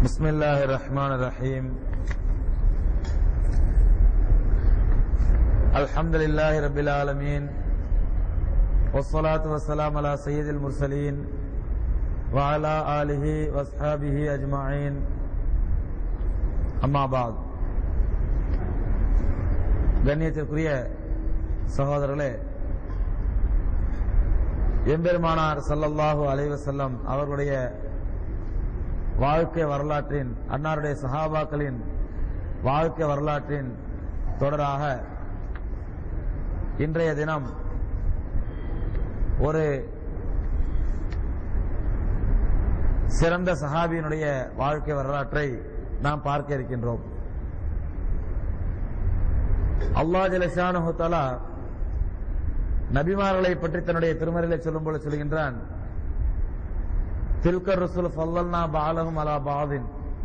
بسم الله الرحمن الرحيم الحمد لله رب العالمين والصلاة والسلام على سيد المرسلين وعلى آله واصحابه أجمعين أما بعد கண்ணியத்திற்குரிய சகோதரர்களே எம்பெருமானார் ஸல்லல்லாஹு அலைஹி வஸல்லம் அவர்களுடைய வாழ்க்கை வரலாற்றின் அன்னாருடைய சஹாபாக்களின் வாழ்க்கை வரலாற்றின் தொடராக இன்றைய தினம் ஒரு சிறந்த சஹாபியினுடைய வாழ்க்கை வரலாற்றை நாம் பார்க்க இருக்கின்றோம் அல்லா ஜலஷானு தஆலா நபிமார்களை பற்றி தன்னுடைய திருமறையிலே சொல்லும்போது சொல்கின்றான் தில்கர் ரசூல் ஃபல்லல்னா பாலஹும் அலா பாதின்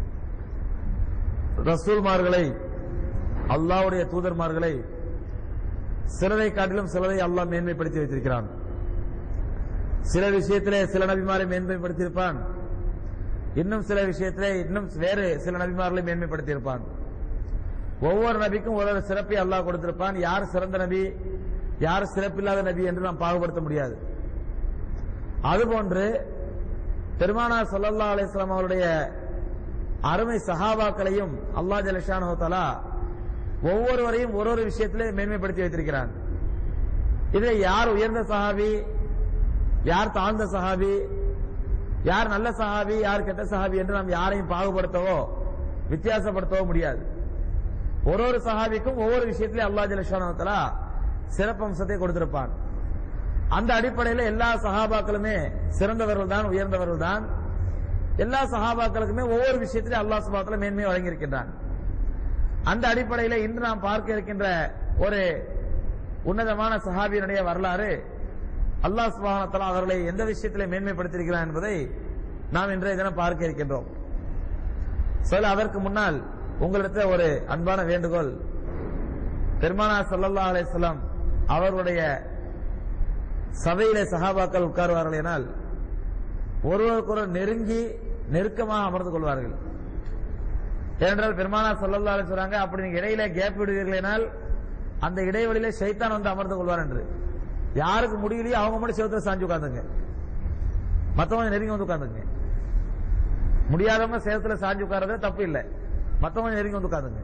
ரசூல்மார்களை அல்லாஹ்வுடைய தூதர்மார்களை சிலரை காட்டிலும் சிலரை அல்லாஹ் மேன்மைப்படுத்தி வைத்திருக்கிறான் சில விஷயத்திலே சில நபிமாரை மேன்மைப்படுத்தியிருப்பான் இன்னும் சில விஷயத்திலே இன்னும் வேறு சில நபிமார்களை மேன்மைப்படுத்தியிருப்பான் ஒவ்வொரு நபிக்கும் ஒரு ஒரு சிறப்பை அல்லாஹ் கொடுத்திருப்பான் யார் சிறந்த நபி யார் சிறப்பில்லாத நபி என்று நாம் பாகுபடுத்த முடியாது அதுபோன்று பெருமானா சல்லல்லா அலிஸ்லாம் அவருடைய அருமை சஹாபாக்களையும் அல்லா ஜலஷானு தலா ஒவ்வொருவரையும் ஒரு ஒரு விஷயத்திலே மேன்மைப்படுத்தி வைத்திருக்கிறான் இதில் யார் உயர்ந்த சஹாபி யார் தாழ்ந்த சஹாபி யார் நல்ல சஹாபி யார் கெட்ட சஹாபி என்று நாம் யாரையும் பாகுபடுத்தவோ வித்தியாசப்படுத்தவோ முடியாது ஒரு ஒரு சஹாபிக்கும் ஒவ்வொரு விஷயத்திலே அல்லா ஜலஷானு தலா சிறப்பம்சத்தை கொடுத்திருப்பான் அந்த அடிப்படையில் எல்லா சஹாபாக்களுமே சிறந்தவர்கள் தான் உயர்ந்தவர்கள் தான் எல்லா சஹாபாக்களுக்குமே ஒவ்வொரு விஷயத்திலும் அல்லாஹ் சுபாத்துல மேன்மை வழங்கியிருக்கின்றான் அந்த அடிப்படையில் இன்று நாம் பார்க்க இருக்கின்ற ஒரு உன்னதமான சஹாபியினுடைய வரலாறு அல்லாஹ் சுபானத்தலா அவர்களை எந்த விஷயத்திலே மேன்மைப்படுத்தியிருக்கிறான் என்பதை நாம் இன்றைய தினம் பார்க்க இருக்கின்றோம் சொல்ல அதற்கு முன்னால் உங்களிடத்தில் ஒரு அன்பான வேண்டுகோள் பெருமானா சல்லல்லா அலிஸ்லாம் அவர்களுடைய சபையிலே சகாபாக்கள் உட்காருவார்கள் எனால் ஒருவருக்கொருவர் நெருங்கி நெருக்கமாக அமர்ந்து கொள்வார்கள் ஏனென்றால் பெருமானா சொல்லல்லா சொல்றாங்க அப்படி நீங்க இடையில கேப் விடுவீர்கள் எனால் அந்த இடைவெளியில சைத்தான் வந்து அமர்ந்து கொள்வார் என்று யாருக்கு முடியலையோ அவங்க மட்டும் செவத்துல சாஞ்சு உட்காந்துங்க மத்தவங்க நெருங்கி வந்து உட்காந்துங்க முடியாதவங்க சேவத்துல சாஞ்சு உட்கார்றது தப்பு இல்லை மத்தவங்க நெருங்கி வந்து உட்காந்துங்க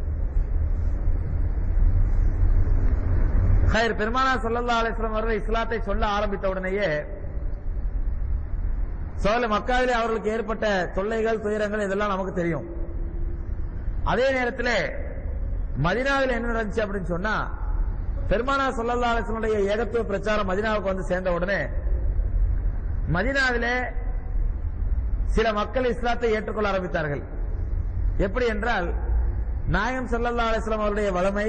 ஹயர் பெருமானா சல்லல்லா அலிஸ்லாம் அவர்கள் இஸ்லாத்தை சொல்ல ஆரம்பித்த உடனேயே சோழ மக்காவிலே அவர்களுக்கு ஏற்பட்ட தொல்லைகள் துயரங்கள் இதெல்லாம் நமக்கு தெரியும் அதே நேரத்தில் மதினாவில் என்ன நடந்துச்சு அப்படின்னு சொன்னா பெருமானா சல்லல்லா அலிஸ்லனுடைய ஏகத்துவ பிரச்சாரம் மதினாவுக்கு வந்து சேர்ந்த உடனே மதினாவிலே சில மக்கள் இஸ்லாத்தை ஏற்றுக்கொள்ள ஆரம்பித்தார்கள் எப்படி என்றால் நாயம் சல்லல்லா அலிஸ்லாம் அவருடைய வளமை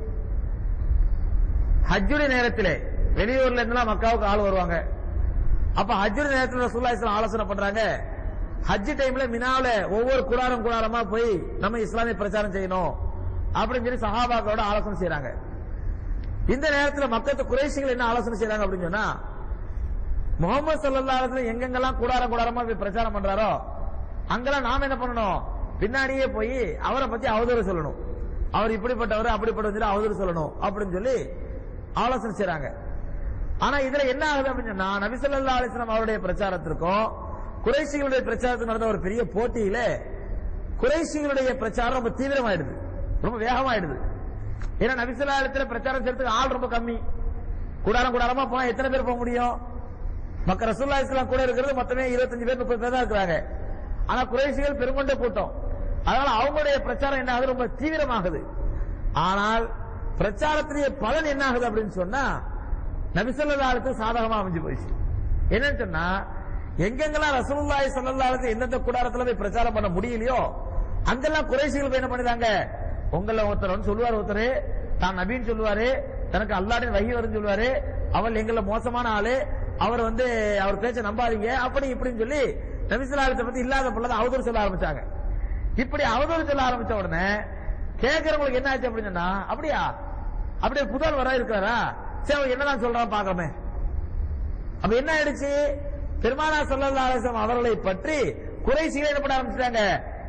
ஹஜ்ஜுடைய நேரத்திலே வெளியூர்ல இருந்தெல்லாம் மக்காவுக்கு ஆள் வருவாங்க அப்ப ஹஜ்ஜுடைய நேரத்தில் ரசூல்லா இஸ்லாம் ஆலோசனை பண்றாங்க ஹஜ் டைம்ல மினாவில ஒவ்வொரு குடாரம் குடாரமா போய் நம்ம இஸ்லாமிய பிரச்சாரம் செய்யணும் அப்படின்னு சொல்லி சஹாபாக்களோட ஆலோசனை செய்யறாங்க இந்த நேரத்தில் மக்கத்து குறைசிகள் என்ன ஆலோசனை செய்யறாங்க அப்படின்னு சொன்னா முகமது சல்லா எங்கெங்கெல்லாம் கூடாரம் கூடாரமா போய் பிரச்சாரம் பண்றாரோ அங்கெல்லாம் நாம என்ன பண்ணணும் பின்னாடியே போய் அவரை பத்தி அவதூறு சொல்லணும் அவர் இப்படிப்பட்டவர் அப்படிப்பட்டவர் அவதூறு சொல்லணும் அப்படின்னு சொல்லி ஆலோசனை செய்றாங்க ஆனா இதுல என்ன ஆகுது அப்படின்னு சொன்னா நபிசல்லா அலிஸ்லாம் அவருடைய பிரச்சாரத்திற்கும் குறைசிகளுடைய பிரச்சாரத்துக்கு நடந்த ஒரு பெரிய போட்டியில குறைசிகளுடைய பிரச்சாரம் ரொம்ப தீவிரமாயிடுது ரொம்ப வேகமாயிடுது ஏன்னா நபிசல்லா அலிஸ்ல பிரச்சாரம் செய்யறதுக்கு ஆள் ரொம்ப கம்மி கூடாரம் கூடாரமா போனா எத்தனை பேர் போக முடியும் மக்க ரசூல்லா இஸ்லாம் கூட இருக்கிறது மொத்தமே இருபத்தஞ்சு பேர் முப்பது பேர் தான் இருக்கிறாங்க ஆனா குறைசிகள் பெருங்கொண்ட கூட்டம் அதனால அவங்களுடைய பிரச்சாரம் என்ன ஆகுது ரொம்ப தீவிரமாகுது ஆனால் பிரச்சாரத்திலேயே பலன் என்ன ஆகுது அப்படின்னு சொன்னா நபிசல்லாருக்கு சாதகமா அமைஞ்சு போயிடுச்சு என்னன்னு சொன்னா எங்கெங்கெல்லாம் ரசூலுல்லாஹி ஸல்லல்லாஹு எந்தெந்த கூடாரத்துல போய் பிரச்சாரம் பண்ண முடியலையோ அங்கெல்லாம் குறைசிகள் போய் என்ன பண்ணிதாங்க உங்கள ஒருத்தர் சொல்லுவார் ஒருத்தர் தான் நபின்னு சொல்லுவாரு தனக்கு அல்லாடின் வகி வரும்னு சொல்லுவாரு அவள் எங்கள மோசமான ஆளு அவர் வந்து அவர் பேச்ச நம்பாதீங்க அப்படி இப்படின்னு சொல்லி நபிசல்லாலத்தை பத்தி இல்லாத பிள்ளை அவதூறு சொல்ல ஆரம்பிச்சாங்க இப்படி அவதூறு சொல்ல ஆரம்பிச்ச உடனே கேட்கறவங்களுக்கு என்ன ஆச்சு அப்படின்னு சொன்னா அப்படியா அப்படியே புதல் வர இருக்கிறாரா சரி அவர் என்னதான் சொல்றான் பாக்கமே அப்ப என்ன ஆயிடுச்சு பெருமானா சல்லல்லா அலிஸ்லாம் அவர்களை பற்றி குறைசிகள் என்ன பண்ண ஆரம்பிச்சிட்டாங்க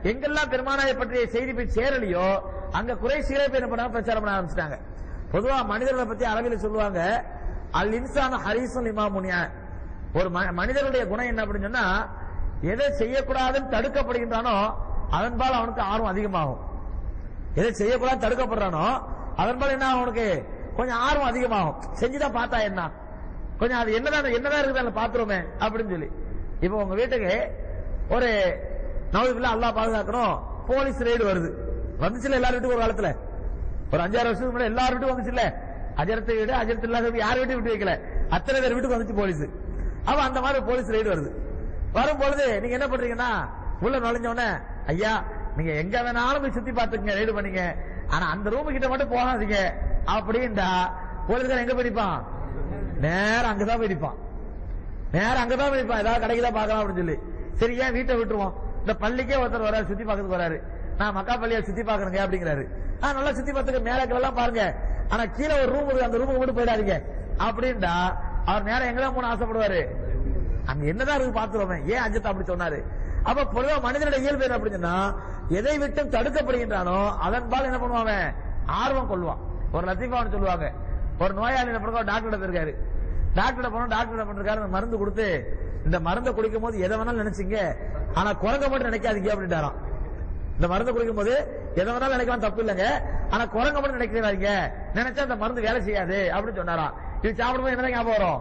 எங்கெல்லாம் பெருமானாரை பற்றிய செய்தி போய் சேரலையோ அங்க குறைசிகளே போய் என்ன பண்ணாங்க பிரச்சாரம் பண்ண ஆரம்பிச்சிட்டாங்க பொதுவா மனிதர்களை பத்தி அரபில சொல்லுவாங்க அல் இன்சான ஹரிசுல் இமாமுனியா ஒரு ம- மனிதனுடைய குணம் என்ன அப்படின்னு சொன்னா எதை செய்யக்கூடாதுன்னு தடுக்கப்படுகின்றானோ அதன்பால் அவனுக்கு ஆர்வம் அதிகமாகும் எதை செய்யக்கூடாது தடுக்கப்படுறானோ அதன்பால் என்ன ஆகும் அவனுக்கு கொஞ்சம் ஆர்வம் அதிகமாகும் செஞ்சுதான் பார்த்தா என்ன கொஞ்சம் அது என்னதான் என்னதான் இருக்குது அதில் பாத்துருமே அப்படின்னு சொல்லி இப்போ உங்க வீட்டுக்கு ஒரு நவதுபில்லா அல்லாஹ் பாதுகாக்கணும் போலீஸ் ரெய்டு வருது வந்துச்சுல எல்லார் வீட்டுக்கும் ஒரு காலத்துல ஒரு அஞ்சாறு வருஷத்துக்கு முன்னாடி எல்லார் வீட்டுக்கும் வந்துச்சுல்ல அஜரத்தை வீடு அஜரத்து இல்லாத வீடு யார் வீட்டையும் விட்டு வைக்கல அத்தனை பேர் வீட்டுக்கு வந்துச்சு போலீஸ் அப்ப அந்த மாதிரி போலீஸ் ரெய்டு வருது வரும் பொழுது நீங்க என்ன பண்றீங்கன்னா உள்ள நுழைஞ்ச உடனே ஐயா நீங்க எங்க வேணாலும் போய் சுத்தி பாத்துக்கங்க ரெய்டு பண்ணீங்க ஆனா அந்த ரூம் கிட்ட மட்டும் போகாதீங்க அப்படின்டா போலீஸ்காரன் எங்க போய் நிப்பான் நேரம் அங்கதான் போய் நிப்பான் நேரம் அங்கதான் போய் நிப்பான் ஏதாவது கடைக்கு தான் பார்க்கலாம் அப்படின்னு சொல்லி சரி ஏன் வீட்டை விட்டுருவோம் இந்த பள்ளிக்கே ஒருத்தர் வராரு சுத்தி பார்க்கறதுக்கு வராரு நான் மக்கா பள்ளியை சுத்தி பாக்குறேங்க அப்படிங்கிறாரு ஆ நல்லா சுத்தி பார்த்துக்க மேலக்கள் எல்லாம் பாருங்க ஆனா கீழே ஒரு ரூம் இருக்கு அந்த ரூமுக்கு மட்டும் போயிடாதீங்க அப்படின்டா அவர் நேரம் எங்கதான் போன ஆசைப்படுவாரு அங்க என்னதான் இருக்கு பாத்துருவோமே ஏன் அஜித் அப்படி சொன்னாரு அப்ப பொதுவா மனிதனுடைய இயல்பு என்ன அப்படின்னு சொன்னா எதை விட்டும் தடுக்கப்படுகின்றானோ அதன்பால் என்ன பண்ணுவான் அவன்? ஆர்வம் கொள்வான் ஒரு லத்தீஃபான்னு சொல்லுவாங்க ஒரு நோயாளி என்ன பண்ணுவாங்க டாக்டர் இருக்காரு டாக்டர் போனோம் டாக்டர் என்ன பண்றாரு அந்த மருந்து கொடுத்து இந்த மருந்தை குடிக்கும் போது எதை வேணாலும் நினைச்சீங்க ஆனா குரங்க மட்டும் நினைக்காதீங்க அப்படின்ட்டாராம் இந்த மருந்து குடிக்கும் போது எதை வேணாலும் நினைக்கலாம் தப்பு இல்லைங்க ஆனா குரங்க மட்டும் நினைக்கிறாங்க நினைச்சா அந்த மருந்து வேலை செய்யாது அப்படின்னு சொன்னாராம் இது சாப்பிடும்போது என்ன ஞாபகம் வரும்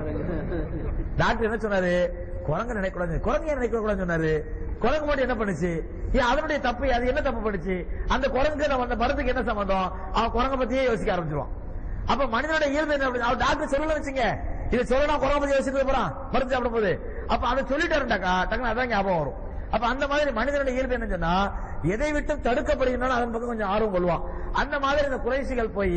டாக்டர் என்ன சொன்னாரு குரங்கு நினைக்கூடாது குரங்கு ஏன் நினைக்க கூடாதுன்னு சொன்னாரு குரங்கு மட்டும் என்ன பண்ணுச்சு ஏன் அதனுடைய தப்பு அது என்ன தப்பு பண்ணுச்சு அந்த குரங்கு நம்ம அந்த மருந்துக்கு என்ன சம்பந்தம் அவன் குரங்க பத்தியே யோசிக்க ஆரம்பிச்சிருவான் அப்ப மனிதனோட இயல்பு என்ன அப்படி அவர் டாக்டர் சொல்லல வச்சுங்க இதை சொல்லணும் குரங்க பத்தி யோசிச்சுட்டு போறான் மருந்து சாப்பிடும் போது அப்ப அதை சொல்லிட்டாருண்டாக்கா டக்குனு அதான் ஞாபகம் வரும் அப்ப அந்த மாதிரி மனிதனுடைய இயல்பு என்ன சொன்னா எதை விட்டும் தடுக்கப்படுகின்றன அதன் பக்கம் கொஞ்சம் ஆர்வம் கொள்வான் அந்த மாதிரி இந்த குறைசிகள் போய்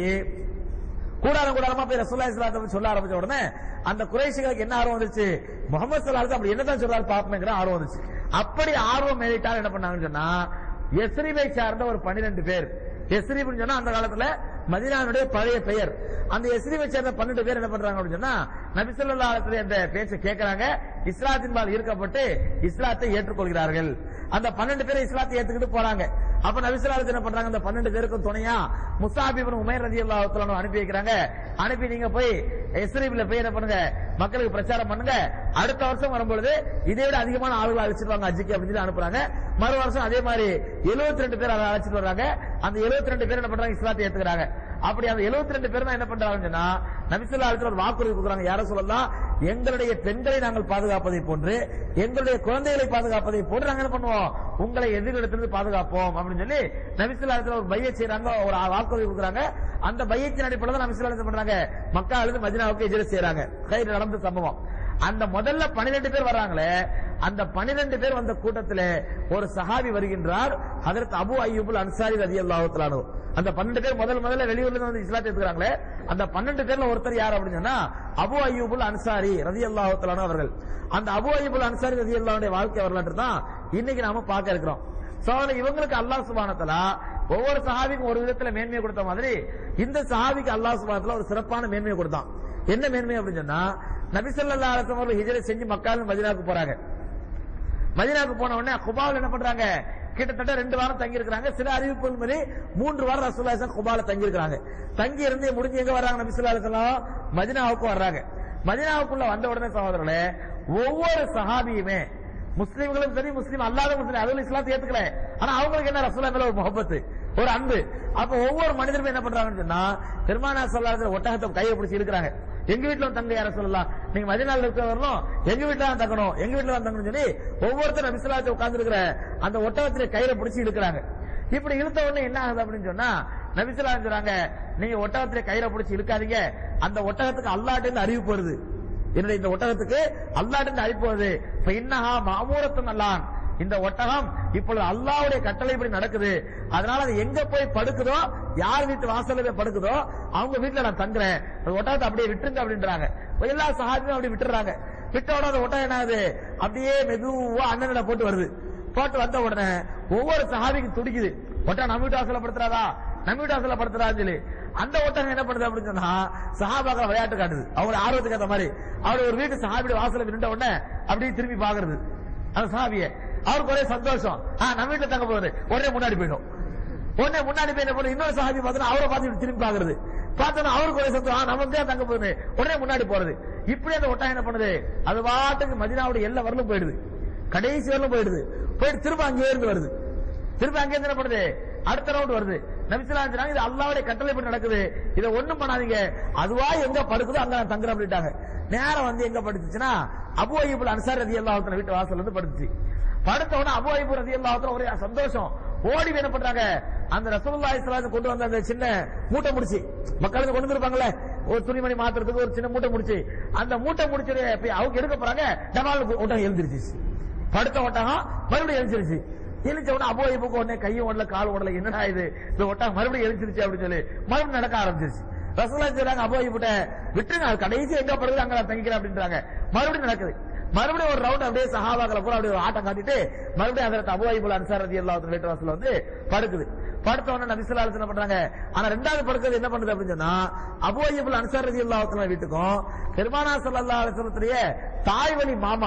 கூடாரம் கூடாரமா போய் ரசூல்லா இஸ்லாத்தை சொல்ல ஆரம்பிச்ச உடனே அந்த குறைசிகளுக்கு என்ன ஆர்வம் வந்துச்சு முகமது சல்லாஹ் அப்படி என்னதான் சொல்றாரு பாப்போங்கிற ஆர்வம் வந்துச்சு அப்படி ஆர்வம் மேலிட்டால் என்ன பண்ணாங்கன்னு சொன்னா எஸ்ரிபை சார்ந்த ஒரு பன்னிரெண்டு பேர் எஸ்ரிப்னு சொன்னா அந்த காலத்துல மதினானுடைய பழைய பெயர் அந்த எஸ்ரிபை சேர்ந்த பன்னெண்டு பேர் என்ன பண்றாங்க அப்படின்னு சொன்னா நபிசல்லா அந்த பேச்சை கேட்கறாங்க இஸ்லாத்தின் பால் ஈர்க்கப்பட்டு இஸ்லாத்தை ஏற்றுக்கொள்கிறார்கள் அந்த பன்னெண்டு பேரை இஸ்லாத்தை ஏத்துக்கிட்டு போறாங்க அப்ப நபிசல்லாத்து என்ன பண்றாங்க அந்த பன்னெண்டு பேருக்கும் துணையா முசாபிபின் உமேர் ரதி அல்லாஹ் அனுப்பி வைக்கிறாங்க அனுப்பி நீங்க போய் எஸ்ரீபில் போய் என்ன பண்ணுங்க மக்களுக்கு பிரச்சாரம் பண்ணுங்க அடுத்த வருஷம் வரும்பொழுது இதை விட அதிகமான ஆளுகளை அழைச்சிட்டு வாங்க அஜிக்கு அப்படின்னு சொல்லி அனுப்புறாங்க மறு வருஷம் அதே மாதிரி 72 ரெண்டு பேர் அதை அழைச்சிட்டு வர்றாங்க அந்த 72 ரெண்டு பேர் என்ன பண்றாங்க இஸ்லாத்தை ஏத்துக்கிறாங்க அப்படி அந்த 72 ரெண்டு பேர் தான் என்ன பண்றாங்கன்னு சொன்னா நபிசுல்லா அழைத்து ஒரு வாக்குறுதி கொடுக்குறாங்க யார சொல்லலாம் எங்களுடைய பெண்களை நாங்கள் பாதுகாப்பதை போன்று எங்களுடைய குழந்தைகளை பாதுகாப்பதை போன்று நாங்க என்ன பண்ணுவோம் உங்களை எதிர்களிடத்திலிருந்து பாதுகாப்போம் அப்படின்னு சொல்லி நபிசுல்லா அழைத்து ஒரு பைய செய்யறாங்க ஒரு வாக்குறுதி கொடுக்குறாங்க அந்த பையத்தின் அடிப்படையில் தான் நபிசுல்லா என்ன பண்றாங்க மக்கா அழுது மதினாவுக்கு எதிர செய்யறாங்க கயிறு நடந்த சம்பவம் அந்த முதல்ல 12 பேர் வர்றாங்களே அந்த 12 பேர் வந்த கூட்டத்துல ஒரு சஹாபி வருகின்றார் அதற்கு அபு அய்யூபுல் அன்சாரி ரதி அல்லாஹு அந்த 12 பேர் முதல் முதல்ல வெளியூர்ல இருந்து வந்து இஸ்லாத்தை எடுக்கிறாங்களே அந்த 12 பேர்ல ஒருத்தர் யார் அப்படின்னு சொன்னா அபு அய்யூபுல் அன்சாரி ரதி அல்லாஹு அவர்கள் அந்த அபு அய்யூபுல் அன்சாரி ரதி அல்லாஹுடைய வாழ்க்கை வரலாற்று தான் இன்னைக்கு நாம பார்க்க இருக்கிறோம் சோ அதனால இவங்களுக்கு அல்லாஹ் சுபானத்தலா ஒவ்வொரு சஹாபிக்கும் ஒரு விதத்துல மேன்மையை கொடுத்த மாதிரி இந்த சஹாபிக்கு அல்லாஹ் சுபானத்துல ஒரு சிறப்பான மேன்மையை கொடுத்தான் என்ன மேன்மை அப்படின்னு சொன்னா நபிசல்லா அலிஸ்லாம் அவர்கள் ஹிஜரை செஞ்சு மக்கள் மதினாவுக்கு போறாங்க மதினாவுக்கு போன உடனே குபாவில் என்ன பண்றாங்க கிட்டத்தட்ட ரெண்டு வாரம் தங்கி இருக்கிறாங்க சில அறிவிப்புகள் மாதிரி மூன்று வாரம் ரசூல்லா குபால தங்கி இருக்கிறாங்க தங்கி இருந்து முடிஞ்சு எங்க வர்றாங்க நபிசுல்லா அலிஸ்லாம் மதினாவுக்கு வர்றாங்க மதினாவுக்குள்ள வந்த உடனே சகோதரர்களே ஒவ்வொரு சஹாபியுமே முஸ்லீம்களும் சரி முஸ்லீம் அல்லாத முஸ்லீம் அதுல இஸ்லாத்தை ஏத்துக்கல ஆனா அவங்களுக்கு என்ன ரசூலா மேல ஒரு முகப்பத்து ஒரு அன்பு அப்ப ஒவ்வொரு மனிதருமே என்ன பண்றாங்கன்னு சொன்னா பெருமானா சொல்லாத ஒட்டகத்தை கையை பிடிச்சி இருக்கிறாங்க எங்க வீட்டுல வந்து தங்க யார சொல்லலாம் நீங்க மதினால இருக்க வரணும் எங்க வீட்டுல தான் தங்கணும் எங்க வீட்டுல தான் தங்கணும் சொல்லி ஒவ்வொருத்தரும் நபிசுலாத்தை உட்கார்ந்து இருக்கிற அந்த ஒட்டகத்திலே கையில பிடிச்சி இழுக்கிறாங்க இப்படி இழுத்த உடனே என்ன ஆகுது அப்படின்னு சொன்னா நபிசுலா சொல்றாங்க நீங்க ஒட்டகத்திலே கையில பிடிச்சி இழுக்காதீங்க அந்த ஒட்டகத்துக்கு அல்லாட்டு இருந்து அறிவிப்பு வருது என்னுடைய இந்த ஒட்டகத்துக்கு அல்லாட்டு இருந்து அறிவிப்பு வருது இப்ப இன்னஹா மாமூரத்தும் அல்லான் இந்த ஒட்டகம் இப்பொழுது அல்லாவுடைய கட்டளைப்படி நடக்குது அதனால அது எங்க போய் படுக்குதோ யார் வீட்டு வாசல்ல போய் படுக்குதோ அவங்க வீட்டுல நான் தங்குறேன் அந்த ஒட்டகத்தை அப்படியே விட்டுருங்க அப்படின்றாங்க இப்ப எல்லா சகாஜியும் அப்படி விட்டுறாங்க விட்ட உடனே அந்த ஒட்டகம் என்ன ஆகுது அப்படியே மெதுவா அண்ணனில போட்டு வருது போட்டு வந்த உடனே ஒவ்வொரு சஹாபிக்கும் துடிக்குது ஒட்டகம் நம்ம வீட்டு வாசல்ல படுத்துறாதா நம்ம வீட்டு வாசல்ல படுத்துறான்னு சொல்லி அந்த ஒட்டகம் என்ன பண்ணுது அப்படின்னு சொன்னா சஹாபாக்கள் விளையாட்டு காட்டுது அவங்க ஆர்வத்துக்கு ஏத்த மாதிரி அவர் ஒரு வீட்டு சஹாபியோட வாசல்ல நின்ற உடனே அப்படியே திரும்பி பாக்குறது அந்த சஹாபிய அவருக்கு ஒரே சந்தோஷம் ஆ, நம்ம வீட்டுல தங்க போகுது உடனே முன்னாடி போயிடும் உடனே முன்னாடி போய் என்ன பண்ணும் இன்னொரு சஹாபி பார்த்தா அவரை பார்த்து திரும்பி பாக்குறது பார்த்தோன்னா அவருக்கு ஒரே சந்தோஷம் ஆ, நமக்கு தான் தங்க போகுது உடனே முன்னாடி போறது இப்படி அந்த ஒட்டகம் என்ன பண்ணுது அது பாட்டுக்கு மதினாவுடைய எல்லா வரலும் போயிடுது கடைசி வரலும் போயிடுது போயிட்டு திரும்ப அங்கே இருந்து வருது திரும்ப அங்கே இருந்து என்ன பண்ணுது அடுத்த ரவுண்ட் வருது நபிசலா இது அல்லாவுடைய கட்டளை படி நடக்குது இதை ஒண்ணும் பண்ணாதீங்க அதுவா எங்க படுக்குதோ அங்க நான் தங்குறேன் அப்படின்ட்டாங்க நேரம் வந்து எங்க படுத்துச்சுன்னா அபு ஐபுல் அன்சார் ரதி அல்லாஹத்துல வீட்டு வாசல்ல இருந்து படுத்துச்சு படுத்த உடனே அபு ஐபு ரதி அல்லாஹத்துல ஒரே சந்தோஷம் ஓடி போய் என்ன பண்றாங்க அந்த ரசூலுல்லாஹி ஸல்லல்லாஹு அலைஹி கொண்டு வந்த அந்த சின்ன மூட்டை முடிச்சு மக்களுக்கு கொண்டு வந்திருப்பாங்கல்ல ஒரு துணிமணி மாத்துறதுக்கு ஒரு சின்ன மூட்டை முடிச்சு அந்த மூட்டை முடிச்சு போய் அவங்க எடுக்க போறாங்க டபால் ஒட்டகம் எழுந்திருச்சு படுத்த ஒட்டகம் மறுபடியும் எழுந்திருச்சு எழுந்த உடனே அபோ இப்புக்கு உடனே கையும் உடல கால் உடல என்னடா இது இந்த ஒட்டகம் மறுபடியும் எழுந்திருச்சு அப்படின்னு சொல்லி மறுபடியும் நடக்க ஆரம்பிச்சிருச்சு ரசூலா சொல்றாங்க அபோ இப்புட்ட விட்டுருங்க அது கடைசி எங்க படுது அங்க நான் தங்கிக்கிறேன் அப்படின்றாங்க மறுபடியும் நடக்குது மறுபடியும் ஒரு ரவுண்ட் அப்படியே சஹாபாக்களை பூரா அப்படியே ஒரு ஆட்டம் காட்டிட்டு மறுபடியும் அதற்கு அபு ஐபுல் அன்சார் ரதி அல்லாஹ் வீட்டு வாசல்ல வந்து படுக்குது படுத்த உடனே நபிசுல்லா என்ன பண்றாங்க ஆனா ரெண்டாவது படுக்கிறது என்ன பண்ணுது அப்படின்னு சொன்னா அபு ஐபுல் அன்சார் ரதி அல்லாஹ் வீட்டுக்கும் பெருமானா சல்லா அலுவலத்துடைய தாய் வழி மாமா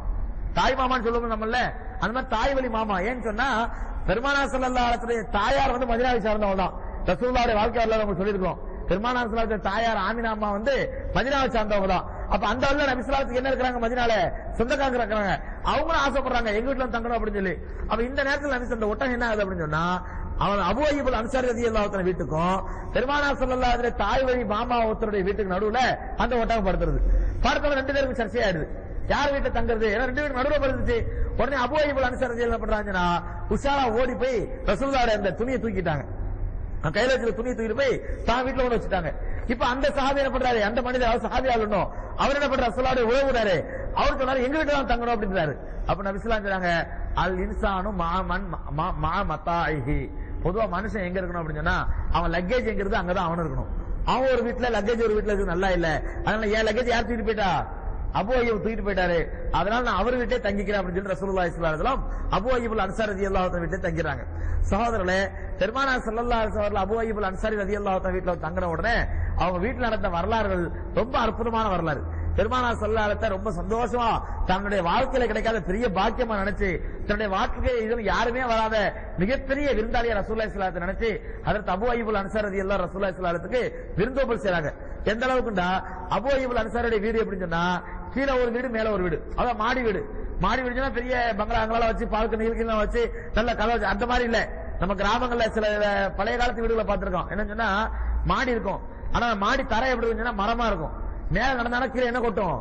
தாய் மாமான்னு சொல்லுவோம் நம்மள அந்த மாதிரி தாய் வழி மாமா ஏன்னு சொன்னா பெருமானா சல்லா அலுவலத்துடைய தாயார் வந்து மதினாவை சார்ந்தவங்க தான் ரசூல்லாவுடைய வாழ்க்கை வரலாறு நம்ம சொல்லியிருக்கோம் பெருமானா சல்லாத்துடைய தாயார் ஆமினா அம்மா வந்து மதினாவை சார்ந்தவங்க தான் அப்ப அந்த வழியில நபிசுலாத்துக்கு என்ன இருக்கிறாங்க மதினால சொந்தக்காரங்க இருக்கிறாங்க அவங்களும் ஆசைப்படுறாங்க எங்க வீட்டுல வந்து தங்கணும் அப்படின்னு சொல்லி அப்ப இந்த நேரத்தில் நபிஸ் அந்த ஒட்டகம் என்ன ஆகுது அப்படின்னு சொன்னா அவன் அபு ஐயபுல் அன்சாரி ரதி அல்லாஹ் வீட்டுக்கும் பெருமானா சல்லா தாய் வழி மாமா ஒருத்தருடைய வீட்டுக்கு நடுவுல அந்த ஒட்டகம் படுத்துறது படுத்தவங்க ரெண்டு பேருக்கும் சர்ச்சையாயிடுது யார் வீட்டுல தங்குறது ஏன்னா ரெண்டு பேரும் நடுவுல படுத்துச்சு உடனே அபு ஐயபுல் அன்சாரி ரதி என்ன பண்றாங்கன்னா உஷாரா ஓடி போய் ரசூல்லாவுடைய அந்த துணியை தூக்கிட்டாங்க அவன் கையில வச்சிருக்க துணியை தூக்கிட்டு போய் தான் வீட்டுல கொண்டு வச்சுட்டாங்க இப்ப அந்த சஹாபி என்ன பண்றாரு அந்த மனிதர் அவர் சஹாபி ஆளுணும் அவர் என்ன பண்றாரு ரசூலுடைய உறவுறாரு அவர் சொன்னாரு எங்க வீட்டுல தான் தங்கணும் அப்படின்றாரு அப்ப நபிசுலாம் சொல்றாங்க அல் இன்சானு மாமன் மா மத்தாஹி பொதுவா மனுஷன் எங்க இருக்கணும் அப்படின்னு சொன்னா அவன் லக்கேஜ் எங்க இருக்கு அங்கதான் அவன் இருக்கணும் அவன் ஒரு வீட்டுல லக்கேஜ் ஒரு வீட்டுல இருக்கு நல்லா இல்ல அதனால என் லக்கேஜ் யார் தூக்கிட்டு போயிட்டா அபு ஐயப் தூக்கிட்டு போயிட்டாரு அதனால நான் அவர் வீட்டே தங்கிக்கிறேன் அப்படின்னு சொல்லி ரசூலுல்லாஹி ஸல்லல்லாஹு அலைஹி வஸல்லம் அபு ஐயப் அன்சாரி ரலியல்லாஹு அன்ஹு வீட்டே தங்கிறாங்க சகோதரர்களே பெருமானா ஸல்லல்லாஹு அலைஹி வஸல்லம் அபு ஐயப் அன்சாரி ரலியல்லாஹு அன்ஹு வீட்ல தங்கின உடனே அவங்க வீட்டுல நடந்த வரலாறுகள் ரொம்ப அற்புதமான வரலாறு பெருமானா சல்லாலத்தை ரொம்ப சந்தோஷமா தன்னுடைய வாழ்க்கையில கிடைக்காத பெரிய பாக்கியமா நினைச்சு தன்னுடைய வாழ்க்கை இதுல யாருமே வராத மிகப்பெரிய விருந்தாளியா ரசூல்லா இஸ்லாத்தை நினைச்சு அதற்கு அபு ஐபுல் அன்சார் ரதி எல்லாம் ரசூல்லா இஸ்லாத்துக்கு விருந்தோம்பல் செய்றாங்க எந்த அளவுக்குண்டா அபு ஐபுல் அன்சாருடைய வீடு எப்படின்னு சொன்னா கீழே ஒரு வீடு மேல ஒரு வீடு அதான் மாடி வீடு மாடி வீடுனா பெரிய பங்களாங்களாம் வச்சு பால்க்கு நீல்கெல்லாம் வச்சு நல்ல கதை வச்சு அந்த மாதிரி இல்ல நம்ம கிராமங்கள்ல சில பழைய காலத்து வீடுகளை பார்த்திருக்கோம் என்ன சொன்னா மாடி இருக்கும் ஆனா மாடி தரை எப்படி இருந்துச்சுன்னா மரமா இருக்கும் மேல நடந்தானா கீழே என்ன கொட்டும்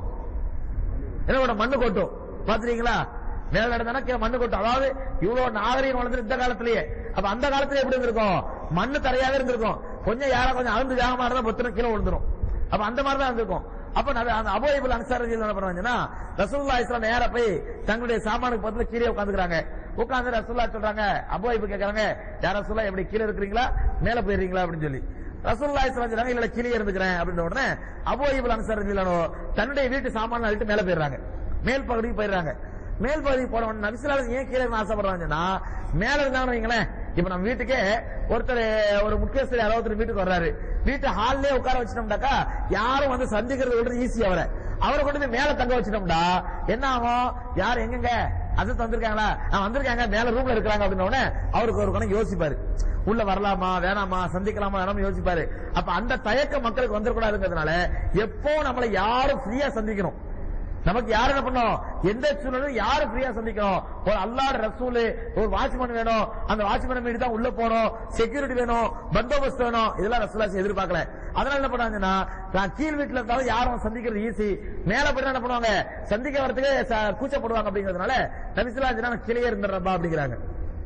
என்ன கொட்டும் மண்ணு கொட்டும் பாத்துறீங்களா மேல நடந்தானா கீழே மண்ணு கொட்டும் அதாவது இவ்வளவு நாகரீகம் வளர்ந்து இந்த காலத்திலேயே அப்ப அந்த காலத்துல எப்படி இருந்திருக்கும் மண்ணு தரையாக இருந்திருக்கும் கொஞ்சம் யாரா கொஞ்சம் அழுந்து வேகமா இருந்தா பொத்துன கீழே விழுந்துரும் அப்ப அந்த மாதிரி தான் இருந்திருக்கும் அப்ப நபி- அந்த அபோயபுல் அன்சாரி என்ன பண்ணுவாங்கன்னா ரசூல்லா இஸ்லாம் நேரா போய் தங்களுடைய சாமானுக்கு பக்கத்துல கீழே உட்காந்துக்கிறாங்க உட்கார்ந்து ரசூல்லா சொல்றாங்க அபோயபு கேக்குறாங்க யார் ரசூல்லா எப்படி கீழே இருக்கிறீங்களா மேல போயிருக்கீங்களா அப்படின்னு சொல்லி ரசூல்லா இஸ்லாம் சொல்றாங்க இல்ல கீழே இருந்துக்கிறேன் அப்படின்ற உடனே அபோயிபுல் அன்சாரி தன்னுடைய வீட்டு சாமான அழிட்டு மேல போயிடுறாங்க மேல் பகுதிக்கு போயிடுறாங்க மேல் பகுதிக்கு போன உடனே நபிசுல்லா ஏன் கீழே இருக்கணும்னு ஆசைப்படுறாங்கன்னா மேல இருந்தாங்கன்னு வைங்களேன் இப்ப நம்ம வீட்டுக்கே ஒருத்தர் ஒரு முக்கியஸ்தர் யாரோ ஒருத்தர் வீட்டுக்கு வர்றாரு வீட்டு ஹால்லே உட்கார வச்சிட்டோம்னாக்கா யாரும் வந்து சந்திக்கிறது விடுறது ஈஸி அவரை அவரை கொண்டு போய் மேல தங்க வச்சிட்டோம்டா என்ன ஆகும் யார் எங்கங்க அது வந்திருக்காங்களா நான் வந்திருக்காங்க மேல ரூம்ல இருக்கிறாங்க அப்படின்ன உடனே அவருக்கு ஒரு கணக்கு யோசிப்பாரு உள்ள வரலாமா வேணாமா சந்திக்கலாமா வேணாமா யோசிப்பாரு அப்ப அந்த தயக்கம் மக்களுக்கு வந்துடக்கூடாதுங்கிறதுனால எப்போ நம்மளை யாரும் ஃப்ரீயா சந்திக்கணும் நமக்கு யார் என்ன பண்ணோம் எந்த சூழ்நிலையும் யாரு ஃப்ரீயா சந்திக்கணும் ஒரு அல்லாட ரசூலு ஒரு வாட்ச்மேன் வேணும் அந்த வாட்ச்மேன் மீறி தான் உள்ள போகணும் செக்யூரிட்டி வேணும் பந்தோபஸ்து வேணும் இதெல்லாம் ரசூலா எதிர்பார்க்கல அதனால என்ன பண்ணாங்கன்னா நான் கீழ் வீட்டுல இருந்தாலும் யாரும் சந்திக்கிறது ஈஸி மேல போய் என்ன பண்ணுவாங்க சந்திக்க வரதுக்கு ச- கூச்சப்படுவாங்க அப்படிங்கறதுனால நபிசுல்லா நான் கீழே இருந்துடுறப்பா அப்படிங்கிறாங்க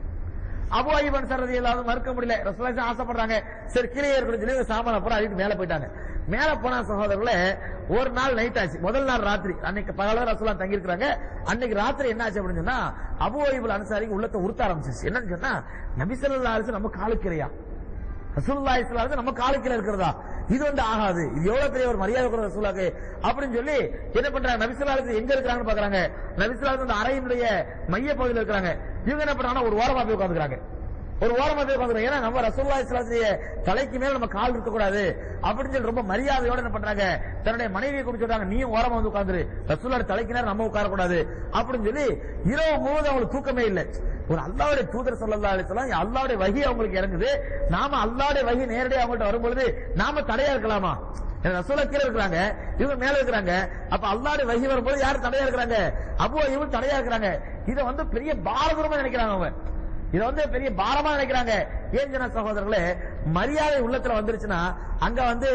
அபு ஐபன் சரதி எல்லாரும் மறுக்க முடியல ரசூலாசி ஆசைப்படுறாங்க சரி கீழே இருக்கணும் சொல்லி சாமான பூரா அழிட்டு மேல போயிட்டாங்க மேல போன சகோதரர்களே ஒரு நாள் நைட் ஆச்சு முதல் நாள் ராத்திரி அன்னைக்கு பகல ரசூலா தங்கி இருக்காங்க அன்னைக்கு ராத்திரி என்ன ஆச்சு அப்படின்னு சொன்னா அபு ஐபுல் அன்சாரிக்கு உள்ளத்தை உறுத்த ஆரம்பிச்சிச்சு என்னன்னு சொன்னா நபிசல்லா அலிசு நம்ம காலுக்கிறையா ரசூல்லா இஸ்லாம் நம்ம காலுக்கில இருக்கிறதா இது வந்து ஆகாது இது எவ்வளவு பெரிய ஒரு மரியாதை கொடுற ரசூலாக்கு அப்படின்னு சொல்லி என்ன பண்றாங்க நபிசுல்லாலுக்கு எங்க இருக்கிறாங்கன்னு பாக்குறாங்க நபிசுல்லாலுக்கு அந்த அறையினுடைய மைய பகுதியில் இருக்கிறாங்க இவங்க என்ன பண்றாங்கன்னா ஒரு ஓரமா போய் உட்காந்துக்கிறாங்க ஒரு ஓரமா போய் உட்காந்துரும் ஏன்னா நம்ம ரசூல்லா இஸ்லாத்துடைய தலைக்கு மேல நம்ம கால் இருக்க கூடாது அப்படின்னு சொல்லி ரொம்ப மரியாதையோட என்ன பண்றாங்க தன்னுடைய மனைவியை கூப்பிட்டு சொல்றாங்க நீயும் ஓரமா வந்து உட்காந்துரு ரசூல்லா தலைக்கு நேரம் நம்ம உட்கார கூடாது அப்படின்னு சொல்லி இரவு முழுவதும் அவங்களுக்கு தூக்கமே இல்லை ஒரு அல்லாவுடைய தூதர் சொல்லல்லா அலிசலாம் அல்லாவுடைய வகி அவங்களுக்கு இறங்குது நாம அல்லாவுடைய வகி நேரடியாக அவங்கள்ட்ட வரும்பொழுது நாம தடையா இருக்கலாமா ரசூலா கீழே இருக்கிறாங்க இவங்க மேல இருக்கிறாங்க அப்ப அல்லாவுடைய வகி வரும்போது யாரு தடையா இருக்கிறாங்க அபு இவங்க தடையா இருக்கிறாங்க இதை வந்து பெரிய பாரதூரமா நினைக்கிறாங்க அவங்க இத வந்து பெரிய பாரமா நினைக்கிறாங்க ஏன் ஜன சகோதரர்களே மரியாதை உள்ளத்துல வந்துருச்சுன்னா அங்க வந்து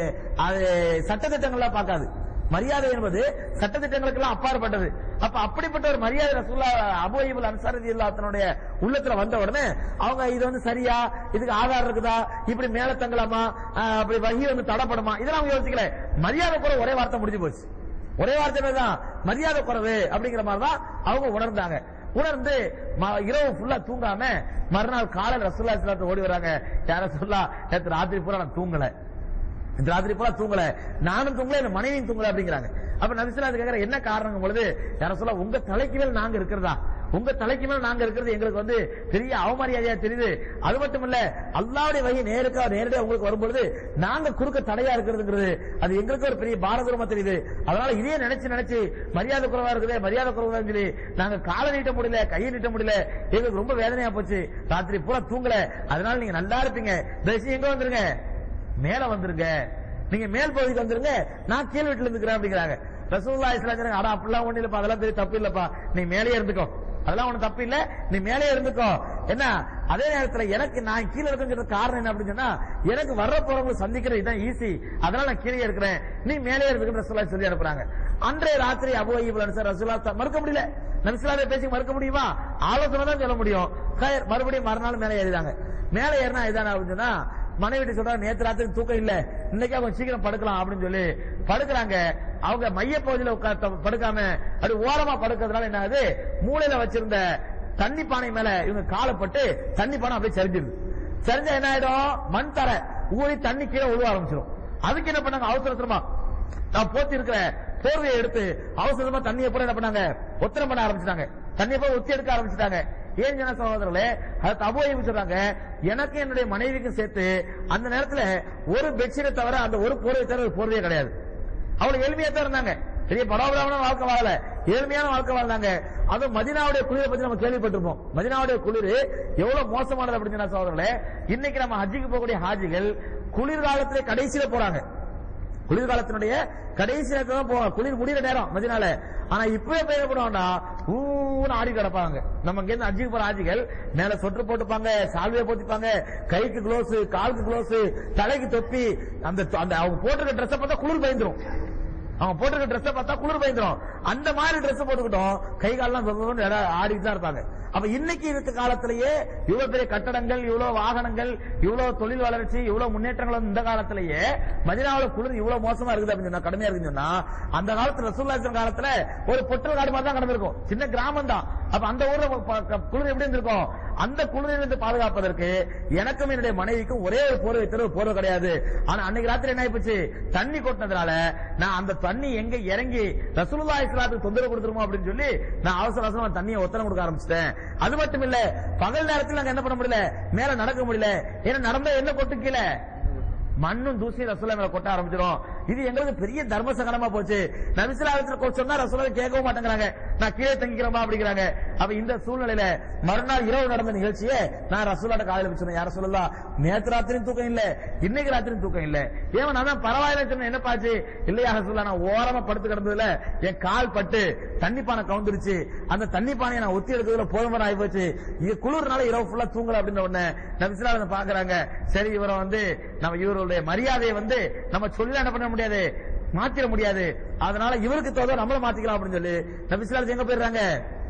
அது சட்டத்திட்டங்கள்லாம் பார்க்காது மரியாதை என்பது சட்டத்திட்டங்களுக்கெல்லாம் அப்பாற்பட்டது அப்ப அப்படிப்பட்ட ஒரு மரியாதை ரசூல்லா அபோயிபுல் அன்சாரதி இல்லாத்தனுடைய உள்ளத்துல வந்த உடனே அவங்க இது வந்து சரியா இதுக்கு ஆதாரம் இருக்குதா இப்படி மேல தங்கலாமா ஆஹ், அப்படி வகி வந்து தடப்படுமா இதெல்லாம் அவங்க யோசிக்கல மரியாதை கூட ஒரே வார்த்தை முடிஞ்சு போச்சு ஒரே வார்த்தை தான் மரியாதை குறைவு அப்படிங்கிற மாதிரி தான் அவங்க உணர்ந்தாங்க உணர்ந்து ம- இரவு ஃபுல்லா தூங்காம மறுநாள் காலையில் ரசூல்லா இஸ்லாத்து ஓடி வராங்க யார சொல்லா நேற்று ராத்திரி பூரா நான் தூங்கல இந்த ராத்திரி பூரா தூங்கல நானும் தூங்கல என் மனைவியும் தூங்கல அப்படிங்கிறாங்க அப்ப நபிசுல்லா கேக்குற என்ன காரணம் பொழுது யார சொல்ல உங்க தலைக்கு மேல் நாங்க இருக்கிறதா உங்க தலைக்கு மேல் நாங்க இருக்கிறது எங்களுக்கு வந்து பெரிய அவமரியாதையா தெரியுது அது மட்டும் இல்ல அல்லாவுடைய வகை நேருக்கா நேரடியா உங்களுக்கு வரும்பொழுது நாங்க குறுக்க தடையா இருக்கிறதுங்கிறது அது எங்களுக்கு ஒரு பெரிய பாரதூரமா தெரியுது அதனால இதே நினைச்சு நினைச்சு மரியாதை குறைவா இருக்குது மரியாதை குறைவா சொல்லி நாங்க காலை நீட்ட முடியல கையை நீட்ட முடியல எங்களுக்கு ரொம்ப வேதனையா போச்சு ராத்திரி பூரா தூங்கல அதனால நீங்க நல்லா இருப்பீங்க தயவுசெய்து எங்க வந்துருங்க மேல வந்துருங்க நீங்க மேல் பகுதிக்கு வந்துருங்க நான் கீழ் வீட்டுல இருந்துக்கிறேன் அப்படிங்கிறாங்க ரசூல்லா இஸ்லாம் சொன்னாங்க, அட அப்படிலாம் ஒண்ணு இல்லப்பா அதெல்லாம் பெரிய தப்பு இல்லப்பா நீ மேலே இருந்துக்கோ அதெல்லாம் ஒண்ணு தப்பு இல்ல நீ மேலே இருந்துக்கோ என்ன அதே நேரத்துல எனக்கு நான் கீழே இருக்குங்கிற காரணம் என்ன அப்படின்னு சொன்னா எனக்கு வர்ற போறவங்களை சந்திக்கிறது இதான் ஈஸி அதனால நான் கீழே இருக்கிறேன் நீ மேலே இருந்துக்கிற ரசூல்லா சொல்லி அனுப்புறாங்க அன்றைய ராத்திரி அபு அய்யூப் அன்சார் ரசூல்லா த- மறுக்க முடியல நபிசுல்லாவை பேசி மறுக்க முடியுமா ஆலோசனை தான் சொல்ல முடியும் கயர், மறுபடியும் மறுநாள் மேலே ஏறிதாங்க மேலே ஏறினா இதான அப்படின்னு சொன்னா மனைவி சொல்றாங்க நேத்து ராத்திரி தூக்கம் இல்ல இன்னைக்கு அவங்க சீக்கிரம் படுக்கலாம் அப்படின்னு சொல்லி படுக்கிறாங்க அவங்க மைய பகுதியில உட்கார்ந்து படுக்காம அப்படி ஓரமா படுக்கிறதுனால என்ன ஆகுது மூளையில வச்சிருந்த தண்ணி பானை மேல இவங்க காலப்பட்டு தண்ணி பானை அப்படியே சரிஞ்சிருது சரிஞ்சா என்ன ஆயிடும் மண் தர ஊறி தண்ணி கீழே உழுவ ஆரம்பிச்சிடும் அதுக்கு என்ன பண்ணாங்க அவசர அவசரமா நான் போத்தி இருக்கிற போர்வையை எடுத்து அவசரமா தண்ணியை பூரா என்ன பண்ணாங்க ஒத்தனம் பண்ண ஆரம்பிச்சிட்டாங்க தண்ணியை போய் ஒத்தி எடுக்க ஆரம்பிச்சிட்டாங்க ஏன் ஜன சகோதரர்களே அது அபோயம் சொல்றாங்க எனக்கு என்னுடைய மனைவிக்கும் சேர்த்து அந்த நேரத்துல ஒரு பெட்ஷீட்டை தவிர அந்த ஒரு போர்வை தவிர ஒரு போர்வையே கிடையாது அவ்வளவு எளிமையா தான் இருந்தாங்க பெரிய படாபடாம வாழ்க்கை வாழல ஏழ்மையான வாழ்க்கை வாழ்ந்தாங்க அதுவும் மதினாவுடைய குளிரை பத்தி நம்ம கேள்விப்பட்டிருப்போம் மதினாவுடைய குளிர் எவ்வளவு மோசமானது அப்படின்னு சொன்னா சகோதரர்களே இன்னைக்கு நம்ம ஹஜ்ஜுக்கு போகக்கூடிய ஹாஜிகள் குளிர்காலத்திலே கடைசியில போறாங்க குளிர்காலத்தினுடைய கடைசி நேரத்துல தான் போவாங்க குளிர் முடியிற நேரம் மதினால ஆனா இப்பவே போய் என்ன பண்ணுவாங்கன்னா ஊன்னு ஆடி கிடப்பாங்க நம்ம இங்க இருந்து அஜிக்கு போற ஆஜிகள் மேல சொட்டு போட்டுப்பாங்க சால்வையை போத்திப்பாங்க கைக்கு க்ளோஸ் காலுக்கு க்ளோஸ் தலைக்கு தொப்பி அந்த அந்த அவங்க போட்டிருக்க ட்ரெஸ் பார்த்தா குளிர் பயந்துரும் அவங்க போட்டிருக்க ட்ரெஸ் பார்த்தா குளிர் பயந்துரும் அந்த மாதிரி ட்ரெஸ் போட்டுக்கிட்டோம் கை கால்லாம் வெவ்வேறு இடம் ஆடிட்டு தான் இருப்பாங்க அப்ப இன்னைக்கு இருக்க காலத்திலேயே இவ்வளவு பெரிய கட்டடங்கள் இவ்வளவு வாகனங்கள் இவ்வளவு தொழில் வளர்ச்சி இவ்வளவு முன்னேற்றங்கள் வந்து இந்த காலத்திலேயே மதினாவுல குளிர் இவ்வளவு மோசமா இருக்குது அப்படின்னு சொன்னா கடுமையா இருக்குன்னு சொன்னா அந்த காலத்துல ரசூல்லா இருக்கிற காலத்துல ஒரு பொட்டல் காடு மாதிரி தான் கிடந்திருக்கும் சின்ன கிராமம் தான் அப்ப அந்த ஊர்ல ப- க- குளிர் எப்படி இருந்திருக்கும் அந்த குளிரிலிருந்து பாதுகாப்பதற்கு எனக்கும் என்னுடைய மனைவிக்கும் ஒரே ஒரு போர்வை தவிர ஒரு போர்வை கிடையாது ஆனா அன்னைக்கு ராத்திரி என்ன ஆயிப்போச்சு தண்ணி கொட்டினதுனால நான் அந்த தண்ணி எங்க இறங்கி ரசூலுல்லா இஸ்லாத்துக்கு தொந்தரவு கொடுத்துருமோ அப்படின்னு சொல்லி நான் அவசர அவசரமா தண்ணியை ஒத்தனம் கொடுக்க ஆரம்பிச்சிட்டேன் அது மட்டும் இல்ல பகல் நேரத்தில் நாங்க என்ன பண்ண முடியல மேல நடக்க முடியல ஏன்னா நடந்தா என்ன கொட்டு கீழே மண்ணும் தூசி ரசூலா மேல கொட்ட ஆரம்பிச்சிடும் இது எங்களுக்கு பெரிய தர்ம சங்கடமா போச்சு நபிசுலாத்துல சொன்னா ரசூலா கேட்கவும் மாட்டேங்கிறாங்க நான் கீழே தங்கிக்கிறோமா அப்படிங்கிறாங்க அப்ப இந்த சூழ்நிலையில மறுநாள் இரவு நடந்த நிகழ்ச்சியை நான் ரசூலாட்ட காலையில சொன்னேன் யார சொல்லலாம் நேத்து ராத்திரியும் தூக்கம் இல்ல இன்னைக்கு ராத்திரியும் தூக்கம் இல்ல ஏன் நான் தான் பரவாயில்ல சொன்னேன் என்ன பாச்சு இல்லையா ரசூலா நான் ஓரமா படுத்து கிடந்ததுல என் கால் பட்டு தண்ணி பானை கவுந்துருச்சு அந்த தண்ணி பானையை நான் ஒத்தி எடுக்கிறதுல போதுமான ஆகி போச்சு இது குளிர்னால இரவு ஃபுல்லா தூங்கல அப்படின்னு உடனே நபிசுலா அதை பாக்குறாங்க சரி இவரை வந்து நம்ம இவருடைய மரியாதையை வந்து நம்ம சொல்லி என்ன பண்ண முடியாது மாத்திர முடியாது அதனால இவருக்கு தோதோ நம்மள மாத்திக்கலாம் அப்படின்னு சொல்லி நபிசுலா எங்க போயிடுறாங்க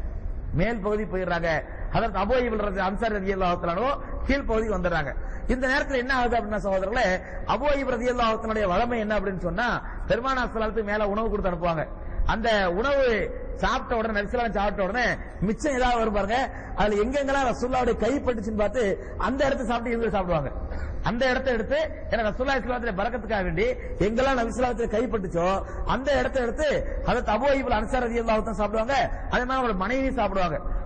மேல் பகுதி போயிடுறாங்க அதற்கு அபோயிபிள் அன்சார் ரதி அல்லாஹத்தானோ கீழ் பகுதிக்கு வந்துடுறாங்க இந்த நேரத்துல என்ன ஆகுது அப்படின்னா சகோதரர்களே அபோயிப் ரதி அல்லாஹத்தனுடைய வளமை என்ன அப்படின்னு சொன்னா பெருமானா சலாத்துக்கு மேல உணவு கொடுத்து அனுப்புவாங்க அந்த உணவு சாப்பிட்ட உடனே நபிசுலாம் சாப்பிட்ட உடனே மிச்சம் ஏதாவது வரும் பாருங்க அதுல எங்கெங்கெல்லாம் ரசூல்லாவுடைய கை பட்டுச்சுன்னு பார்த்து அந்த இடத்த சாப்பிட்டு இவங்க சாப்பிடுவாங்க அந்த இடத்த எடுத்து ஏன்னா ரசூல்லா இஸ்லாத்துல பறக்கத்துக்காக வேண்டி எங்கெல்லாம் நபிசுலாத்துல கைப்பட்டுச்சோ அந்த இடத்த எடுத்து அதை தபோ இவள் அன்சார் ரதி தான் சாப்பிடுவாங்க அதே மாதிரி அவங்களோட மனைவி சாப்பிடுவாங்க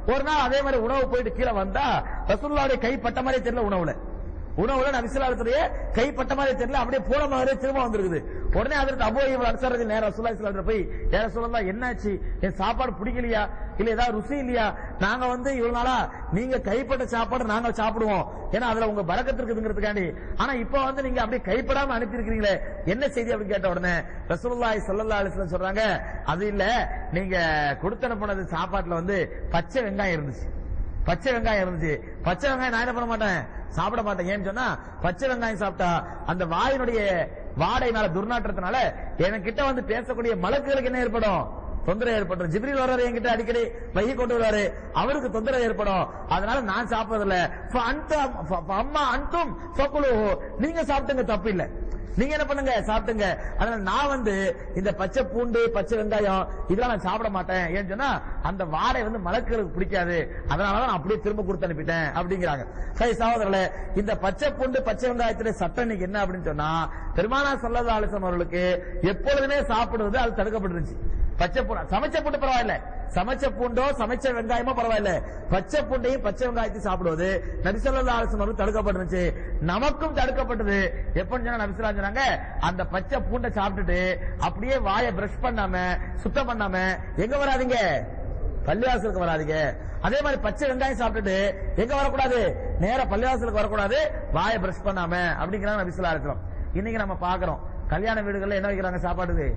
ஒரு நாள் அதே மாதிரி உணவு போயிட்டு கீழே வந்தா ரசூலுல்லாவுடைய கை பட்ட மாதிரி தெரியல உணவுல உணவுல நபிசுல்லாத்துடைய கை பட்ட மாதிரி தெரியல அப்படியே போன மாதிரி திரும்ப வந்திருக்குது உடனே அதற்கு அபோ இவள் அனுசரது நேரம் ரசூல்லா இஸ்லாத்துல போய் ஏற சொல்லலாம் என்னாச்சு என் சாப்பாடு பிடிக்கலையா இல்ல ஏதாவது ருசி இல்லையா நாங்க வந்து இவ்வளவு நாளா நீங்க கைப்பட்ட சாப்பாடு நாங்க சாப்பிடுவோம் ஏன்னா அதுல உங்க பறக்கத்து இருக்குதுங்கிறதுக்காண்டி ஆனா இப்ப வந்து நீங்க அப்படியே கைப்படாம அனுப்பி இருக்கிறீங்களே என்ன செய்தி அப்படின்னு கேட்ட உடனே ரசூலுல்லாஹி ஸல்லல்லாஹு அலைஹி வஸல்லம் சொல்றாங்க அது இல்ல நீங்க கொடுத்து அனுப்புனது சாப்பாட்டுல வந்து பச்சை வெங்காயம் இருந்துச்சு பச்சை வெங்காயம் இருந்துச்சு பச்சை வெங்காயம் நான் என்ன பண்ண மாட்டேன் சாப்பிட மாட்டேன் ஏன்னு சொன்னா பச்சை வெங்காயம் சாப்பிட்டா அந்த வாயினுடைய வாடைனால துர்நாற்றத்தினால என்கிட்ட வந்து பேசக்கூடிய மலக்குகளுக்கு என்ன ஏற்படும் தொந்தரவு ஏற்படும் ஜிப்ரீல் வர்றாரு என்கிட்ட அடிக்கடி வகி கொண்டு வர்றாரு அவருக்கு தொந்தரவு ஏற்படும் அதனால நான் சாப்பிடுறதில்ல ஃப அன்தும் ஃப- ஃப அம்மா அன்தும் ஃபகுலுஹு. நீங்க சாப்பிட்டுங்க தப்பு இல்ல நீங்க என்ன பண்ணுங்க சாப்பிட்டுங்க அதனால நான் வந்து இந்த பச்சை பூண்டு பச்சை வெங்காயம் இதெல்லாம் நான் சாப்பிட மாட்டேன் ஏன்னு சொன்னா அந்த வாடை வந்து மலக்குகளுக்கு பிடிக்காது அதனாலதான் நான் அப்படியே திரும்ப கொடுத்து அனுப்பிட்டேன் அப்படிங்கிறாங்க சரி சகோதரர்களே இந்த பச்சை பூண்டு பச்சை வெங்காயத்துல சட்டம் இன்னைக்கு என்ன அப்படின்னு சொன்னா பெருமானா சல்லா அலிசம் அவர்களுக்கு எப்பொழுதுமே சாப்பிடுவது அது தடுக்கப்பட்டிருந்துச்சு பச்சை பூண்டு சமைச்ச பூண்டு பரவாயில்ல சமைச்ச பூண்டோ சமைச்ச வெங்காயமோ பரவாயில்ல பச்சை பூண்டையும் பச்சை வெங்காயத்தையும் சாப்பிடுவது நபிசல்லா அலிசம் அவர்கள் தடுக்கப்பட்டிருந்துச்சு நமக்கும் தடுக்கப்பட்டது எப்பன்னு சொன்னா நபிசல்லா சொன்னாங்க அந்த பச்சை பூண்டை சாப்பிட்டுட்டு அப்படியே வாயை பிரஷ் பண்ணாம சுத்தம் பண்ணாம எங்க வராதீங்க பள்ளிவாசலுக்கு வராதீங்க அதே மாதிரி பச்சை வெங்காயம் சாப்பிட்டுட்டு எங்க வரக்கூடாது நேரா பள்ளிவாசலுக்கு வரக்கூடாது வாயை பிரஷ் பண்ணாம அப்படிங்கிறாங்க நபிசல்லா இருக்கிறோம் இன்னைக்கு நம்ம பாக்குறோம் கல்யாண வீடுகள்ல என்ன வைக்கிறாங்க சாப்பாடுக்கு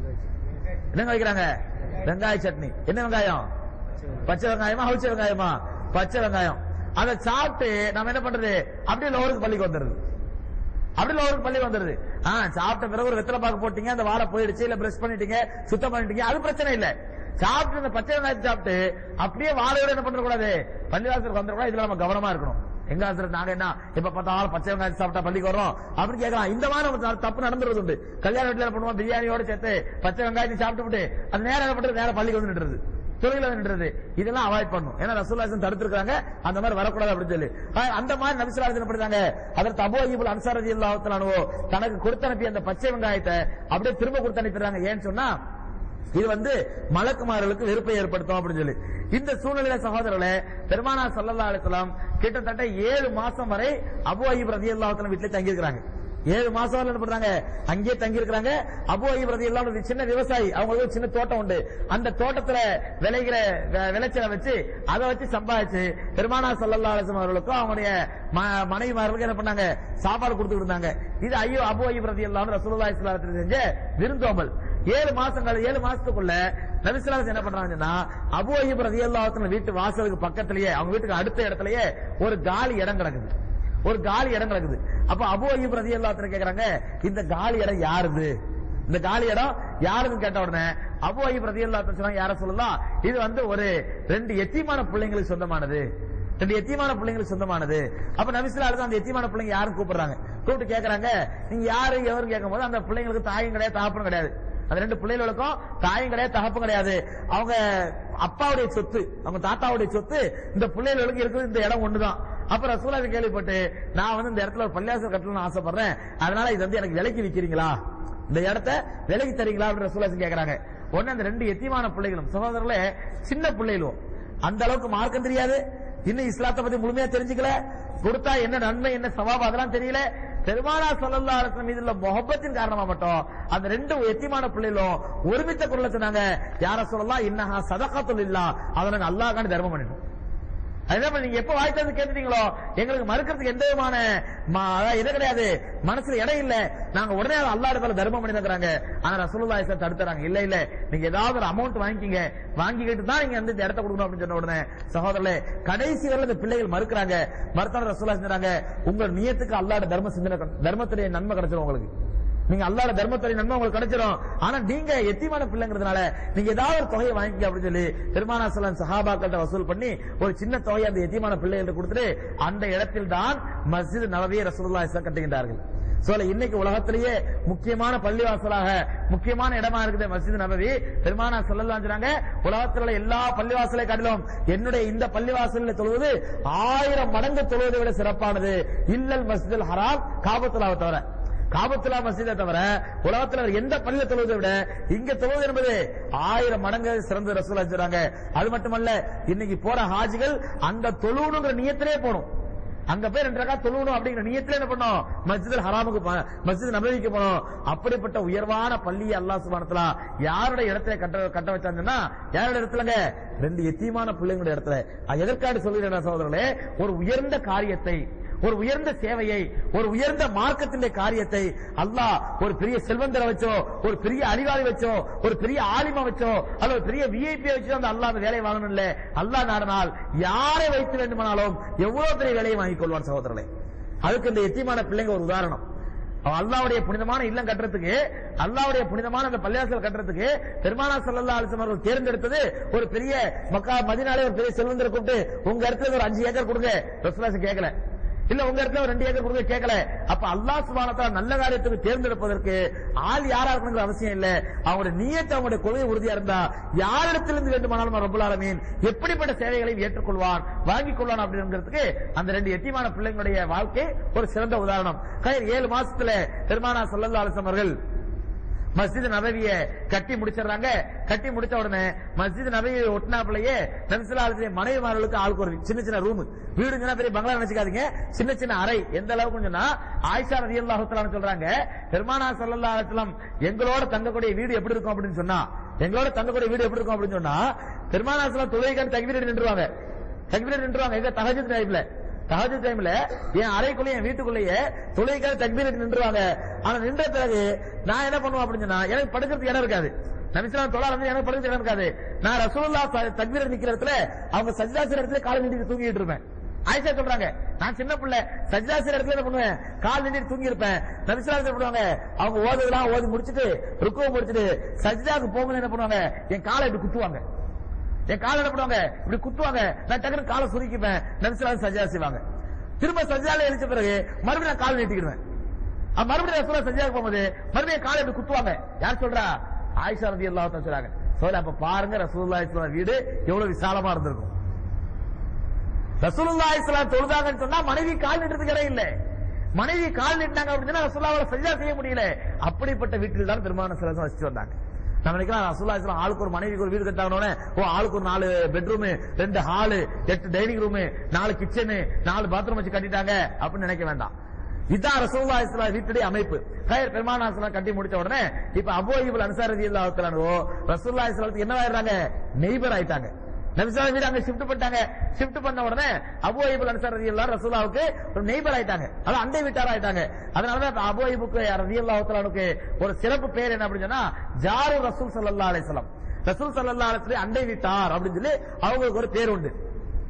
என்னங்க வைக்கிறாங்க வெங்காய சட்னி என்ன வெங்காயம் பச்சை வெங்காயமா அவிச்ச வெங்காயமா பச்சை வெங்காயம் அதை சாப்பிட்டு நம்ம என்ன பண்றது அப்படியே லோருக்கு பள்ளிக்கு வந்துருது அப்படி லோருக்கு பள்ளி வந்துருது ஆ சாப்பிட்ட பிறகு ஒரு வெத்தலை பாக்கு போட்டீங்க அந்த வாடை போயிடுச்சு இல்ல பிரஷ் பண்ணிட்டீங்க சுத்தம் பண்ணிட்டீங்க அது பிரச்சனை இல்ல சாப்பிட்டு இந்த பச்சை வெங்காயத்தை சாப்பிட்டு அப்படியே வாழையோட என்ன பண்ண கூடாது பள்ளிவாசலுக்கு வந்துடக்கூடாது இதுல நம்ம கவனமா இருக்கணும் எங்க ஆசிரியர் நாங்க என்ன இப்ப பார்த்தாலும் பச்சை வெங்காயம் சாப்பிட்டா பள்ளிக்கு வரோம் அப்படின்னு கேட்கலாம் இந்த மாதிரி நம்ம த- தப்பு நடந்துறது உண்டு கல்யாண வீட்டுல என்ன பண்ணுவோம் பிரியாணியோட சேர்த்து பச்சை வெங்காயத்தை சாப்பிட்டு அது நேரம் என்ன பண்றது நேரம் பள்ளிக்கு வந்து நின்றுது தொழில நின்றது இதெல்லாம் அவாய்ட் பண்ணும் ஏன்னா ரசூல்லாசன் தடுத்திருக்காங்க அந்த மாதிரி வரக்கூடாது அப்படின்னு சொல்லி ஆஹ் அந்த மாதிரி நபிசுல்லாசன் பண்றாங்க அதற்கு அபோ இபுல் அன்சாரதி அல்லாஹத்தலானோ தனக்கு கொடுத்து அனுப்பிய அந்த பச்சை வெங்காயத்தை அப்படியே திரும்ப கொடுத்து அனுப்பிடுறாங்க ஏன்னு சொன்னா இது வந்து மலக்குமார்களுக்கு வெறுப்பை ஏற்படுத்தும் அப்படின்னு சொல்லி இந்த சூழ்நிலையில சகோதரர்களே பெருமானா சல்லல்லா அலிஸ்லாம் கிட்டத்தட்ட ஏழு மாசம் வரை அபு அய்யப் ரதி அல்லாஹத்தலம் வீட்டுல தங்கியிருக்கிறாங்க ஏழு மாசம் வரை என்ன பண்றாங்க அங்கேயே தங்கி இருக்காங்க அபு அய்யப் ரதி எல்லாம் ஒரு சின்ன விவசாயி அவங்களுக்கு ஒரு சின்ன தோட்டம் உண்டு அந்த தோட்டத்துல விளைகிற வெ- விளைச்சலை வச்சு அதை வச்சு சம்பாதிச்சு பெருமானா சல்லல்லா அலிஸ்லாம் அவர்களுக்கும் அவங்களுடைய ம- மனைவிமார்களுக்கும் என்ன பண்ணாங்க சாப்பாடு கொடுத்துட்டு இருந்தாங்க இது ஐயோ அபு அய்யப் ரதி எல்லாம் ரசூலுல்லாஹி ஸல்லல்லாஹு அலைஹி வஸல்லம் செஞ்ச விருந்தோம்பல் ஏழு மாசங்கள் ஏழு மாசத்துக்குள்ள நபிசுல்லாஸ் என்ன பண்றாங்கன்னா அபு அய்யப் ரலியல்லாஹு அன்ஹு வீட்டு வாசலுக்கு பக்கத்திலேயே அவங்க வீட்டுக்கு அடுத்த இடத்துலயே ஒரு காலி இடம் கிடக்குது ஒரு காலி இடம் கிடக்குது அப்ப அபு அய்யப் ரலியல்லாஹு அன்ஹு கேக்குறாங்க இந்த காலி இடம் யாருது இந்த காலி இடம் யாருன்னு கேட்ட உடனே அபு அய்யப் ரலியல்லாஹு அன்ஹு சொன்னாங்க யார சொல்லலாம் இது வந்து ஒரு ரெண்டு எத்தியமான பிள்ளைங்களுக்கு சொந்தமானது ரெண்டு எத்தியமான பிள்ளைங்களுக்கு சொந்தமானது அப்ப நபிசுல்லா அந்த எத்தியமான பிள்ளைங்க யாரும் கூப்பிடுறாங்க கூப்பிட்டு கேக்குறாங்க நீங்க யாரு எவரும் கேட்கும்போது அந்த பிள்ளைங்களுக்கு தாயும் கிடையாது தகப்பனும் கிடையாது அந்த ரெண்டு பிள்ளைகளுக்கும் தாயும் கிடையாது தகப்பும் கிடையாது அவங்க அப்பாவுடைய சொத்து அவங்க தாத்தாவுடைய சொத்து இந்த பிள்ளைகளுக்கு இருக்குது இந்த இடம் ஒண்ணுதான் அப்ப ரசூலா இதை கேள்விப்பட்டு நான் வந்து இந்த இடத்துல ஒரு பள்ளியாசல் கட்டணும்னு ஆசைப்படுறேன் அதனால இது வந்து எனக்கு விலைக்கு விக்கிறீங்களா இந்த இடத்த விலைக்கு தரீங்களா அப்படின்னு ரசூலாசன் கேக்குறாங்க உடனே அந்த ரெண்டு எத்தியமான பிள்ளைகளும் சகோதரர்களே சின்ன பிள்ளைகளும் அந்த அளவுக்கு மார்க்கம் தெரியாது இன்னும் இஸ்லாத்தை பத்தி முழுமையா தெரிஞ்சுக்கல கொடுத்தா என்ன நன்மை என்ன சவாபம் அதெல்லாம் தெரியல பெருமானா சல்லல்லா அலிஸ்லாம் மீது உள்ள முகப்பத்தின் காரணமா மட்டும் அந்த ரெண்டு எத்தியமான பிள்ளைகளும் ஒருமித்த குரல சொன்னாங்க யார சொல்லலாம் இன்னஹா சதகாத்துல் இல்லா அதை நாங்க அல்லாஹ்கான தர்மம் பண்ணிட்டோம் அதுதான் நீங்க எப்ப வாய் திறந்து கேட்டுட்டீங்களோ எங்களுக்கு மறுக்கிறதுக்கு எந்த விதமான ம- அதாவது இது கிடையாது மனசுல இடம் இல்ல நாங்க உடனே அதை அல்லா இடத்துல தர்மம் பண்ணி தக்குறாங்க ஆனா ரசூலுல்லாஹி ஸல்லல்லாஹு தடுத்துறாங்க இல்ல இல்ல நீங்க ஏதாவது ஒரு அமௌண்ட் வாங்கிக்கிங்க வாங்கிக்கிட்டு தான் நீங்க வந்து இந்த இடத்த கொடுக்கணும் அப்படின்னு சொன்ன உடனே சகோதரர்களே கடைசி வரை இந்த பிள்ளைகள் மறுக்கிறாங்க மறுத்தாலும் ரசூலா செஞ்சாங்க உங்க நியத்துக்கு அல்லாட தர்ம சிந்தனை தர்மத்துடைய நன்மை கிடைச்சிடும் உங்களுக்கு நீங்க அல்லாட தர்மத்துறை நன்மை உங்களுக்கு கிடைச்சிடும் ஆனா நீங்க எத்தியமான பிள்ளைங்கிறதுனால நீங்க ஏதாவது ஒரு தொகையை வாங்கிக்க அப்படின்னு சொல்லி பெருமானா சலம் சஹாபாக்கள்ட்ட வசூல் பண்ணி ஒரு சின்ன தொகையை அந்த எத்தியமான பிள்ளைகள்ட்ட கொடுத்துட்டு அந்த இடத்தில் தான் மஸ்ஜித் நபவியை ரசூலுல்லாஹி ஸல்லல்லாஹு கட்டுகின்றார்கள் சோல இன்னைக்கு உலகத்திலேயே முக்கியமான பள்ளிவாசலாக முக்கியமான இடமா இருக்குது மஸ்ஜித் நபவி பெருமானா சொல்லலாம் சொன்னாங்க உலகத்தில் உள்ள எல்லா பள்ளிவாசலை காட்டிலும் என்னுடைய இந்த பள்ளிவாசலில் தொழுவது ஆயிரம் மடங்கு தொழுவதை விட சிறப்பானது இல்லல் மஸ்ஜிதுல் ஹராம் காபத்துலாவை தவிர காபத்துலா மஸ்ஜிதை தவிர உலகத்துல வேற எந்த பள்ளியில தொழுவதை விட இங்க தொழுவது என்பது ஆயிரம் மடங்கு சிறந்த ரசூலா சொல்றாங்க அது மட்டுமல்ல இன்னைக்கு போற ஹாஜிகள் அங்க தொழுவணுங்கிற நியத்திலே போகணும் அங்க போய் ரெண்டு ரக்கா தொழுவணும் அப்படிங்கிற நியத்திலே என்ன பண்ணோம் மஸ்ஜித் ஹராமுக்கு போ- மஸ்ஜித் நபவிக்கு போனோம் அப்படிப்பட்ட உயர்வான பள்ளியை அல்லாஹ் சுபானத்துல யாருடைய இடத்துல கட்ட கட்ட வச்சாங்கன்னா யாருடைய இடத்துலங்க ரெண்டு எத்தியமான பிள்ளைங்களுடைய இடத்துல அது எதற்காக சொல்லுகிறேன் சகோதரர்களே ஒரு உயர்ந்த காரியத்தை ஒரு உயர்ந்த சேவையை ஒரு உயர்ந்த மார்க்கத்தின் காரியத்தை அல்லாஹ் ஒரு பெரிய செல்வந்தரை வச்சோ ஒரு பெரிய அறிவாளி வச்சோ ஒரு பெரிய ஆலிமா வச்சோ அல்லது ஒரு பெரிய விஐபி வச்சோ அந்த அல்லாஹ் அந்த வேலையை வாங்கணும் இல்ல அல்லாஹ் நாடினால் யாரை வைத்து வேண்டுமானாலும் எவ்வளவு பெரிய வேலையை வாங்கிக் கொள்வான் சகோதரர்களே அதுக்கு இந்த எத்தியமான பிள்ளைங்க ஒரு உதாரணம் அவன் அல்லாவுடைய புனிதமான இல்லம் கட்டுறதுக்கு அல்லாவுடைய புனிதமான அந்த பள்ளியாசல் கட்டுறதுக்கு பெருமானா சல்லல்லா அலிசம் அவர்கள் தேர்ந்தெடுத்தது ஒரு பெரிய மக்கா மதினாலே ஒரு பெரிய செல்வந்தரை கூப்பிட்டு உங்க இடத்துல ஒரு அஞ்சு ஏக்கர் கொடுங்க ரசூலாசம் கேட்கல இல்ல உங்க இடத்துல ஒரு ரெண்டு ஏக்கர் கொடுங்க கேட்கல அப்ப அல்லாஹ் சுபானத்தால நல்ல காரியத்துக்கு தேர்ந்தெடுப்பதற்கு ஆள் யாரா இருக்கணுங்கிற அவசியம் இல்ல அவங்களுடைய நீயத்தை அவங்களுடைய கொள்கை உறுதியா இருந்தா யாரிடத்திலிருந்து வேண்டுமானாலும் ரப்பல் ஆலமீன் எப்படிப்பட்ட சேவைகளையும் ஏற்றுக்கொள்வான் வாங்கிக் கொள்வான் அப்படிங்கிறதுக்கு அந்த ரெண்டு எட்டிமான பிள்ளைங்களுடைய வாழ்க்கை ஒரு சிறந்த உதாரணம் கயிறு ஏழு மாசத்துல பெருமானா சல்லல்லா அலிசம் அவர்கள் மஸ்ஜித் நபவிய கட்டி முடிச்சிடுறாங்க கட்டி முடிச்ச உடனே மஸ்ஜித் நபவியை ஒட்டினாப்பிலேயே நபிசுல்லாலுடைய மனைவிமார்களுக்கு ஆளுக்கு ஒரு சின்ன சின்ன ரூம் வீடுங்கன்னா பெரிய பங்களா நினைச்சுக்காதீங்க சின்ன சின்ன அறை எந்த அளவுக்கு சொன்னா ஆயிஷா ரதி அல்லாஹுத்தலான்னு சொல்றாங்க பெருமானா சல்லல்லா அலிஸ்லாம் எங்களோட தங்கக்கூடிய வீடு எப்படி இருக்கும் அப்படின்னு சொன்னா எங்களோட தங்கக்கூடிய வீடு எப்படி இருக்கும் அப்படின்னு சொன்னா பெருமானா சல்லாம் தொழுகைக்கான தகுவீடு நின்றுவாங்க தக்பீர் நின்றுவாங்க எங்க தஹஜத் டைம்ல தஹஜத் டைம்ல என் அறைக்குள்ள என் வீட்டுக்குள்ளேயே தொழுகைக்காக தக்பீர் நின்றுவாங்க ஆனா நின்ற பிறகு நான் என்ன பண்ணுவேன் அப்படின்னு சொன்னா எனக்கு படுக்கிறதுக்கு இடம் இருக்காது நபிஸ்லாம் தொழா வந்து எனக்கு படுக்கிறதுக்கு இடம் இருக்காது நான் ரசூலுல்லா தக்பீர் நிக்கிற இடத்துல அவங்க சஜ்ஜாசிர இடத்துல கால் நீட்டி தூங்கிட்டு இருப்பேன் ஆயிஷா சொல்றாங்க நான் சின்ன பிள்ளை சஜ்ஜாசிர இடத்துல என்ன பண்ணுவேன் கால் நீட்டி தூங்கி இருப்பேன் நபிஸ்லாம் என்ன பண்ணுவாங்க அவங்க ஓதுதெல்லாம் ஓதி முடிச்சிட்டு ருக்குவ முடிச்சிட்டு சஜ்ஜாக்கு போகும்போது என்ன பண்ணுவாங்க என் காலை இப்படி குத்துவாங்க என் காலை என்ன பண்ணுவாங்க இப்படி குத்துவாங்க நான் டக்குனு காலை சுருக்கிப்பேன் நபிசுலாம் சஜ்ஜா செய்வாங்க திரும்ப சஜ்ஜால எழுச்ச பிறகு மறுபடியும் நான் கால் நீட்டிக்கிடுவேன் அப்ப மறுபடியும் ரசூலா சஜ்ஜாக்கு போகும்போது மறுபடியும் காலை இப்படி குத்துவாங்க யார் சொல்றா ஆயிஷா ரதி அல்லாஹ் சொல்றாங்க சொல்ல அப்ப பாருங்க ரசூலுல்லாஹி ஸல்லல்லாஹு வீடு எவ்வளவு விசாலமா இருந்திருக்கும் ரசூலுல்லாஹி ஸல்லல்லாஹு தொழுதாங்கன்னு சொன்னா மனைவி கால் நீட்டுறதுக்கு இடம் இல்ல மனைவி கால் நீட்டினாங்க அப்படின்னு சொன்னா ரசூலுல்லாஹ்வால சஜ்ஜா செய்ய முடியல அப்படிப்பட்ட வீட்டில் தான் பெருமான சிலசம் வச்சுட்டு வந்தாங்க நம்ம நினைக்கலாம் ரசூல்லா இஸ்லாம் ஆளுக்கு ஒரு மனைவிக்கு ஒரு வீடு கட்டாங்கன்னு ஓ ஆளுக்கு ஒரு நாலு பெட்ரூம் ரெண்டு ஹாலு எட்டு டைனிங் ரூம் நாலு கிச்சனு நாலு பாத்ரூம் வச்சு கட்டிட்டாங்க அப்படின்னு நினைக்க வேண்டாம் இதான் ரசூல்லா இஸ்லாம் வீட்டுடைய அமைப்பு கயர் பெருமானா இஸ்லாம் கட்டி முடிச்ச உடனே இப்ப அபோ இபுல் அன்சார் ரதி அல்லாஹ் ரசூல்லா இஸ்லாத்துக்கு என்ன ஆயிடுறாங்க நெய்பர் ஆயிட்டாங்க நபிசால வீடு அங்க ஷிஃப்ட் பண்ணிட்டாங்க ஷிஃப்ட் பண்ண உடனே அபு ஐபுல் அன்சார் ரதி அல்லா ரசூலாவுக்கு ஒரு நெய்பர் ஆயிட்டாங்க அதான் அண்டை வீட்டார் ஆயிட்டாங்க அதனாலதான் இப்ப அபு ஐபுக்கு ரதி அல்லாஹுக்கு ஒரு சிறப்பு பேர் என்ன அப்படின்னு சொன்னா ஜாரு ரசூல் சல்லா அலிஸ்லாம் ரசூல் சல்லா அலிஸ்லே அண்டை வீட்டார் அப்படின்னு சொல்லி அவங்களுக்கு ஒரு பேர் உண்டு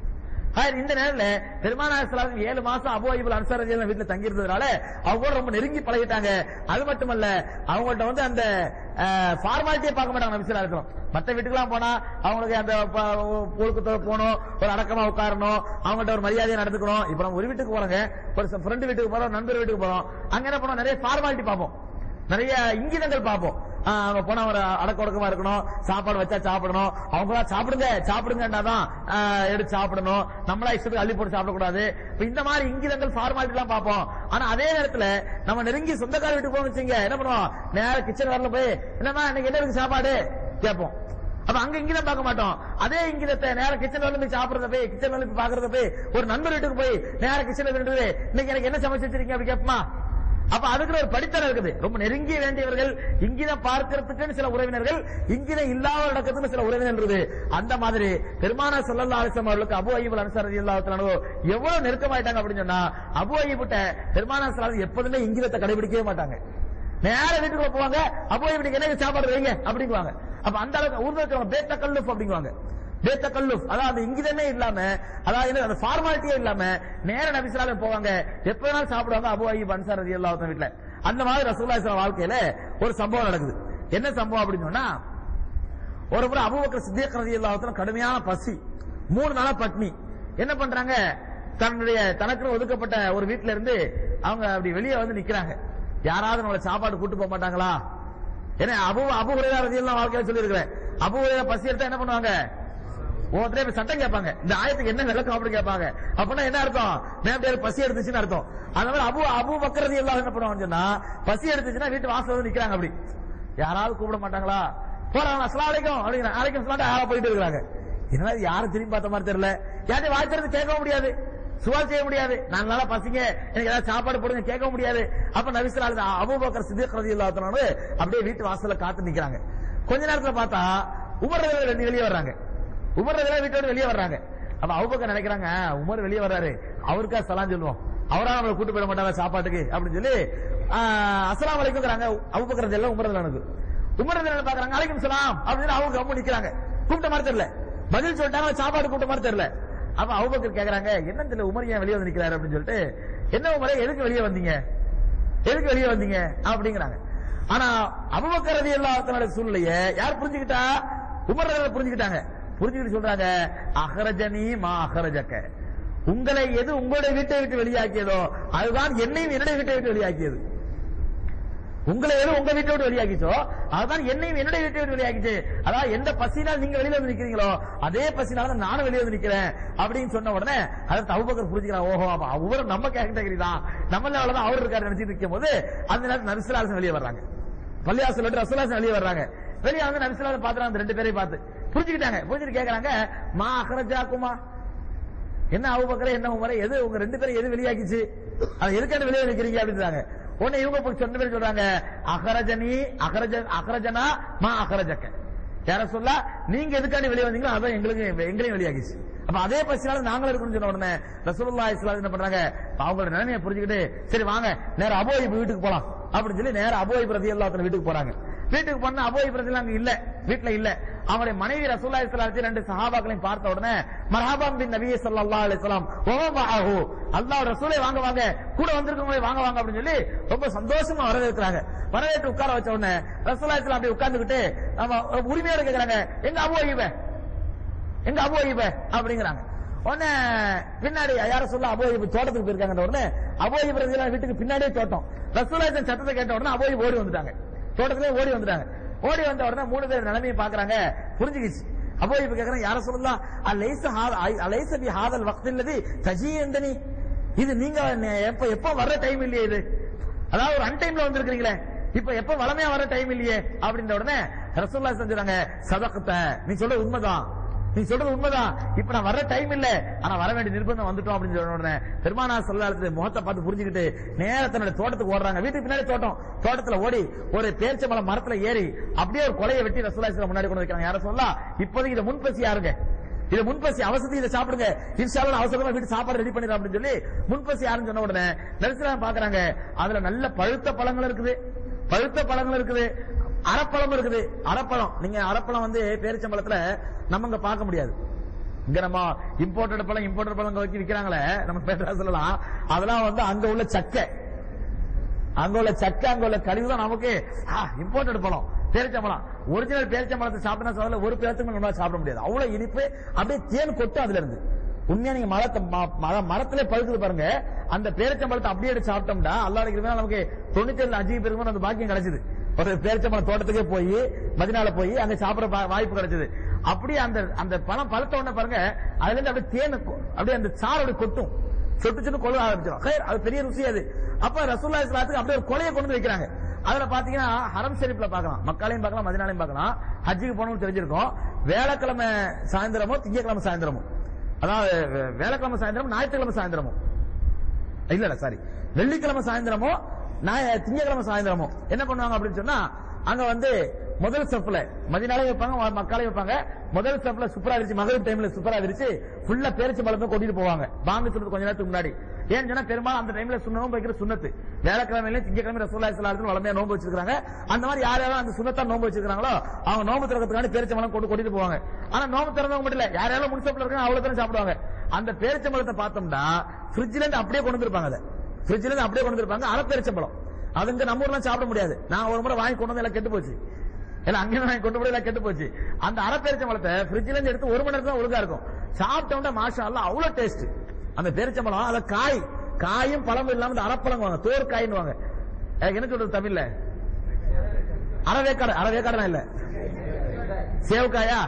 ஹாய், இந்த நேரத்துல பெருமானா இஸ்லாம் ஏழு மாசம் அபு ஐபுல் அன்சார் ரதி வீட்டுல தங்கி இருந்ததுனால அவங்க கூட ரொம்ப நெருங்கி பழகிட்டாங்க அது மட்டுமல்ல அவங்கள்ட்ட வந்து அந்த ஃபார்மாலிட்டியே பார்க்க மாட்டாங்க நபிசுல்லா இருக்கிறோம் மத்த வீட்டுக்கெல்லாம் போனா அவங்களுக்கு அந்த ஒழுக்கத்தோட போகணும் ஒரு அடக்கமா உட்காரணும் அவங்கள்ட்ட ஒரு மரியாதையா நடந்துக்கணும் இப்ப நம்ம ஒரு வீட்டுக்கு போறோங்க ஒரு ஃப்ரெண்டு வீட்டுக்கு போறோம் நண்பர் வீட்டுக்கு போறோம் அங்க என்ன பண்ணுவோம் நிறைய ஃபார்மாலிட்டி பார்ப்போம் நிறைய இங்கிதங்கள் பார்ப்போம் ஆ, அங்க போனா ஒரு அடக்க ஒடுக்கமா இருக்கணும் சாப்பாடு வச்சா சாப்பிடணும் அவங்களா சாப்பிடுங்க சாப்பிடுங்கன்னாதான் ஆ, எடுத்து சாப்பிடணும் நம்மளா இஷ்டத்துக்கு அள்ளி போட்டு சாப்பிடக்கூடாது இப்ப இந்த மாதிரி இங்கிதங்கள் ஃபார்மாலிட்டி எல்லாம் பார்ப்போம் ஆனா அதே நேரத்துல நம்ம நெருங்கி சொந்தக்கார வீட்டுக்கு போக வச்சுங்க என்ன பண்ணுவோம் நேர கிச்சன் வரல போய் என்னமா இன்னைக்கு என்ன இருக்கு சாப்பாடு கேட்போம் அப்ப அங்க இங்கிதம் பார்க்க மாட்டோம் அதே இங்கிதத்தை நேர கிச்சன் வந்து போய் சாப்பிடுறத போய் கிச்சன் வந்து போய் பாக்குறத போய் ஒரு நண்பர் வீட்டுக்கு போய் நேர கிச்சன்ல இருந்து இன்னைக்கு எனக்கு என்ன சமைச்சு வச்சிருக்கீங்க அப்படி கேட்போமா அப்ப அதுக்கு ஒரு படித்தரம் இருக்குது ரொம்ப நெருங்கிய வேண்டியவர்கள் இங்கிதம் பார்க்கறதுக்குன்னு சில உறவினர்கள் இங்கிதம் இல்லாத இடத்துக்கு சில உறவினர் இருக்குது அந்த மாதிரி பெருமானா சொல்லல்லா அலிசம் அவர்களுக்கு அபு ஐபுல் அன்சார் இல்லாதோ எவ்வளவு நெருக்கமாயிட்டாங்க அப்படின்னு சொன்னா அபு ஐபுட்ட பெருமானா சொல்லாது எப்போதுமே இங்கிதத்தை கடைபிடிக்கவே மாட்டாங்க நேர வீட்டுக்குள்ள போவாங்க அப்போ இப்படி என்ன சாப்பாடு வைங்க அப்படிங்குவாங்க அப்ப அந்த அளவுக்கு ஊர்ல இருக்கிறவங்க பேத்த கல்லுஃப் அப்படிங்குவாங்க பேத்த கல்லுஃப் அதாவது அந்த இங்கிதமே இல்லாம அதாவது என்ன, அந்த ஃபார்மாலிட்டியே இல்லாம நேர நபிசலால போவாங்க எப்ப வேணாலும் சாப்பிடுவாங்க அபு ஐப் அன்சார் ரதி அல்லா வீட்டுல அந்த மாதிரி ரசூல்லா இஸ்லாம் வாழ்க்கையில ஒரு சம்பவம் நடக்குது என்ன சம்பவம் அப்படின்னு சொன்னா ஒரு முறை அபுபக்கர் சித்திக் ரதி அல்லாஹ் கடுமையான பசி மூணு நாளா பட்னி என்ன பண்றாங்க தன்னுடைய தனக்கு ஒதுக்கப்பட்ட ஒரு வீட்டுல இருந்து அவங்க அப்படி வெளியே வந்து நிக்கிறாங்க யாராவது நம்மள சாப்பாடு கூட்டு போக மாட்டாங்களா ஏன்னா அபு அபு உரையா ரதி எல்லாம் வாழ்க்கையில சொல்லி இருக்கிறேன் அபு உரையா பசி எடுத்தா என்ன பண்ணுவாங்க ஒவ்வொருத்தரையும் இப்ப சட்டம் கேட்பாங்க இந்த ஆயத்துக்கு என்ன விளக்கம் அப்படி கேட்பாங்க அப்படின்னா என்ன அர்த்தம் மேம் பேர் பசி எடுத்துச்சுன்னு அர்த்தம் அந்த மாதிரி அபு அபு பக்கரது எல்லாம் என்ன பண்ணுவாங்கன்னு சொன்னா பசி எடுத்துச்சுன்னா வீட்டு வாசல் வந்து நிக்கிறாங்க அப்படி யாராவது கூப்பிட மாட்டாங்களா போறாங்க அஸ்லாம் அலைக்கும் அப்படிங்கிற அலைக்கும் சொல்லாட்ட யாரா போயிட்டு இருக்காங்க என்ன யாரும் திரும்பி பார்த்த மாதிரி தெரியல யாரையும் வாய்ச்சிருந்து கேட்க முடியாது சுவால் செய்ய முடியாது நான் நல்லா பசிங்க எனக்கு ஏதாவது சாப்பாடு போடுங்க கேட்க முடியாது அப்ப நபிசுல்லா அபூபக்கர் சித்திக் ரலியல்லாஹு அப்படியே வீட்டு வாசல்ல காத்து நிக்கிறாங்க கொஞ்ச நேரத்துல பார்த்தா உமர் ரலியல்லாஹு ரெண்டு வெளியே வர்றாங்க உமர் ரலியல்லாஹு வீட்டோட வெளியே வர்றாங்க அப்ப அபூபக்கர் நினைக்கிறாங்க உமர் வெளியே வர்றாரு அவருக்கா சலாம் சொல்லுவோம் அவரா நம்மளை கூட்டு போயிட மாட்டாரா சாப்பாட்டுக்கு அப்படின்னு சொல்லி அஸ்லாம் வலைக்குங்கிறாங்க அபூபக்கர் ரலியல்லாஹு உமர் ரலியல்லாஹு உமர் ரலியல்லாஹு பாக்குறாங்க அலைக்கும் சலாம் அப்படின்னு சொல்லி அவங்க கம்மு நிக்கிறாங்க கூப்பிட்ட மாதிரி தெரியல பதில் சொல்லிட்டாங்க சாப்பாடு கூப்பிட்ட மாதிரி தெரியல அப்ப அபூபக்கர் கேக்குறாங்க என்ன தெரியல உமர் ஏன் வெளியே வந்து நிக்கிறாரு அப்படின்னு சொல்லிட்டு என்ன உமரே எதுக்கு வெளியே வந்தீங்க எதுக்கு வெளியே வந்தீங்க அப்படிங்கிறாங்க ஆனா அபுபக்கர் ரதி அல்லாஹ் சூழ்நிலைய யார் புரிஞ்சுக்கிட்டா உமர் ரலியல்லாஹு புரிஞ்சுக்கிட்டாங்க புரிஞ்சுக்கிட்டு சொல்றாங்க அகரஜனி மா அகரஜக்க உங்களை எது உங்களுடைய வீட்டை விட்டு வெளியாக்கியதோ அதுதான் என்னையும் என்னுடைய வீட்டை விட்டு வெளியாக்கியது உங்களை எது உங்க வீட்டை விட்டு வெளியாக்கிச்சோ அதுதான் என்னையும் என்னுடைய வீட்டை விட்டு வெளியாக்கிச்சு அதாவது எந்த பசினால் நீங்க வெளியில வந்து நிக்கிறீங்களோ அதே பசினால தான் நானும் வெளியே வந்து நிக்கிறேன் அப்படின்னு சொன்ன உடனே அதை தவுபக்கர் புரிஞ்சுக்கிறான் ஓஹோ அப்ப அவரு நம்ம கேட்டகரி தான் நம்ம லெவல தான் அவர் இருக்காரு நினைச்சிட்டு நிற்கும் போது அந்த நேரத்தில் நபிசுலாசன் வெளியே வர்றாங்க பள்ளியா சொல்லிட்டு ரசூலாசன் வெளியே வர்றாங்க வெளியே வந்து நபிசுலாசன் பாத்துறாங்க அந்த ரெண்டு பேரையும் பார்த்து புரிஞ்சுக்கிட்டாங்க புரிஞ்சுட்டு கேக்குறாங்க மா அகரஜாக்குமா என்ன அவுபக்கரே என்ன உமரே எது உங்க ரெண்டு பேரும் எது வெளியாக்கிச்சு அது எதுக்கான வெளியே நிக்கிறீங்க அப்படின்றாங்க உடனே இவங்க போய் சொன்ன பேர் சொல்றாங்க அகரஜனி அகரஜ அகரஜனா மா அகரஜக்க யார சொல்ல நீங்க எதுக்காண்டி வெளியே வந்தீங்களோ அதான் எங்களுக்கு எங்களையும் வெளியாகிச்சு அப்ப அதே பசினால நாங்களும் இருக்கணும்னு சொன்ன உடனே ரசூலுல்லாஹி ஸல்லல்லாஹு அலைஹி என்ன பண்றாங்க அவங்களோட நிலைமையை புரிஞ்சுக்கிட்டு சரி வாங்க நேரா அபோய் வீட்டுக்கு போலாம் அப்படின்னு சொல்லி நேரா அபோய் பிரதி எல்லாத்தன வீட்டுக்கு போறாங்க வீட்டுக்கு போனா அபோய் பிரதி அங்க இல்ல வீட்டுல இல்ல அவருடைய மனைவி ரசூலுல்லாஹி ஸல்லல்லாஹு அலைஹி ரெண்டு சஹாபாக்களையும் பார்த்த உடனே மர்ஹபான் பின் நபி ஸல்லல்லாஹு அலைஹி வஸல்லம் வமஹு அல்லாஹ் ரசூலே வாங்க வாங்க கூட வந்திருக்கவங்களே வாங்க வாங்க அப்படின்னு சொல்லி ரொம்ப சந்தோஷமா வரவேற்கிறாங்க வரவேற்று உட்கார வச்ச உடனே ரசூலுல்லாஹி ஸல்லல்லாஹு அப்படியே உட்கார்ந்துகிட்டு நம்ம உரிமையோட கேக்குறாங்க எங்க அபோய் இவன் எங்க அபோயிப அப்படிங்கிறாங்க உடனே பின்னாடி யார சொல்ல அபோயிபு தோட்டத்துக்கு போயிருக்காங்க உடனே அபோயிபு ரலியல்லாஹு வீட்டுக்கு பின்னாடியே தோட்டம் ரசூலாசன் சத்தத்தை கேட்ட உடனே அபோயிபு ஓடி வந்துட்டாங்க தோட்டத்திலே ஓடி வந்துட்டாங்க ஓடி வந்த உடனே மூணு பேர் நிலைமையை பாக்குறாங்க புரிஞ்சுக்கிச்சு அபோயிபு கேக்குறாங்க யார சொல்லலாம் அலைச அலைச பி ஹாதல் வக்தில்லதி தஜீந்தனி இது நீங்க நே- எப்ப எப்ப வர்ற டைம் இல்லையே இது அதாவது ஒரு அன்டைம்ல வந்திருக்கீங்களே இப்ப எப்ப வளமையா வர டைம் இல்லையே அப்படின்ற உடனே ரசூல்லா செஞ்சுறாங்க சதகத்த நீ சொல்றது உண்மைதான் நீ சொல்றது உண்மைதான் இப்ப நான் வர டைம் இல்ல ஆனா வர வேண்டிய நிர்பந்தம் வந்துட்டோம் அப்படின்னு சொன்ன உடனே பெருமானா சொல்லாத முகத்தை பார்த்து புரிஞ்சுக்கிட்டு நேர தன்னுடைய தோட்டத்துக்கு ஓடுறாங்க வீட்டுக்கு பின்னாடி தோட்டம் தோட்டத்துல ஓடி ஒரு பேரிச்சம்பழம் மரத்துல ஏறி அப்படியே ஒரு கொலையை வெட்டி ரசூல்லா முன்னாடி கொண்டு வைக்கிறாங்க யார சொல்லலாம் இப்போதைக்கு இதை முன்பசி யாருங்க இது முன்பசி அவசரத்துக்கு இதை சாப்பிடுங்க இன்ஷால்லா அவசரமா வீட்டு சாப்பாடு ரெடி பண்ணிடலாம் அப்படின்னு சொல்லி முன்பசி யாருன்னு சொன்ன உடனே நரிசனம் பாக்குறாங்க அதுல நல்ல பழுத்த பழங்கள் இருக்குது பழுத்த பழங்கள் இருக்குது அரப்பழம் இருக்குது அரப்பழம் நீங்க அரப்பழம் வந்து பேரிச்சம்பழத்துல நம்ம இங்க பார்க்க முடியாது இங்க நம்ம இம்போர்ட்டட் பழம் இம்போர்ட்டட் பழம் இங்க வச்சு விக்கிறாங்களே நம்ம பேசுறா சொல்லலாம் அதெல்லாம் வந்து அங்க உள்ள சக்கை அங்க உள்ள சக்கை அங்க உள்ள கழிவு தான் நமக்கு இம்போர்ட்டட் பழம் பேரிச்சம்பழம் ஒரிஜினல் பேரிச்சம்பழத்தை சாப்பிட்டா சொல்ல ஒரு பேரத்துக்கு நம்மளால சாப்பிட முடியாது அவ்வளவு இனிப்பு அப்படியே தேன் கொட்டும் அதுல இருந்து உண்மையா நீங்க மரத்தை ம- மர- மரத்திலே பழுக்குது பாருங்க அந்த பேரிச்சம்பழத்தை அப்படியே எடுத்து சாப்பிட்டோம்னா அல்லாஹ் கிருபையால நமக்கு தொண்ணூத்தி ஏழு அஜீப் பேருக்கு அந்த பாக்கியம் கிடைச்சது ஒரு பேரிச்சம்பழம் தோட்டத்துக்கே போய் மதினால போய் அங்க சாப்பிட பா- வாய்ப்பு கிடைச்சது அப்படியே அந்த அந்த பழம் பழுத்த உடனே பாருங்க அதுல இருந்து அப்படியே தேன் கொ- அப்படியே அந்த சாறு அப்படியே கொட்டும் சொட்டு சொட்டு கொள்ள ஆரம்பிச்சிடும் ஹே, அது பெரிய ருசி அது அப்ப ரசூல்லா இஸ்லாத்துக்கு அப்படியே ஒரு கொலையை கொண்டு வந்து வைக்கிறாங்க அதுல பாத்தீங்கன்னா ஹரம் ஷெரீப்ல பார்க்கலாம் மக்காலையும் பார்க்கலாம் மதினாலையும் பார்க்கலாம் ஹஜ்ஜுக்கு போனோம்னு தெரிஞ்சிருக்கும் வேலைக்கிழமை சாயந்தரமோ திங்கக்கிழமை சாயந்தரமோ அதாவது வே- வேலைக்கிழமை சாயந்தரம் ஞாயிற்றுக்கிழமை சாயந்தரமோ இல்ல இல்ல சாரி வெள்ளிக்கிழமை சாயந்தரமோ ஞாய- திங்கக்கிழமை சாயந்தரமோ என்ன பண்ணுவாங்க அப்படின்னு சொன்னா அங்க வந்து முதல் ஸ்டெப்ல மதினாலே வைப்பாங்க ம- மக்காலே வைப்பாங்க முதல் ஸ்டெப்ல சூப்பரா விரிச்சு மகளிர் டைம்ல சூப்பரா விரிச்சு ஃபுல்லா பேரிச்சு பழத்தை கொட்டிட்டு போவாங்க பாங்கு சொல்றது கொஞ்ச நேரத்துக்கு முன்னாடி ஏன்னு சொன்னா பெரும்பாலும் அந்த டைம்ல சுண்ணமும் வைக்கிற சுண்ணத்து வேலைக்கிழமையில திங்கக்கிழமை ரசூல்லா ஸல்லல்லாஹு வளமையா நோன்பு வச்சிருக்காங்க அந்த மாதிரி யார் யாரும் அந்த சுண்ணத்தா நோன்பு வச்சிருக்காங்களோ அவங்க நோன்பு திறக்கிறதுக்காண்டி பேரிச்சம்பழம் கொண்டு கொட்டிட்டு போவாங்க ஆனா நோன்பு திறந்தவங்க மட்டும் இல்ல யார் யாரும் முன்சப்ல இருக்காங்க அவ்வளவு பேரும் சாப்பிடுவாங்க அந்த பேரிச்சம்பழத்தை பார்த்தோம்னா ஃப்ரிட்ஜ்ல இருந்து அப்படியே கொண்டு வந்திருப்பாங்க அதை ஃப்ரிட்ஜ்ல இருந்து அப்படியே கொண்டு வந்திருப்பாங்க அரை பேரிச்சம்பழம் அது இங்க நம்ம ஊர்லாம் சாப்பிட முடியாது நான் ஒரு முறை வாங்கி கொண்டு வந்து எல்லாம் கெட்டு போச்சு எல்லாம் அங்கே வாங்கி கொண்டு போய் எல்லாம் கெட்டு போச்சு அந்த அரை பேரிச்சம்பழத்தை ஃப்ரிட்ஜ்ல இருந்து எடுத்து ஒரு மணி நேரத்துல தான் ஒழுங்கா இருக்கும் சாப்பிட்டோம்னா மாஷா அல்லாஹ் அவ்வளவு டேஸ்ட் அந்த பேரிச்சம்பழம் அத காய் காயும் பழமும் இல்லாம இந்த அரப்பழம் வாங்க தோர் காயின்னு வாங்க எனக்கு என்ன சொல்றது தமிழ்ல அரவேக்காடு அரவேக்காடு இல்ல சேவக்காயா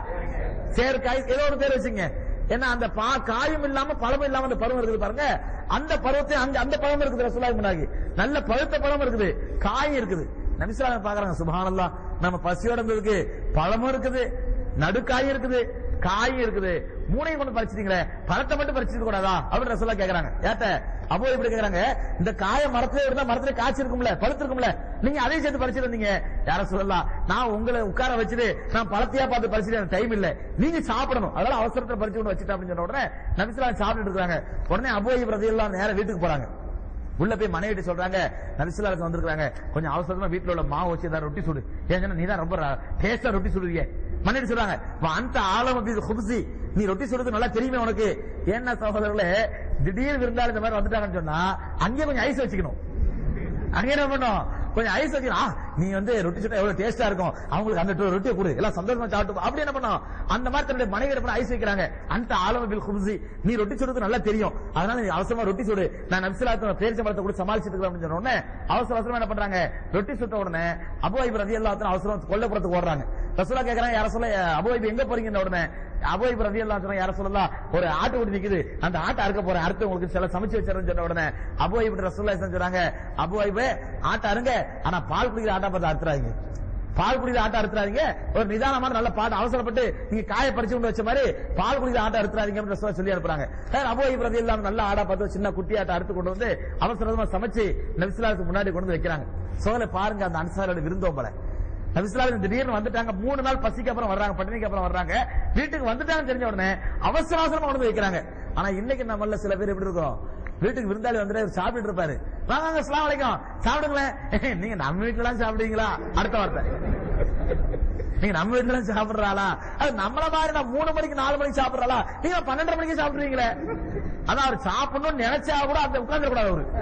சேர்க்காய் ஏதோ ஒரு பேர் வச்சுங்க ஏன்னா அந்த பா காயும் இல்லாம பழமும் இல்லாம அந்த பருவம் இருக்குது பாருங்க அந்த பருவத்தை அங்க அந்த பழம் இருக்குது ரசூலாய் முன்னாடி நல்ல பழுத்த பழம் இருக்குது காயும் இருக்குது நபிசுல்லா பாக்குறாங்க சுபஹானல்லா நம்ம பசியோட இருந்ததுக்கு பழமும் இருக்குது நடுக்காயும் இருக்குது காயும் இருக்குது மூணையும் கொண்டு பறிச்சிட்டீங்களே பழத்தை மட்டும் பறிச்சிட்டு கூடாதா அப்படின்னு ரசூலா கேக்குறாங்க ஏத்த அப்போ இப்படி கேக்குறாங்க இந்த காய மரத்துல இருந்தா மரத்துல காய்ச்சி இருக்கும்ல பழுத்து இருக்கும்ல நீங்க அதையும் சேர்த்து பறிச்சிட்டு வந்தீங்க யார சொல்லலாம் நான் உங்களை உட்கார வச்சுட்டு நான் பழத்தையா பார்த்து பறிச்சிட்டு எனக்கு டைம் இல்ல நீங்க சாப்பிடணும் அதனால அவசரத்துல பறிச்சு கொண்டு வச்சுட்டேன் அப்படின்னு சொன்ன உடனே நபிசுல்லா சாப்பிட்டு இருக்காங்க உடனே அபோய் பிரதி எல்லாம் நேரம் வீட்டுக்கு போறாங்க உள்ள போய் மனைவிட்டு சொல்றாங்க நபிசுல்லாருக்கு வந்திருக்காங்க கொஞ்சம் அவசரமா வீட்டுல உள்ள மாவு வச்சு ஏதாவது ரொட்டி சுடு ஏன் நீ தான் ரொம்ப டேஸ்டா ரொட்டி சுடுவீங்க மனைவி சொல்றாங்க "வா அந்த ஆலம் அப்படி குபுசி நீ ரொட்டி சுடுறது நல்லா தெரியுமே உனக்கு என்ன சகோதரர்களே திடீர் விருந்தாளி இந்த மாதிரி வந்துட்டாங்கன்னு சொன்னா அங்கேயே கொஞ்சம் ஐஸ் வச்சுக்கணும் அங்க என்ன பண்ணும் கொஞ்சம் ஐஸ் வைக்கலாம் ஆ, நீ வந்து ரொட்டி சுட்டா எவ்வளவு டேஸ்டா இருக்கும் அவங்களுக்கு அந்த ரொட்டியை கொடு எல்லாம் சந்தோஷமா சாப்பிட்டு அப்படி என்ன பண்ணும் அந்த மாதிரி தன்னுடைய மனைவி பண்ண ஐஸ் வைக்கிறாங்க அந்த ஆலம பில் கும்சி நீ ரொட்டி சுடுறது நல்லா தெரியும் அதனால நீ அவசரமா ரொட்டி சுடு நான் நபிசுலாத்து பேரிச்ச பழத்தை கூட சமாளிச்சுட்டு இருக்கேன் அப்படின்னு சொன்ன உடனே அவசர அவசரமா என்ன பண்றாங்க ரொட்டி சுட்ட உடனே அபுவைப் ரதி எல்லாத்தையும் அவசரம் கொல்லப்புறத்துக்கு ஓடுறாங்க ரசூலா கேக்குறாங்க யார சொல்ல அபுவைப் எங்க போறீங்க உடனே அபுவைப் ரதி எல்லாம் சொன்னா யார சொல்லலாம் ஒரு ஆட்டு ஓடி நிக்குது அந்த ஆட்டை அறுக்க போறேன் அடுத்து உங்களுக்கு சில சமைச்சு வச்சிருன்னு சொன்ன உடனே அபுவைப் ரசூல்லா செஞ்சுறாங்க அபுவைப் ஆட்டை அருங்க ஆனா பால் குடிக்கிற ஆட்டா பார்த்து அறுத்துறாங்க பால் குடிக்கிற ஆட்டை அறுத்துறாதீங்க ஒரு நிதானமான நல்ல பாட்டு அவசரப்பட்டு நீங்க காய பறிச்சு கொண்டு வச்ச மாதிரி பால் குடிக்கிற ஆட்டை அறுத்துறாதீங்க அப்படின்னு ரசூலா சொல்லி அனுப்புறாங்க சார் அபோய் பிரதி எல்லாம் நல்ல ஆடா பார்த்து சின்ன குட்டி ஆட்டை அறுத்து கொண்டு வந்து அவசரமா சமைச்சு நபிசுலாவுக்கு முன்னாடி கொண்டு வந்து வைக்கிறாங்க சோலை பாருங்க அந்த அன்சாரோட விருந்தோம்பல நபிசுலாவுக்கு திடீர்னு வந்துட்டாங்க மூணு நாள் பசிக்கு அப்புறம் வர்றாங்க பட்டினிக்கு அப்புறம் வர்றாங்க வீட்டுக்கு வந்துட்டாங்க தெரிஞ்ச உடனே அவசர அவசரமா கொண்டு வந்து வைக்கிறாங்க ஆனா இன்னைக்கு நம்மள சில பேர் எப்படி இருக்கோம் வீட்டுக்கு விருந்தாளி வந்துட்டு அவர் சாப்பிட்டு இருப்பாரு வாங்க அஸ்லாம் வலைக்கும் சாப்பிடுங்களேன் நீங்க நம்ம வீட்டுல எல்லாம் சாப்பிடுவீங்களா அடுத்த வார்த்தை நீங்க நம்ம வீட்டுல எல்லாம் சாப்பிடுறாளா அது நம்மள மாதிரி நான் மூணு மணிக்கு நாலு மணிக்கு சாப்பிடுறாளா நீங்க பன்னெண்டரை மணிக்கு சாப்பிடுறீங்களே அதான் அவர் சாப்பிடணும்னு நினைச்சா கூட அந்த உட்கார்ந்து கூடாது அவரு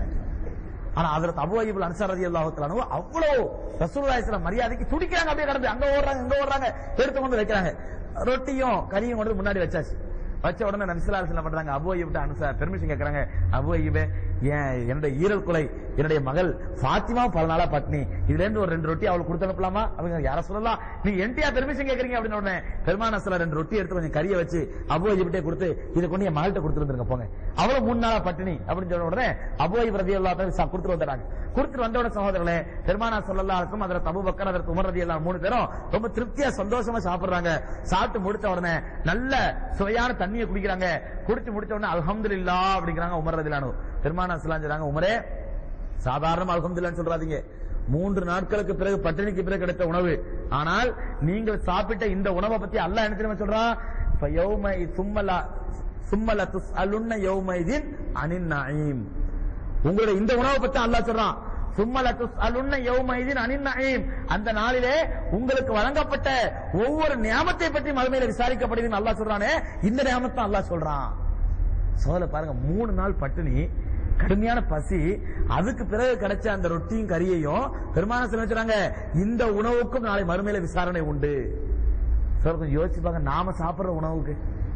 ஆனா அதுல அபுவாயிபுல் அன்சார் ரதி அல்லாஹு அவ்வளவு ரசூலுல்லாஹி மரியாதைக்கு துடிக்கிறாங்க அப்படியே கடந்து அங்க ஓடுறாங்க இங்க ஓடுறாங்க எடுத்து கொண்டு வைக்கிறாங்க ரொட்டியும் கறியும் கொண்டு வந்து முன்னாடி வச்சாச்சு வச்ச உடனே நபிசுல்லா என்ன பண்றாங்க அபுவாயிப்ட அனுசா பெர்மிஷன் கேக்குறாங்க அபுவாயிபே ஏன் என்னுடைய ஈரல் கொலை என்னுடைய மகள் ஃபாத்திமா பல நாளா பட்னி இதுல இருந்து ஒரு ரெண்டு ரொட்டி அவளுக்கு கொடுத்து அனுப்பலாமா அவங்க யார சொல்லலாம் நீ என்டியா பெர்மிஷன் கேக்குறீங்க அப்படின்னு உடனே பெருமான சில ரெண்டு ரொட்டி எடுத்து கொஞ்சம் கறியை வச்சு அபுவாயிப்டே கொடுத்து இதை கொண்டு என் மகள்கிட்ட கொடுத்துருந்துருங்க போங்க அவ்வளவு மூணு நாளா பட்டினி அப்படின்னு சொன்ன உடனே அபுவாயிப் ரதி அல்லா கொடுத்துட்டு வந்துட்டாங்க கொடுத்துட்டு வந்த உடனே சகோதரர்களே பெருமானா சொல்லல்லா இருக்கும் அதற்கு அபு பக்கர் அதற்கு உமர் ரதி எல்லாம் மூணு பேரும் ரொம்ப திருப்தியா சந்தோஷமா சாப்பிடுறாங்க சாப்பிட்டு முடிச்ச உடனே நல்ல சுவையான தண்ணியை குடிக்கிறாங்க குடிச்சு முடிச்ச உடனே அல்ஹம்துலில்லா அப்படிங்கிறாங்க உமர் ரதிலானு பெருமானா சொல்லாம் சொல்றாங்க உமரே சாதாரண அல்ஹம்துலில்லான்னு சொல்றாதீங்க மூன்று நாட்களுக்கு பிறகு பட்டினிக்கு பிறகு கிடைத்த உணவு ஆனால் நீங்கள் சாப்பிட்ட இந்த உணவை பத்தி அல்லாஹ் என்ன தெரியுமா சொல்றான் ஃபயௌமை சும்மலா சும்மல துஸ்அலுன்ன யௌமைதின் அனின் நஈம் உங்களுடைய இந்த உணவை பத்தி அல்லாஹ் சொல்றான் சும்மல துஸ்அலுன்ன யௌமைதின் அனின் நஈம் அந்த நாளிலே உங்களுக்கு வழங்கப்பட்ட ஒவ்வொரு நியாமத்தை பற்றி மறுமையில விசாரிக்கப்படுதுன்னு அல்லாஹ் சொல்றானே இந்த நியாமத்தை அல்லாஹ் சொல்றான் சோதல பாருங்க மூணு நாள் பட்டினி கடுமையான பசி அதுக்கு பிறகு கிடைச்ச அந்த ரொட்டியும் கறியையும் பெருமான சொல்றாங்க இந்த உணவுக்கும் நாளை மறுமையில விசாரணை உண்டு சார் கொஞ்சம் யோசிச்சு பாருங்க நாம சாப்பிடுற உணவுக்கு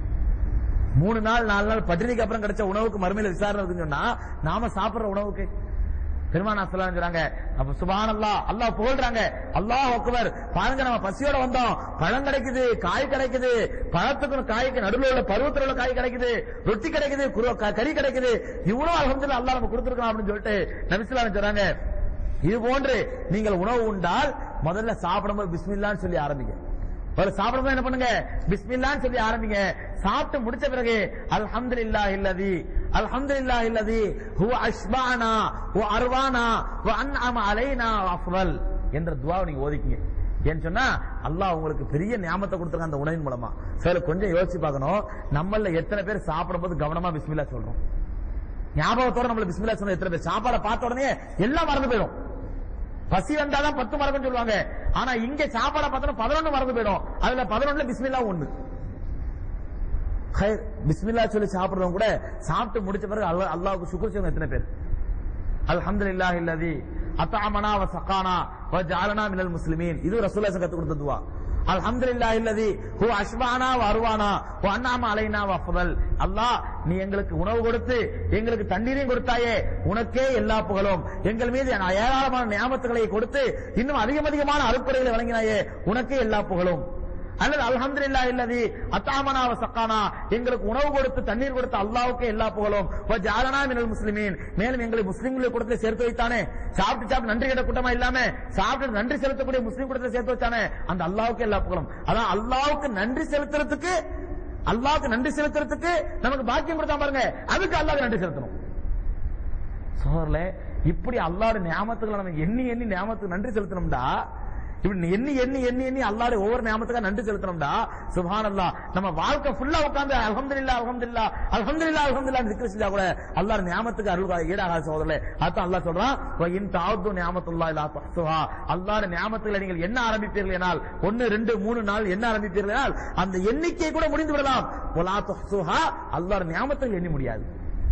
மூணு நாள் நாலு நாள் பட்டினிக்கு அப்புறம் கிடைச்ச உணவுக்கு மறுமையில விசாரணை இருக்குன்னு சொன்னா நாம சாப்பிடுற உணவுக்கு பெருமானா சொல்றாங்க அப்ப சுபான் அல்லா அல்லாஹ் புகழ்றாங்க அல்லாஹ் அக்பர் பாருங்க நம்ம பசியோட வந்தோம் பழம் கிடைக்குது காய் கிடைக்குது பழத்துக்கும் காய்க்கு நடுவில் உள்ள பருவத்தில் உள்ள காய் கிடைக்குது ரொட்டி கிடைக்குது குரு- க- கறி கிடைக்குது இவ்வளவு அலமதுல அல்லாஹ் நம்ம கொடுத்துருக்கோம் அப்படின்னு சொல்லிட்டு நபிசுலாம் சொல்றாங்க இது போன்று நீங்கள் உணவு உண்டால் முதல்ல சாப்பிடும்போது பிஸ்மில்லான்னு சொல்லி ஆரம்பிங்க ஒரு சாப்பிடும்போது என்ன பண்ணுங்க பிஸ்மில்லான்னு சொல்லி ஆரம்பிங்க சாப்பிட்டு முடிச்ச பிறகு அல்ஹம்துலில்லாஹ் இல்லதி அல்ஹம்துலில்லாஹ் இல்லதி ஹுவ அஷ்பானா ஹுவ அர்வானா ஹுவ அன்அம அலைனா வ அஃவல் என்ற துவாவை நீங்க ஓதிக்கீங்க ஏன்னு சொன்னா அல்லாஹ் உங்களுக்கு பெரிய ஞாபகத்தை கொடுத்துருக்க அந்த உணவின் மூலமா சரி கொஞ்சம் யோசிச்சு பார்க்கணும் நம்மள எத்தனை பேர் சாப்பிடும்போது கவனமா பிஸ்மில்லா சொல்றோம் ஞாபகத்தோட நம்மள பிஸ்மில்லா சொன்ன எத்தனை பேர் சாப்பாடை பார்த்த உடனே எல்லாம் மறந்து போயிடும் பசி வந்தாதான் பத்து மறக்கும் சொல்லுவாங்க ஆனா இங்க சாப்பாடை பார்த்தா பதினொன்னு மறந்து போயிடும் அதுல பதினொன்னுல பிஸ்மில்லா ஒண்ணு ஹைர், பிஸ்மில்லா சொல்லி சாப்பிடுறவங்க கூட சாப்பிட்டு முடிச்ச பிறகு அல்லாஹ் அல்லாஹ்வுக்கு சுக்ர் செய்யணும் எத்தனை பேர் அல்ஹம்துலில்லாஹி அல்லதி அத்அமனா வ சகானா வ ஜஅலனா மினல் முஸ்லிமீன் இது ரசூலுல்லாஹி கத்து கொடுத்த துவா அல்ஹம்துலில்லாஹி அல்லதி ஹுவ அஷ்பானா வ அர்வானா வ அன்அம அலைனா வ அஃதல் அல்லாஹ் நீ எங்களுக்கு உணவு கொடுத்து எங்களுக்கு தண்ணீரையும் கொடுத்தாயே உனக்கே எல்லா புகழும் எங்கள் மீது ஏராளமான நியாமத்துகளை கொடுத்து இன்னும் அதிகம் அதிகமான அருட்கொடைகளை வழங்கினாயே உனக்கே எல்லா புகழும் அல்லது அல்ஹம்துலில்லா இல்லதி அத்தாமனா வ சக்கானா எங்களுக்கு உணவு கொடுத்து தண்ணீர் கொடுத்த அல்லாஹ்வுக்கே எல்லா புகழும் வ ஜஅலனா மினல் முஸ்லிமீன் மேலும் எங்களை முஸ்லிம்களுடைய கூட்டத்தில் சேர்த்து வைத்தானே சாப்பிட்டு சாப்பிட்டு நன்றி கேட்ட கூட்டமா இல்லாம சாப்பிட்டு நன்றி செலுத்தக்கூடிய முஸ்லிம் கூட்டத்தில் சேர்த்து வச்சானே அந்த அல்லாஹ்வுக்கு எல்லா புகழும் அதான் அல்லாஹ்வுக்கு நன்றி செலுத்துறதுக்கு அல்லாஹ்வுக்கு நன்றி செலுத்துறதுக்கு நமக்கு பாக்கியம் கொடுத்தா பாருங்க அதுக்கு அல்லாஹ்வுக்கு நன்றி செலுத்தணும் சோர்ல இப்படி அல்லாஹ்வுடைய நியாமத்துகளை நம்ம எண்ணி எண்ணி நியாமத்துக்கு நன்றி செலுத்தணும்டா இப்படி எண்ணி எண்ணி எண்ணி எண்ணி அல்லாஹ்வுடைய ஒவ்வொரு நியாமத்துக்கா நன்றி செலுத்தணும்டா சுப்ஹானல்லாஹ் நம்ம வாழ்க்கை ஃபுல்லா உட்கார்ந்து அல்ஹம்துலில்லாஹ் அல்ஹம்துலில்லாஹ் அல்ஹம்துலில்லாஹ் அல்ஹம்துலில்லாஹ் திக்ர் செஞ்சா கூட அல்லாஹ் நியாமத்துக்கு அருள் ஈடாகாத சகோதரர்களே அதான் அல்லாஹ் சொல்றான் வ இன் தஅது நியாமத்துல்லாஹி லா துஹ்சுஹா அல்லாஹ்வுடைய நியாமத்துகளை நீங்கள் என்ன ஆரம்பிப்பீர்கள் என்றால் ஒன்னு ரெண்டு மூணு நாள் என்ன ஆரம்பிப்பீர்கள் என்றால் அந்த எண்ணிக்கை கூட முடிந்து விடலாம் வலா துஹ்சுஹா அல்லாஹ்வுடைய நியாமத்துகள் எண்ணி முடியாது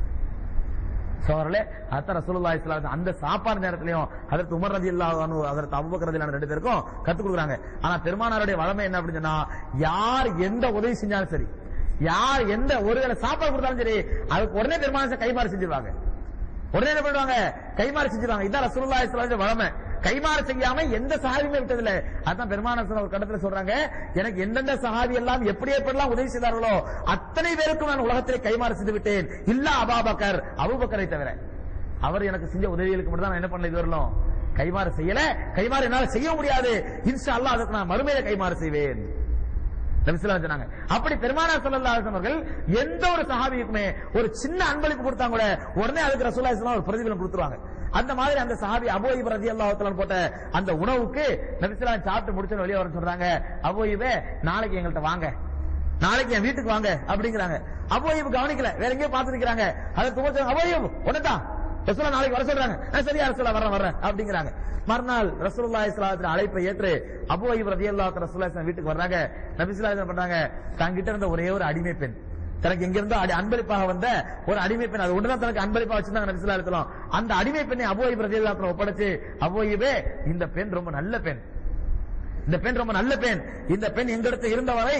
சோழர்களே அத்த ரசூலுல்லாஹி ஸல்லல்லாஹு அலைஹி அந்த சாப்பாடு நேரத்திலையும் அதற்கு உமர் ரலியல்லாஹு அன்ஹு அதற்கு அபூபக்கர் ரலியல்லாஹு ரெண்டு பேருக்கும் கத்துக் கொடுக்குறாங்க ஆனா பெருமானாருடைய வளமை என்ன அப்படின்னு சொன்னா யார் எந்த உதவி செஞ்சாலும் சரி யார் எந்த ஒரு வேளை சாப்பாடு கொடுத்தாலும் சரி அதுக்கு உடனே பெருமான கைமாறு செஞ்சிருவாங்க உடனே என்ன பண்ணுவாங்க கைமாறு செஞ்சிருவாங்க இதான் ரசூலுல்லாஹி ஸல்லல்லாஹு அலைஹி வளமை கைமாறு செய்யாம எந்த சஹாபியுமே விட்டதில்ல அதான் பெருமான ஒரு கட்டத்துல சொல்றாங்க எனக்கு எந்தெந்த சஹாபி எல்லாம் எப்படி எப்படிலாம் உதவி செய்தார்களோ அத்தனை பேருக்கும் நான் உலகத்திலே கைமாறு செய்து விட்டேன் இல்ல அபாபக்கர் அபூபக்கரை தவிர அவர் எனக்கு செஞ்ச உதவிகளுக்கு மட்டும் தான் நான் என்ன பண்ணல இது வரலாம் கைமாறு செய்யல கைமாறு என்னால செய்ய முடியாது இன்ஷா அல்லாஹ் அதுக்கு நான் மறுமையில கைமாறு செய்வேன் நபிசுல்லா சொன்னாங்க அப்படி பெருமானா ஸல்லல்லாஹு அலைஹி அவர்கள் எந்த ஒரு சஹாபிக்குமே ஒரு சின்ன அன்பளிப்பு கொடுத்தா கூட உடனே அதுக்கு ரசூலுல்லாஹி ஸல்லல்லாஹு ஒரு பிரதிபலன் கொடுத்துருவாங்க அந்த மாதிரி அந்த சஹாபி அபோயிப் ரலியல்லாஹு தஆலா போட்ட அந்த உணவுக்கு நபிசுல்லா சாப்பிட்டு முடிச்சு வெளியே வர சொல்றாங்க அபோயிபே நாளைக்கு எங்கள்கிட்ட வாங்க நாளைக்கு என் வீட்டுக்கு வாங்க அப்படிங்கிறாங்க அபோயிப் கவனிக்கல வேற எங்கேயோ பார்த்து நிக்கிறாங்க அதை துவச்சு அபோயிப் உடனே ரசூலா நாளைக்கு வர சொல்றாங்க "ஆ, சரியா ரசூலா வரேன் வரேன் அப்படிங்கிறாங்க மறுநாள் ரசூலுல்லாஹி ஸல்லல்லாஹு அலைஹி அழைப்பை ஏற்று அபூ அய்யூப் ரலியல்லாஹு தஆலா ரசூலுல்லாஹி ஸல்லல்லாஹு வீட்டுக்கு வர்றாங்க நபி ஸல்லல்லாஹு அலைஹி வஸல்லம் பண்றாங்க தங்கிட்ட இருந்த ஒரே ஒரு அடிமை பெண் தனக்கு எங்க இருந்தோ அடி- அன்பளிப்பாக வந்த ஒரு அடிமை பெண் அது ஒன்றுதான் தனக்கு அன்பளிப்பா வச்சிருந்தாங்க நபி ஸல்லல்லாஹு அலைஹி வஸல்லம் அந்த அடிமை பெண்ணை அபூ அய்யூப் ரலியல்லாஹு தஆலா ஒப்படைச்சு அபூ அய்யூபே இந்த பெண் ரொம்ப நல்ல பெண் இந்த பெண் ரொம்ப நல்ல பெண் இந்த பெண் எங்களிடத்தில் இருந்தவரை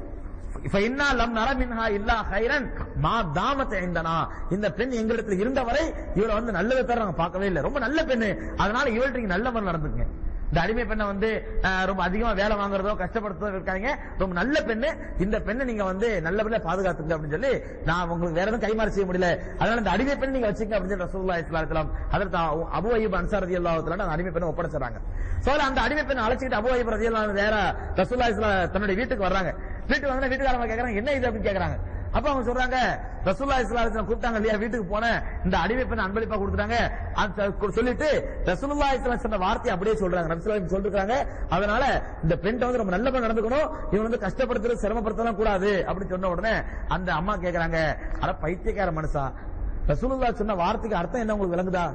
فإنا لم نرى منها إلا خيرا ما دامت عندنا இந்த பெண் எங்களிடத்தில் இருந்தவரை இவளை வந்து நல்லதை தர நாங்க பார்க்கவே இல்லை ரொம்ப நல்ல பெண்ணு அதனால இவள்கிட்ட நீங்க நல்ல மாதிரி நடந்துக்குங்க இந்த அடிமை பெண்ணை வந்து அஹ், ரொம்ப அதிகமா வேலை வாங்குறதோ கஷ்டப்படுத்துறதோ இருக்காங்க ரொம்ப நல்ல பெண்ணு இந்த பெண்ணை நீங்க வந்து நல்லபடியா பாதுகாத்துங்க அப்படின்னு சொல்லி நான் உங்களுக்கு வேற எதுவும் கைமாறு செய்ய முடியல அதனால இந்த அடிமை பெண் நீங்க வச்சுங்க அப்படின்னு சொல்லி ரசூலுல்லாஹி ஸல்லல்லாஹு அலைஹி வஸல்லம் அதற்கு அபூ அய்யூப் அன்சார் ரலியல்லாஹு தஆலா அந்த அடிமை பெண்ணை ஒப்படைச்சாங்க சோ அந்த அடிமை பெண்ணை அழைச்சிட்டு அபூ அய்யூப் ரலியல்லாஹு அன்ஹு வேற ரசூலுல்லாஹி ஸல்லல்லாஹு அலைஹி வஸல்லம் தன்னுடைய வீட்டுக்கு வர்றாங்க வீட்டுக்கு வந்து வீட்டுக்காரங்க கேக்குறாங்க என்ன இது அப்படின்னு கேக்குறாங்க அப்ப அவங்க சொல்றாங்க ரசூல்லா இஸ்லாம் கூப்பிட்டாங்க இல்லையா வீட்டுக்கு போனேன் இந்த அடிமை பெண் அன்பளிப்பா கொடுத்துட்டாங்க அந்த சொல்லிட்டு ரசூலுல்லா இஸ்லாம் சொன்ன வார்த்தையை அப்படியே சொல்றாங்க ரசூலுல்லாஹி சொல்லிருக்காங்க அதனால இந்த பெண்ணை வந்து ரொம்ப நல்ல நடந்துக்கணும் இவன் வந்து கஷ்டப்படுத்துறது சிரமப்படுத்தலாம் கூடாது அப்படின்னு சொன்ன உடனே அந்த அம்மா கேக்குறாங்க அட பைத்தியக்கார மனுஷா ரசூலுல்லா சொன்ன வார்த்தைக்கு அர்த்தம் என்ன உங்களுக்கு விளங்குதா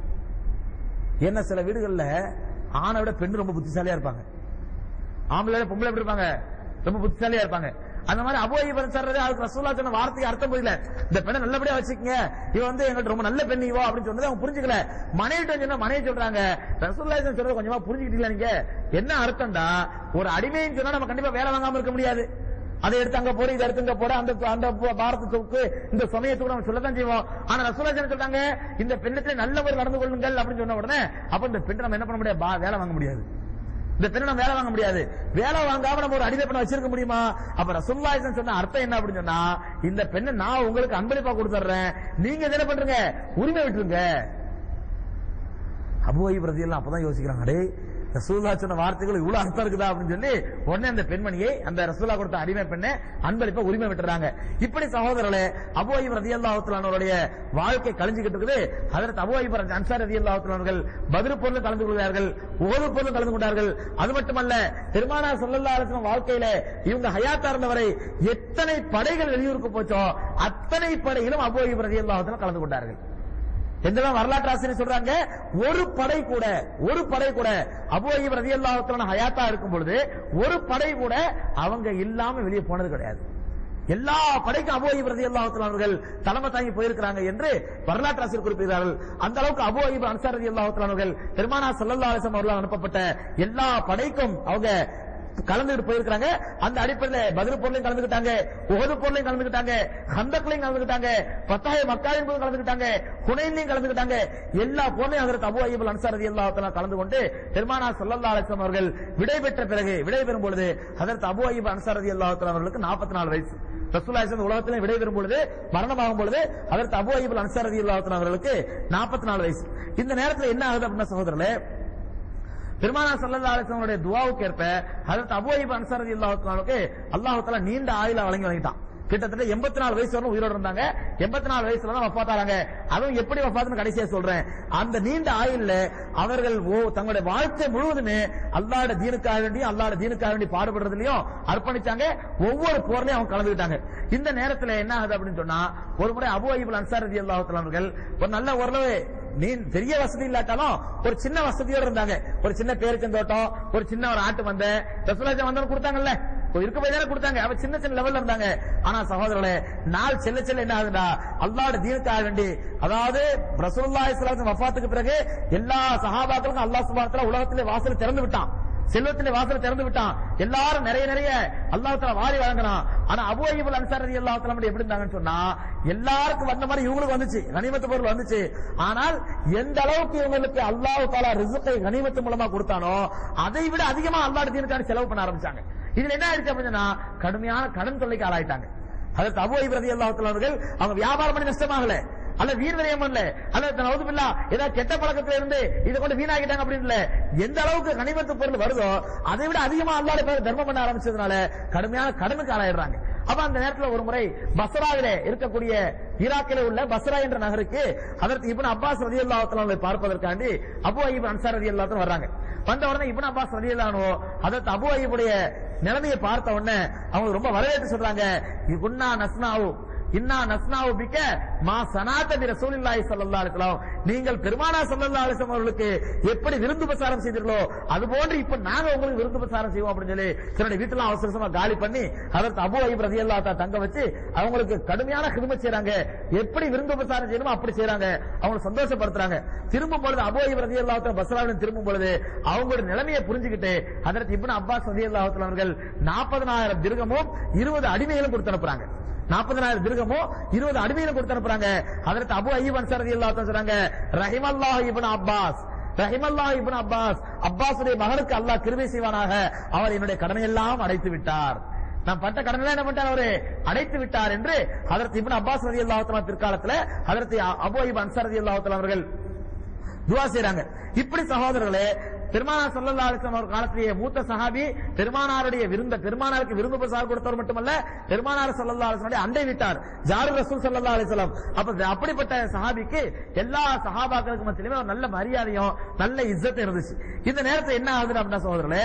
என்ன சில வீடுகள்ல ஆணை விட பெண் ரொம்ப புத்திசாலியா இருப்பாங்க ஆம்பளை விட பொம்பளை எப்படி இருப்பாங்க ரொம்ப புத்திசாலியா இருப்பாங்க அந்த மாதிரி அபோயிபன் சொல்றது அதுக்கு ரசூலா சொன்ன வார்த்தைக்கு அர்த்தம் புரியல இந்த பெண்ணை நல்லபடியா வச்சுக்கங்க இவ வந்து எங்கள்ட்ட ரொம்ப நல்ல பெண் இவோ அப்படின்னு சொன்னது அவங்க புரிஞ்சுக்கல மனைவிட்ட சொன்னா மனைவி சொல்றாங்க ரசூல்லா சொல்றது கொஞ்சமா புரிஞ்சுக்கிட்டீங்களா நீங்க என்ன அர்த்தம்டா ஒரு அடிமைன்னு சொன்னா நம்ம கண்டிப்பா வேலை வாங்காம இருக்க முடியாது அதை எடுத்து அங்க போற இதை எடுத்து இங்க போற அந்த அந்த பாரத சொக்கு இந்த சமயத்துக்கு நம்ம சொல்லத்தான் செய்வோம் ஆனா ரசூலா என்ன சொல்றாங்க இந்த பெண்ணத்துல நல்லவர் நடந்து கொள்ளுங்கள் அப்படின்னு சொன்ன உடனே அப்ப இந்த பெண்ணை நம்ம என்ன பண்ண முடியாது பா- வேலை வாங்க முடியாது இந்த பெண்ணை நம்ம வேலை வாங்க முடியாது வேலை வாங்காம நம்ம ஒரு அடிமை பெண்ணை வச்சிருக்க முடியுமா அப்ப ரசூல்லாசன் சொன்ன அர்த்தம் என்ன அப்படின்னு சொன்னா இந்த பெண்ணை நான் உங்களுக்கு அன்பளிப்பா கொடுத்துறேன் நீங்க என்ன பண்றீங்க உரிமை விட்டுருங்க அபுவை பிரதி எல்லாம் அப்பதான் யோசிக்கிறாங்க அடே ரசூல்லா சொன்ன வார்த்தைகள் இவ்வளவு அர்த்தம் இருக்குதா அப்படின்னு சொல்லி உடனே அந்த பெண்மணியை அந்த ரசூல்லா கொடுத்த அடிமை பெண்ணை அன்பளிப்ப உரிமை விட்டுறாங்க இப்படி சகோதரர்களே அபுவை ரதி அல்லாஹுலானவருடைய வாழ்க்கை கழிஞ்சுக்கிட்டு இருக்குது அதற்கு அபுவை அன்சார் ரதி அல்லாஹுலானவர்கள் பதில் பொருள் கலந்து கொள்கிறார்கள் ஒவ்வொரு பொருளும் கலந்து கொண்டார்கள் அது மட்டுமல்ல பெருமானா சொல்லல்லா அலிஸ்லாம் வாழ்க்கையில இவங்க ஹயாத்தா இருந்தவரை எத்தனை படைகள் வெளியூருக்கு போச்சோ அத்தனை படைகளும் அபுவை ரதி அல்லாஹுலாம் கலந்து கொண்டார்கள் என்றெல்லாம் வரலாற்று ஆசிரியர் சொல்றாங்க ஒரு படை கூட ஒரு படை கூட அபுவையும் ரதி அல்லாஹத்தான ஹயாத்தா இருக்கும் பொழுது ஒரு படை கூட அவங்க இல்லாம வெளியே போனது கிடையாது எல்லா படைக்கும் அபுவையும் ரதி அல்லாஹத்தால் அவர்கள் தலைமை தாங்கி போயிருக்கிறாங்க என்று வரலாற்று ஆசிரியர் குறிப்பிடுகிறார்கள் அந்த அளவுக்கு அபு அய்யூப் அன்சார் ரதி அல்லாஹத்தால் அவர்கள் பெருமானா சல்லல்லா அலிசம் அவர்களால் அனுப்பப்பட்ட எல்லா படைக்கும் அவங்க கலந்துட்டு போயிருக்காங்க அந்த அடிப்படையில் பதில் பொருளையும் கலந்துக்கிட்டாங்க உகது பொருளையும் கலந்துக்கிட்டாங்க ஹந்தக்லையும் கலந்துக்கிட்டாங்க பத்தாய மக்காவின் போது கலந்துக்கிட்டாங்க குனையிலையும் கலந்துக்கிட்டாங்க எல்லா பொருளையும் அதற்கு அபு ஐயபுல் அன்சாரதி எல்லாத்தெல்லாம் கலந்து கொண்டு பெருமானா சல்லல்லா அலிஸ்லாம் அவர்கள் விடை பெற்ற பிறகு விடை பெறும் பொழுது அதற்கு அபு ஐயப் அன்சாரதி அல்லாஹ் அவர்களுக்கு நாற்பத்தி நாலு வயசு ரசூல்லாஹி உலகத்திலே விடை பெறும் பொழுது மரணமாகும் பொழுது அதற்கு அபு ஐயப் அன்சாரதி அல்லாஹ் அவர்களுக்கு நாற்பத்தி நாலு வயசு இந்த நேரத்தில் என்ன ஆகுது அப்படின்னா சகோதரர்களே பெருமானா சல்லல்லா அலிஸ்லாமுடைய துவாவுக்கு ஏற்ப ஹதரத் அபு ஐப் அன்சாரதி அல்லாஹுக்கு அல்லாஹு தஆலா நீண்ட ஆயுள வழங்கி வழங்கிட்டான் கிட்டத்தட்ட எண்பத்தி நாலு வயசு வரை உயிரோடு இருந்தாங்க எண்பத்தி நாலு வயசுல தான் வஃபாத்தாராங்க அதுவும் எப்படி வஃபாத்துன்னு கடைசியா சொல்றேன் அந்த நீண்ட ஆயுள்ல அவர்கள் ஓ- தங்களுடைய வாழ்க்கை முழுவதுமே அல்லாட தீனுக்காக வேண்டி அல்லாட தீனுக்காக வேண்டி பாடுபடுறதுலயும் அர்ப்பணிச்சாங்க ஒவ்வொரு போர்லயும் அவங்க கலந்துக்கிட்டாங்க இந்த நேரத்துல என்ன ஆகுது அப்படின்னு சொன்னா ஒரு முறை அபு ஐபுல் அன்சாரதி அல்லாஹ் அவர்கள் ஒரு நல்ல ஓரளவு நீ பெரிய வசதி இல்லாட்டாலும் ஒரு சின்ன வசதியோட இருந்தாங்க ஒரு சின்ன பேருச்சந்தோட்டம் ஒரு சின்ன ஒரு ஆட்டு மந்தை ரசூலாஜா வந்தவங்க கொடுத்தாங்கல்ல ஒரு இருக்க போய் தானே கொடுத்தாங்க அவ சின்ன சின்ன லெவல்ல இருந்தாங்க ஆனா சகோதரர்களே நாள் செல்ல செல்ல என்ன ஆகுதுடா அல்லாஹ்வுடைய தீனுக்காக வேண்டி அதாவது ரசூலுல்லாஹி ஸல்லல்லாஹு அலைஹி வஸல்லம் வஃபாத்துக்கு பிறகு எல்லா சஹாபாக்களுக்கும் அல்லாஹ் சுப்ஹானஹு வ தஆலா உலகத்திலே வாசல் திறந்து விட்டான் செல்வத்திலே வாசல் திறந்து விட்டான் எல்லாரும் நிறைய நிறைய அல்லாஹ் தஆலா வாரி வழங்கினான் ஆனா அபூ அய்யூப் அன்சாரி அல்லாஹ் தஆலா எப்படி இருந்தாங்கன்னு சொன்னா எல்லாருக்கும் வந்த மாதிரி இவங்களுக்கு வந்துச்சு கனிமத்து பொருள் வந்துச்சு ஆனால் எந்த அளவுக்கு இவங்களுக்கு அல்லாஹ் தஆலா ரிஸ்கை கனிமத்து மூலமா கொடுத்தானோ அதை விட அதிகமா அல்லாஹ் தீனுக்கான செலவு பண்ண ஆரம்பிச்சாங்க இதுல என்ன ஆயிடுச்சு அப்படின்னா கடுமையான கடன் தொல்லைக்கு ஆளாயிட்டாங்க அதற்கு அபு ஐப் அல்லாஹ் அவர்கள் அவங்க வியாபாரம் பண்ணி நஷ்டமாகல அல்ல வீண் விரயம் பண்ணல அல்ல நவுதுபில்லா ஏதாவது கெட்ட பழக்கத்துல இருந்து இதை கொண்டு வீணாக்கிட்டாங்க அப்படின்னு இல்ல எந்த அளவுக்கு கனிமத்து பொருள் வருதோ அதை விட அதிகமா அல்லாட பேர் தர்மம் பண்ண ஆரம்பிச்சதுனால கடுமையான கடனுக்கு ஆளாயிடுறாங்க அப்ப அந்த நேரத்துல ஒரு முறை பஸ்ராவிலே இருக்கக்கூடிய ஈராக்கிலே உள்ள பஸ்ரா என்ற நகருக்கு அதற்கு இப்னு அப்பாஸ் ரலியல்லாஹு அன்ஹு பார்ப்பதற்காண்டி அபு அய்யூப் அன்சார் ரலியல்லாஹு அன்ஹு வர்றாங்க வந்த உடனே இப்னு அப்பாஸ் ரலியல்லாஹு அன்ஹு அதற்கு அபு அய்யூபுடைய நிலைமையை பார்த்த உடனே அவங்க ரொம்ப வரவேற்று சொல்றாங்க குன்னா நஸ்னாவு இன்னா நஸ்னாவு பிக்க மா சனாத்த பி ரசூலில்லாஹி ஸல்லல்லாஹு அலைஹி வஸல்லம் நீங்கள் பெருமானா ஸல்லல்லாஹு அலைஹி வஸல்லம் அவர்களுக்கு எப்படி விருந்து உபசாரம் செய்தீர்களோ அது போன்று இப்ப நாங்க உங்களுக்கு விருந்து உபசாரம் செய்வோம் அப்படின்னு சொல்லி தன்னுடைய வீட்டுல அவசர அவசரமா காலி பண்ணி அதற்கு அபு ஐப் ரலியல்லாஹு தஆலா தங்க வச்சு அவங்களுக்கு கடுமையான கிரும செய்றாங்க எப்படி விருந்து உபசாரம் செய்யணுமோ அப்படி செய்றாங்க அவங்களை சந்தோஷப்படுத்துறாங்க திரும்பும் பொழுது அபு ஐப் ரலியல்லாஹு தஆலா பஸ்ராவிலும் திரும்பும் பொழுது அவங்களோட நிலைமையை புரிஞ்சுக்கிட்டு அதற்கு இப்னு அப்பாஸ் ரலியல்லாஹு தஆலா அவர்கள் 40000 திர்கமும் 20 அடிமைகளும் கொடுத்து அனுப்புறாங்க நாற்பதனாயிரம் திருகமோ இருபது அடிமையில கொடுத்து அனுப்புறாங்க அதற்கு அபு ஐயப் அன்சாரதி அல்லாஹ் சொல்றாங்க ரஹிமல்லாஹ் இப்னு அப்பாஸ் ரஹிமல்லாஹ் இப்னு அப்பாஸ் அப்பாஸுடைய மகனுக்கு அல்லாஹ் கிருபை செய்வானாக அவர் என்னுடைய கடனை எல்லாம் அடைத்து விட்டார் நான் பட்ட கடனை என்ன பண்ணிட்டார் அவரு அடைத்து விட்டார் என்று அதற்கு இப்னு அப்பாஸ் ரதி அல்லாஹ் பிற்காலத்துல அதற்கு அபு ஐயப் அன்சாரதி அல்லாஹ் அவர்கள் துவா செய்றாங்க இப்படி சகோதரர்களே பெருமானார் ஸல்லல்லாஹு அலைஹி வஸல்லம் அவர் காலத்திலேயே மூத்த சஹாபி பெருமானாருடைய விருந்த பெருமானாருக்கு விருந்து உபசாரம் கொடுத்தவர் மட்டுமல்ல பெருமானார் ஸல்லல்லாஹு அலைஹி வஸல்லம் அண்டை விட்டார் ஜாரு ரசூல் ஸல்லல்லாஹு அலைஹி வஸல்லம் அப்ப அப்படிப்பட்ட சஹாபிக்கு எல்லா சஹாபாக்களுக்கு மத்தியிலுமே ஒரு நல்ல மரியாதையும் நல்ல இஸ்ஸத்தும் இருந்துச்சு இந்த நேரத்துல என்ன ஆகுது அப்படின்னா சகோதரர்களே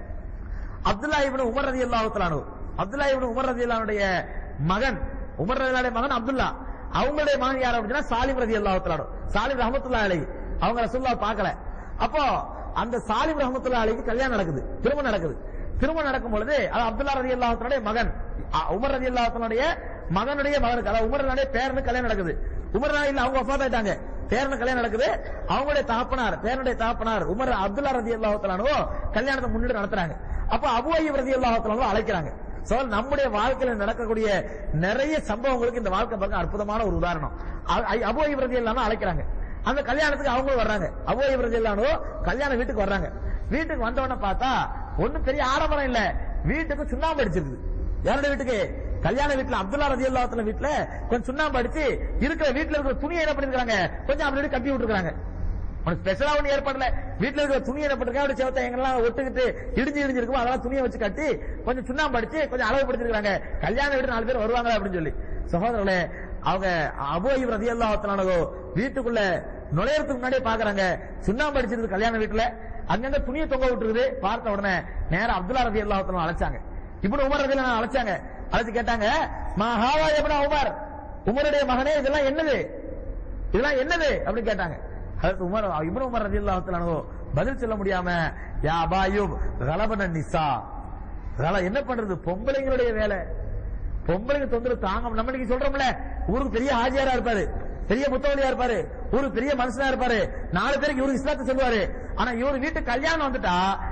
அப்துல்லா இப்னு உமர் ரலியல்லாஹு தஆலா அன்ஹு அப்துல்லா இப்னு உமர் ரலியல்லாஹுடைய மகன் உமர் ரலியல்லாஹுடைய மகன் அப்துல்லா அவங்களுடைய மகன் யார் அப்படின்னா சாலிம் ரலியல்லாஹு தஆலா அன்ஹு. சாலிம் ரஹ்மத்துல்லாஹி அலைஹி அவங்க ரசூலுல்லாஹ் பார்க்கல அப்போ அந்த சாலிம் ரஹ்மத்துல்லாஹி அலைஹி கல்யாணம் நடக்குது திருமணம் நடக்குது திருமணம் நடக்கும் பொழுது அது அப்துல்லா ரலியல்லாஹு தஆலாவுடைய மகன் அ, உமர் ரலியல்லாஹு தஆலாவுடைய மகனுடைய மகனுக்கு அதாவது உமர் ரலியல்லாஹுடைய பேரனுக்கு கல்யாணம் நடக்குது உமர் ரலியல்லாஹு அவங்க வஃபாத் ஆயிட்டாங்க பேரனுக்கு கல்யாணம் நடக்குது அவங்களுடைய தகப்பனார் பேரனுடைய தகப்பனார் உமர் அப்துல்லா ரலியல்லாஹு தஆலாவோ கல்யாணத்தை முன்னிட்டு நடத்துறாங்க அப்ப அபு அய்யூப் ரலியல்லாஹு தஆலாவை அழைக்கிறாங்க சோ நம்முடைய வாழ்க்கையில நடக்கக்கூடிய நிறைய சம்பவங்களுக்கு இந்த வாழ்க்கை பக்கம் அற்புதமான ஒரு உதாரணம் அ- ஐ- அபு அய்யூப் ரலியல்லாஹு அழைக்கிறாங்க அந்த கல்யாணத்துக்கு அவங்களும் வர்றாங்க அபு அய்யூப் ரலியல்லாஹு கல்யாண வீட்டுக்கு வர்றாங்க வீட்டுக்கு வந்த உடனே பார்த்தா ஒண்ணும் பெரிய ஆடம்பரம் இல்ல வீட்டுக்கு சுண்ணாம்பு அடிச்சிருக்கு யாருடைய வீட்டுக்கு கல்யாண வீட்டுல அப்துல்லா ரதி அல்லாத்துல வீட்டுல கொஞ்சம் சுண்ணாம்பு அடிச்சு இருக்கிற வீட்டுல இருக்கிற துணியை என்ன பண்ணிருக்காங்க கொஞ்சம் அப்படி இப்படி கட்டி விட்டுருக்காங்க உனக்கு ஸ்பெஷலா ஒண்ணு ஏற்பாடுல வீட்டுல இருக்கிற துணி என்ன பண்ணிருக்காங்க அப்படி செவத்த எங்கெல்லாம் ஒட்டுக்கிட்டு இடிஞ்சு இடிஞ்சு இருக்கும் அதெல்லாம் துணியை வச்சு கட்டி கொஞ்சம் சுண்ணாம்பு அடிச்சு கொஞ்சம் அளவு படுத்திருக்காங்க கல்யாண வீடு நாலு பேர் வருவாங்க அப்படின்னு சொல்லி சகோதரர்களே அவங்க அபோய் ரதி அல்லாத்தனானதோ வீட்டுக்குள்ள நுழையறதுக்கு முன்னாடியே பாக்குறாங்க சுண்ணாம்பு அடிச்சிருக்கு கல்யாண வீட்டுல அங்கங்க துணியை தொங்க விட்டுருக்குது பார்த்த உடனே நேரா அப்துல்லா ரதி அல்லாத்தன அழைச்சாங்க இப்படி உமர் ரதி அழைச்சாங்க அழைச்சு கேட்டாங்க மகாவா எப்படா உமர் உமருடைய மகனே இதெல்லாம் என்னது இதெல்லாம் என்னது அப்படின்னு கேட்டாங்க அதற்கு உமர் இப்னு உமர் ரலியல்லாஹு தஆலா பதில் சொல்ல முடியாம யா அபாயூப் கலபன நிசா அதெல்லாம் என்ன பண்றது பொம்பளைங்களுடைய வேலை பொம்பளைங்க தொந்தரவு தாங்க நம்ம இன்னைக்கு சொல்றோம்ல ஊருக்கு பெரிய ஹாஜியாரா இருப்பாரு பெரிய முத்தவழியா இருப்பாரு ஊருக்கு பெரிய மனுஷனா இருப்பாரு நாலு பேருக்கு இவரு இஸ்லாத்தை சொல்லுவாரு ஆனா இவரு வீட்டு கல்யாணம் வந்துட்டா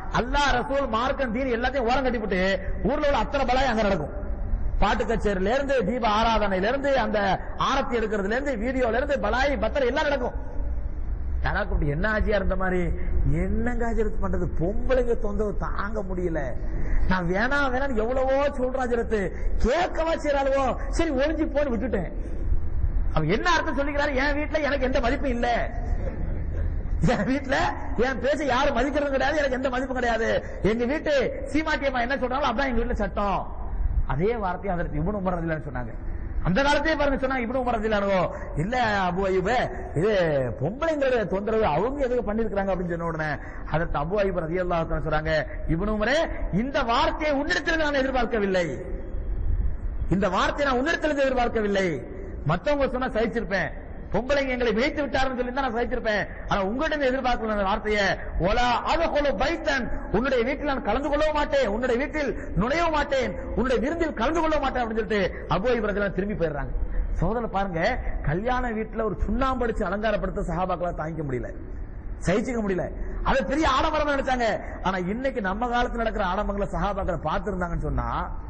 அல்லாஹ் ரசூல் மார்க்கம் தீன் எல்லாத்தையும் ஓரம் கட்டிவிட்டு ஊர்ல உள்ள அத்தனை பலாய் அங்க நடக்கும் பாட்டு கச்சேரியில இருந்து தீப ஆராதனையில இருந்து அந்த ஆரத்தி எடுக்கிறதுல இருந்து வீடியோல இருந்து பலாய் பத்திரம் எல்லாம் நடக்கும் யாரா கூப்பிட்டு என்ன ஆச்சியா இருந்த மாதிரி என்னங்க ஆஜரத்து பண்றது பொம்பளைங்க தொந்தரவு தாங்க முடியல நான் வேணா வேணாம் எவ்வளவோ சொல்றேன் ஆஜரத்து கேட்கவா செய்யறாளுவோ சரி ஒளிஞ்சு போன்னு விட்டுட்டேன் அவன் என்ன அர்த்தம் சொல்லிக்கிறாரு என் வீட்டுல எனக்கு எந்த மதிப்பும் இல்ல என் வீட்டுல என் பேச யாரும் மதிக்கிறது கிடையாது எனக்கு எந்த மதிப்பும் கிடையாது எங்க வீட்டு சீமாட்டியம்மா என்ன சொல்றாங்களோ அதான் எங்க வீட்டுல சட்டம் அதே வார்த்தையை அதற்கு இவனு உமரதில்லைன்னு சொன்னாங்க அந்த காலத்தையே பாருங்க சொன்னா இவனு உமரதில்லானோ இல்ல அபு அய்யூபே இது பொம்பளைங்கிற தொந்தரவு அவங்க எதுக்கு பண்ணிருக்காங்க அப்படின்னு சொன்ன உடனே அதற்கு அபு அய்யூப் ரதி அல்லாஹ் சொல்றாங்க இவனு உமரே இந்த வார்த்தையை உன்னிடத்தில் நான் எதிர்பார்க்கவில்லை இந்த வார்த்தையை நான் உன்னிடத்தில் எதிர்பார்க்கவில்லை மத்தவங்க சொன்னா சகிச்சிருப்பேன் பொம்பளைங்க எங்களை வைத்து விட்டாருன்னு சொல்லி தான் நான் சகிச்சிருப்பேன் ஆனா உங்கள்கிட்ட எதிர்பார்க்கல அந்த வார்த்தையை ஒலா அது பைத்தன் உன்னுடைய வீட்டில் நான் கலந்து கொள்ளவும் மாட்டேன் உன்னுடைய வீட்டில் நுழையவும் மாட்டேன் உன்னுடைய விருந்தில் கலந்து கொள்ள மாட்டேன் அப்படின்னு சொல்லிட்டு அபு இவர்கள் திரும்பி போயிடுறாங்க சோதனை பாருங்க கல்யாண வீட்டுல ஒரு சுண்ணாம்பு அடிச்சு அலங்காரப்படுத்த சகாபாக்களா தாங்கிக்க முடியல சகிச்சுக்க முடியல அதை பெரிய ஆடம்பரம் நினைச்சாங்க ஆனா இன்னைக்கு நம்ம காலத்துல நடக்கிற ஆடம்பரங்களை சகாபாக்களை பார்த்திருந்தாங்கன்னு சொன்னா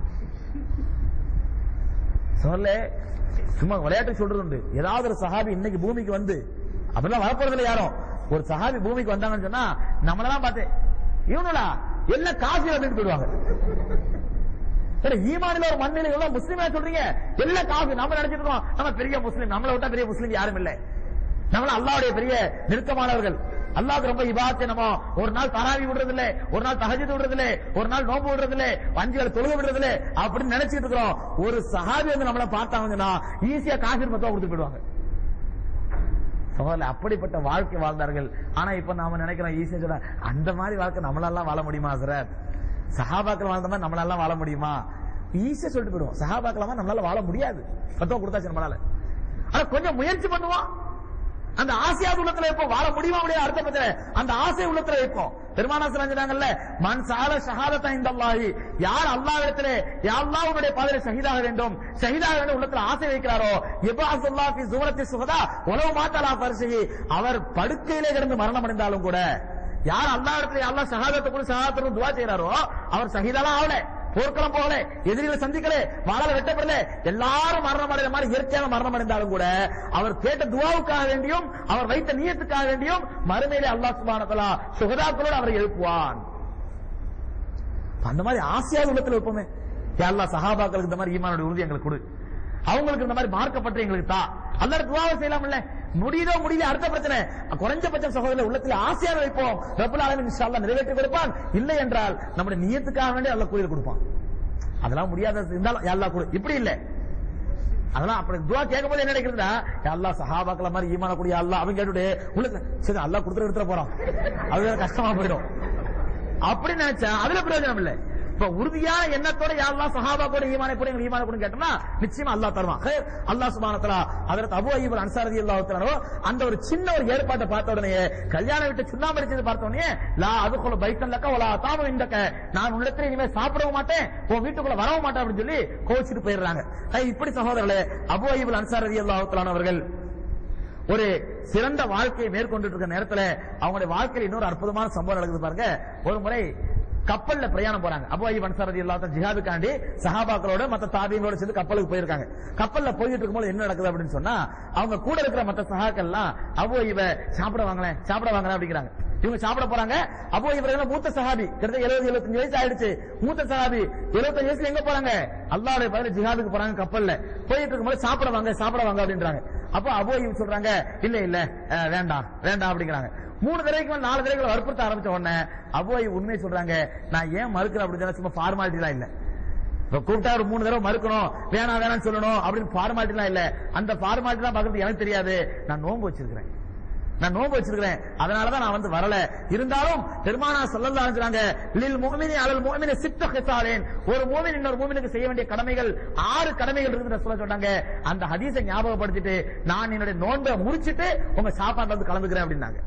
சொல்ல சும்மா விளையாட்டு சொல்றது உண்டு ஏதாவது ஒரு சஹாபி இன்னைக்கு பூமிக்கு வந்து அப்படிலாம் வரப்போறது இல்லை யாரும் ஒரு சஹாபி பூமிக்கு வந்தாங்கன்னு சொன்னா நம்மளதான் பார்த்தேன் இவனுடா எல்லாம் காசு அப்படின்னு போயிடுவாங்க சரி, ஈமானில ஒரு மண்ணில எவ்வளவு முஸ்லீமா சொல்றீங்க எல்லாம் காசு நம்ம நினைச்சிட்டு இருக்கோம் நம்ம பெரிய முஸ்லீம் நம்மளை விட்டா பெரிய முஸ்லீம் யாரும் இல்லை நம்மள அல்லாவுடைய பெரிய நெருக்கமானவர்கள் அல்லாஹ்க்கு ரொம்ப இபாத்தை நம்ம ஒரு நாள் தராவி விடுறது இல்ல ஒரு நாள் தஹஜ்ஜுத் விடுறது இல்ல ஒரு நாள் நோம்பு விடுறது இல்ல அஞ்சு வேளை தொழுக விடுறது இல்ல அப்படின்னு நினைச்சிட்டு இருக்கிறோம் ஒரு சஹாபி வந்து நம்மள பார்த்தாங்கன்னா ஈஸியா காஃபிர் மத்தம் கொடுத்து போயிடுவாங்க சகோதரர் அப்படிப்பட்ட வாழ்க்கை வாழ்ந்தார்கள் ஆனா இப்ப நாம நினைக்கிறோம் ஈஸியா சொல்ல அந்த மாதிரி வாழ்க்கை நம்மளால வாழ முடியுமா சார் சஹாபாக்கள் வாழ்ந்த மாதிரி நம்மளால வாழ முடியுமா ஈஸியா சொல்லிட்டு போயிடுவோம் சஹாபாக்கள் நம்மளால வாழ முடியாது மத்தவங்க கொடுத்தாச்சு நம்மளால ஆனா கொஞ்சம் முயற்சி பண்ணுவோம் அந்த ஆசையாவது உள்ளத்துல இப்போ வாழ முடியுமா முடியாது அடுத்த பிரச்சனை அந்த ஆசை உள்ளத்துல வைப்போம் பெருமானா சொன்னாங்கல்ல மண் சால ஷஹாதத்தா இந்த அல்லாஹி யார் அல்லாஹ்விடத்திலே யா அல்லாஹ் உன்னுடைய பாதையில ஷஹீதாக வேண்டும் ஷஹீதாக வேண்டும் உள்ளத்துல ஆசை வைக்கிறாரோ இபாசுல்லா ஃபி சூரத்தி சுகதா உலவு மாத்தலா பரிசகி அவர் படுக்கையிலே கிடந்து மரணம் அடைந்தாலும் கூட யார் அல்லாஹ் இடத்துல அல்லாஹ் ஷஹாதத்துக்கு ஷஹாதத்துக்கு துவா செய்யறாரோ அவர் ஷஹீதாலாம் ஆகல போர்க்களம் போகல எதிரிகளை சந்திக்கல வாழல வெட்டப்படல எல்லாரும் மரணம் அடைந்த மாதிரி இயற்கையான மரணம் அடைந்தாலும் கூட அவர் கேட்ட துவாவுக்காக வேண்டியும் அவர் வைத்த நியத்துக்காக வேண்டியும் மறுமையிலே அல்லாஹ் சுபானத்தலா சுகதாக்களோடு அவரை எழுப்புவான் அந்த மாதிரி ஆசையாவது உள்ளத்துல இருப்போமே யா அல்லாஹ் சஹாபாக்களுக்கு இந்த மாதிரி ஈமானோட உறுதி எங்களுக்கு கொடு அவங்களுக்கு இந்த மாதிரி மார்க்கப்பட்டு எங்களுக்கு தா அல்லாஹ் துவாவை செய்யலாம்ல முடியுதோ முடியல அடுத்த பிரச்சனை குறைஞ்சபட்சம் சகோதரர் உள்ளத்துல ஆசையாக வைப்போம் ரப்புல் ஆலமீன் இன்ஷா அல்லாஹ் நிறைவேற்றி கொடுப்பான் இல்லை என்றால் நம்முடைய நியத்துக்காக வேண்டி அல்லாஹ் கூலி கொடுப்பான் அதெல்லாம் முடியாத இருந்தாலும் யா அல்லாஹ் கொடு இப்படி இல்ல அதெல்லாம் அப்படி துவா கேட்கும் போது என்ன நினைக்கிறதுனா யா அல்லாஹ் சஹாபாக்கள மாதிரி ஈமான கூடிய அல்லாஹ் அவன் கேட்டுட்டு உள்ளத்துல சரி அல்லாஹ் கொடுத்துட்டு எடுத்துட போறான் அது வேற கஷ்டமா போயிடும் அப்படி நினைச்சா அதுல பிரயோஜனம் இல்ல இப்ப உறுதியான எண்ணத்தோட யாரெல்லாம் சஹாபா கூட ஈமானை கூட எங்களுக்கு ஈமான கூட கேட்டோம்னா நிச்சயமா அல்லாஹ் தருவான் ஹே, அல்லாஹ் சுபானத்தலா அதற்கு அபு அய்யூப் அன்சாரதி அல்லாஹ் அந்த ஒரு சின்ன ஒரு ஏற்பாட்டை பார்த்த உடனே கல்யாணம் விட்டு சுண்ணாம்பு அடிச்சது பார்த்த உடனே லா அதுக்குள்ள பைத்தன் லக்க ஒலா தாம இந்தக்க நான் உன்னிடத்துல இனிமே சாப்பிடவும் மாட்டேன் உன் வீட்டுக்குள்ள வரவும் மாட்டேன் அப்படின்னு சொல்லி கோச்சிட்டு போயிடுறாங்க ஹே, இப்படி சகோதரர்களே அபு அய்யூப் அன்சாரதி அல்லாஹ் அவர்கள் ஒரு சிறந்த வாழ்க்கையை மேற்கொண்டு இருக்க நேரத்துல அவங்களுடைய வாழ்க்கையில் இன்னொரு அற்புதமான சம்பவம் நடக்குது பாருங்க ஒரு முறை கப்பல்ல பிரயாணம் போறாங்க அபு ஐயப் அன்சாரதி இல்லாத ஜிஹாதுக்காண்டி சஹாபாக்களோட மத்த தாபியங்களோட சேர்ந்து கப்பலுக்கு போயிருக்காங்க கப்பல்ல போயிட்டு இருக்கும்போது என்ன நடக்குது அப்படின்னு சொன்னா அவங்க கூட இருக்கிற மத்த சஹாக்கள்லாம் அபு ஐயப சாப்பிட வாங்களேன் சாப்பிட வாங்களேன் அப்படிங்கிறாங்க இவங்க சாப்பிட போறாங்க அப்போ இவர்கள் மூத்த சஹாபி கிட்டத்தட்ட எழுபது எழுபத்தஞ்சு வயசு ஆயிடுச்சு மூத்த சஹாபி எழுபத்தஞ்சு வயசுல எங்க போறாங்க அல்லாவுடைய பதில் ஜிஹாதுக்கு போறாங்க கப்பல்ல போயிட்டு இருக்கும்போது சாப்பிட வாங்க சாப்பிட வாங்க அப்படின்றாங்க அப்போ அபோ இவங்க சொல்றாங்க இல்ல இல்ல அஹ், வேண்டாம் வேண்டாம் அப்படிங்கிறாங்க மூணு தடவைக்கு மேல நாலு தடவைகளை வற்புறுத்த ஆரம்பிச்ச உடனே அபோ உண்மையை சொல்றாங்க நான் ஏன் மறுக்கிறேன் அப்படின்னு சொன்னா சும்மா ஃபார்மாலிட்டி தான் இல்ல இப்ப கூப்பிட்டா ஒரு மூணு தடவை மறுக்கணும் வேணாம் வேணாம்னு சொல்லணும் அப்படின்னு ஃபார்மாலிட்டி எல்லாம் இல்ல அந்த ஃபார்மாலிட்டி தான் பாக்குறது எனக்கு தெரியாது நான் நோன்பு வச்சிருக்கிறேன் நான் நோன்பு வச்சிருக்கிறேன் அதனாலதான் நான் வந்து வரல இருந்தாலும் பெருமானா சொல்லலாம் இருக்கிறாங்க லில் முகமினி அலல் முகமினி சித்த ஹிசாலேன் ஒரு மூமின் இன்னொரு மூமினுக்கு செய்ய வேண்டிய கடமைகள் ஆறு கடமைகள் இருக்குது சொல்ல சொன்னாங்க அந்த ஹதீஸை ஞாபகப்படுத்திட்டு நான் என்னுடைய நோன்பை முடிச்சிட்டு உங்க சாப்பாடுல வந்து கலந்துக்கிறேன் அப்படின்னாங்க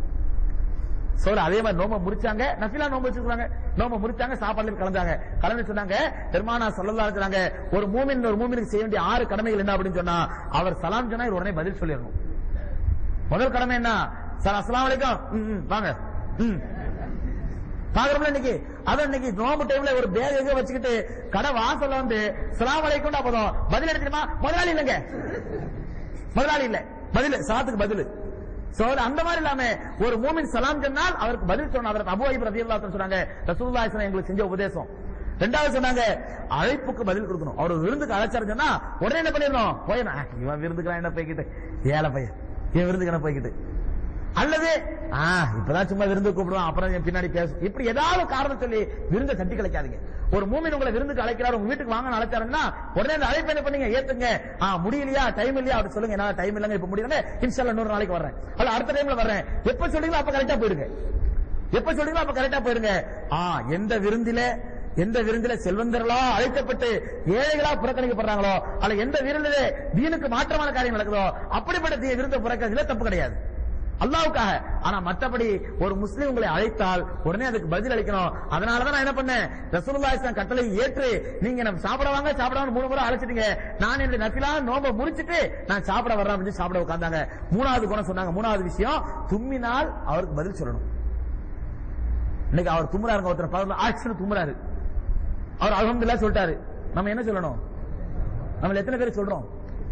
சோறு அதே மாதிரி நோம்ப முடிச்சாங்க நஃபிலா நோம்பு வச்சிருக்காங்க நோம்ப முடிச்சாங்க சாப்பாடுல கலந்தாங்க கலந்து சொன்னாங்க பெருமானா சொல்லலாம் இருக்கிறாங்க ஒரு மூமின் ஒரு மூமினுக்கு செய்ய வேண்டிய ஆறு கடமைகள் என்ன அப்படின்னு சொன்னா அவர் சலாம் சொன்னா இவர் உடனே பதில் சொல்லிடணும் முதல் கடமை என்ன சார் அஸ்லாம் வலைக்கம் ம், ம், வாங்க ம். பாக்குறோம்ல இன்னைக்கு அதான் இன்னைக்கு நோம்பு டைம்ல ஒரு பேக் எங்க வச்சுக்கிட்டு கடை வாசல்ல வந்து சலாம் அலைக்கும் போதும் பதில் எடுத்துமா முதலாளி இல்லைங்க முதலாளி இல்ல பதில் சலாத்துக்கு பதில் சோ அந்த மாதிரி இல்லாம ஒரு மூமின் சலாம் சொன்னால் அவருக்கு பதில் சொன்ன அதற்கு அபு ஐப் ரதியல்லாஹு அன்ஹு சொன்னாங்க ரசூலுல்லாஹி ஸல்லல்லாஹு எங்களுக்கு செஞ்ச உபதேசம் ரெண்டாவது சொன்னாங்க அழைப்புக்கு பதில் கொடுக்கணும் அவர் விருந்துக்கு அழைச்சாரு சொன்னா உடனே என்ன பண்ணிடணும் போயிடும் இவன் விருந்துக்கு என்ன போய்கிட்டு ஏழை பையன் இவன் விருந்துக்கு என்ன போய்கிட்டு அல்லது ஆ இப்பதான் சும்மா விருந்து கூப்பிடுவான் அப்புறம் என் பின்னாடி பேசும் இப்படி ஏதாவது காரணம் சொல்லி விருந்த தட்டி கலைக்காதீங்க ஒரு மூமின் உங்களை விருந்துக்கு அழைக்கிறார் உங்க வீட்டுக்கு வாங்க அழைச்சாருன்னா உடனே அந்த அழைப்பு என்ன பண்ணீங்க ஏத்துங்க ஆ முடியலையா டைம் இல்லையா அப்படி சொல்லுங்க என்னால டைம் இல்லைங்க இப்ப முடியல இன்ஷால்ல இன்னொரு நாளைக்கு வர்றேன் அல்ல அடுத்த டைம்ல வர்றேன் எப்ப சொல்றீங்களோ அப்ப கரெக்டா போயிடுங்க எப்ப சொல்றீங்களோ அப்ப கரெக்டா போயிடுங்க ஆ எந்த விருந்தில எந்த விருந்தில செல்வந்தர்களா அழைக்கப்பட்டு ஏழைகளா புறக்கணிக்கப்படுறாங்களோ அல்ல எந்த விருந்திலே தீனுக்கு மாற்றமான காரியம் நடக்குதோ அப்படிப்பட்ட தீ- விருந்தை புறக்கணிச்சதுல தப்பு கிடையாது அல்லாவுக்காக ஆனா மத்தபடி ஒரு முஸ்லீம் உங்களை அழைத்தால் உடனே அதுக்கு பதில் அளிக்கணும் அதனாலதான் நான் என்ன பண்ணேன் ரசூலுல்லாஹி ஸல்லல்லாஹு கட்டளை ஏற்று நீங்க நம்ம சாப்பிட வாங்க சாப்பிட வாங்க மூணு முறை அழைச்சிட்டீங்க நான் என்னுடைய நஃபிலா நோம்ப முடிச்சிட்டு நான் சாப்பிட வர்றேன் அப்படின்னு சாப்பிட உட்கார்ந்தாங்க மூணாவது குணம் சொன்னாங்க மூணாவது விஷயம் தும்மினால் அவருக்கு பதில் சொல்லணும் இன்னைக்கு அவர் தும்முறாருங்க ஒருத்தர் பக்கத்துல ஆக்சுவலி தும்முறாரு அவர் அல்ஹம்துலில்லாஹ் சொல்லிட்டாரு நம்ம என்ன சொல்லணும் நம்ம எத்தனை பேர் சொல்றோம்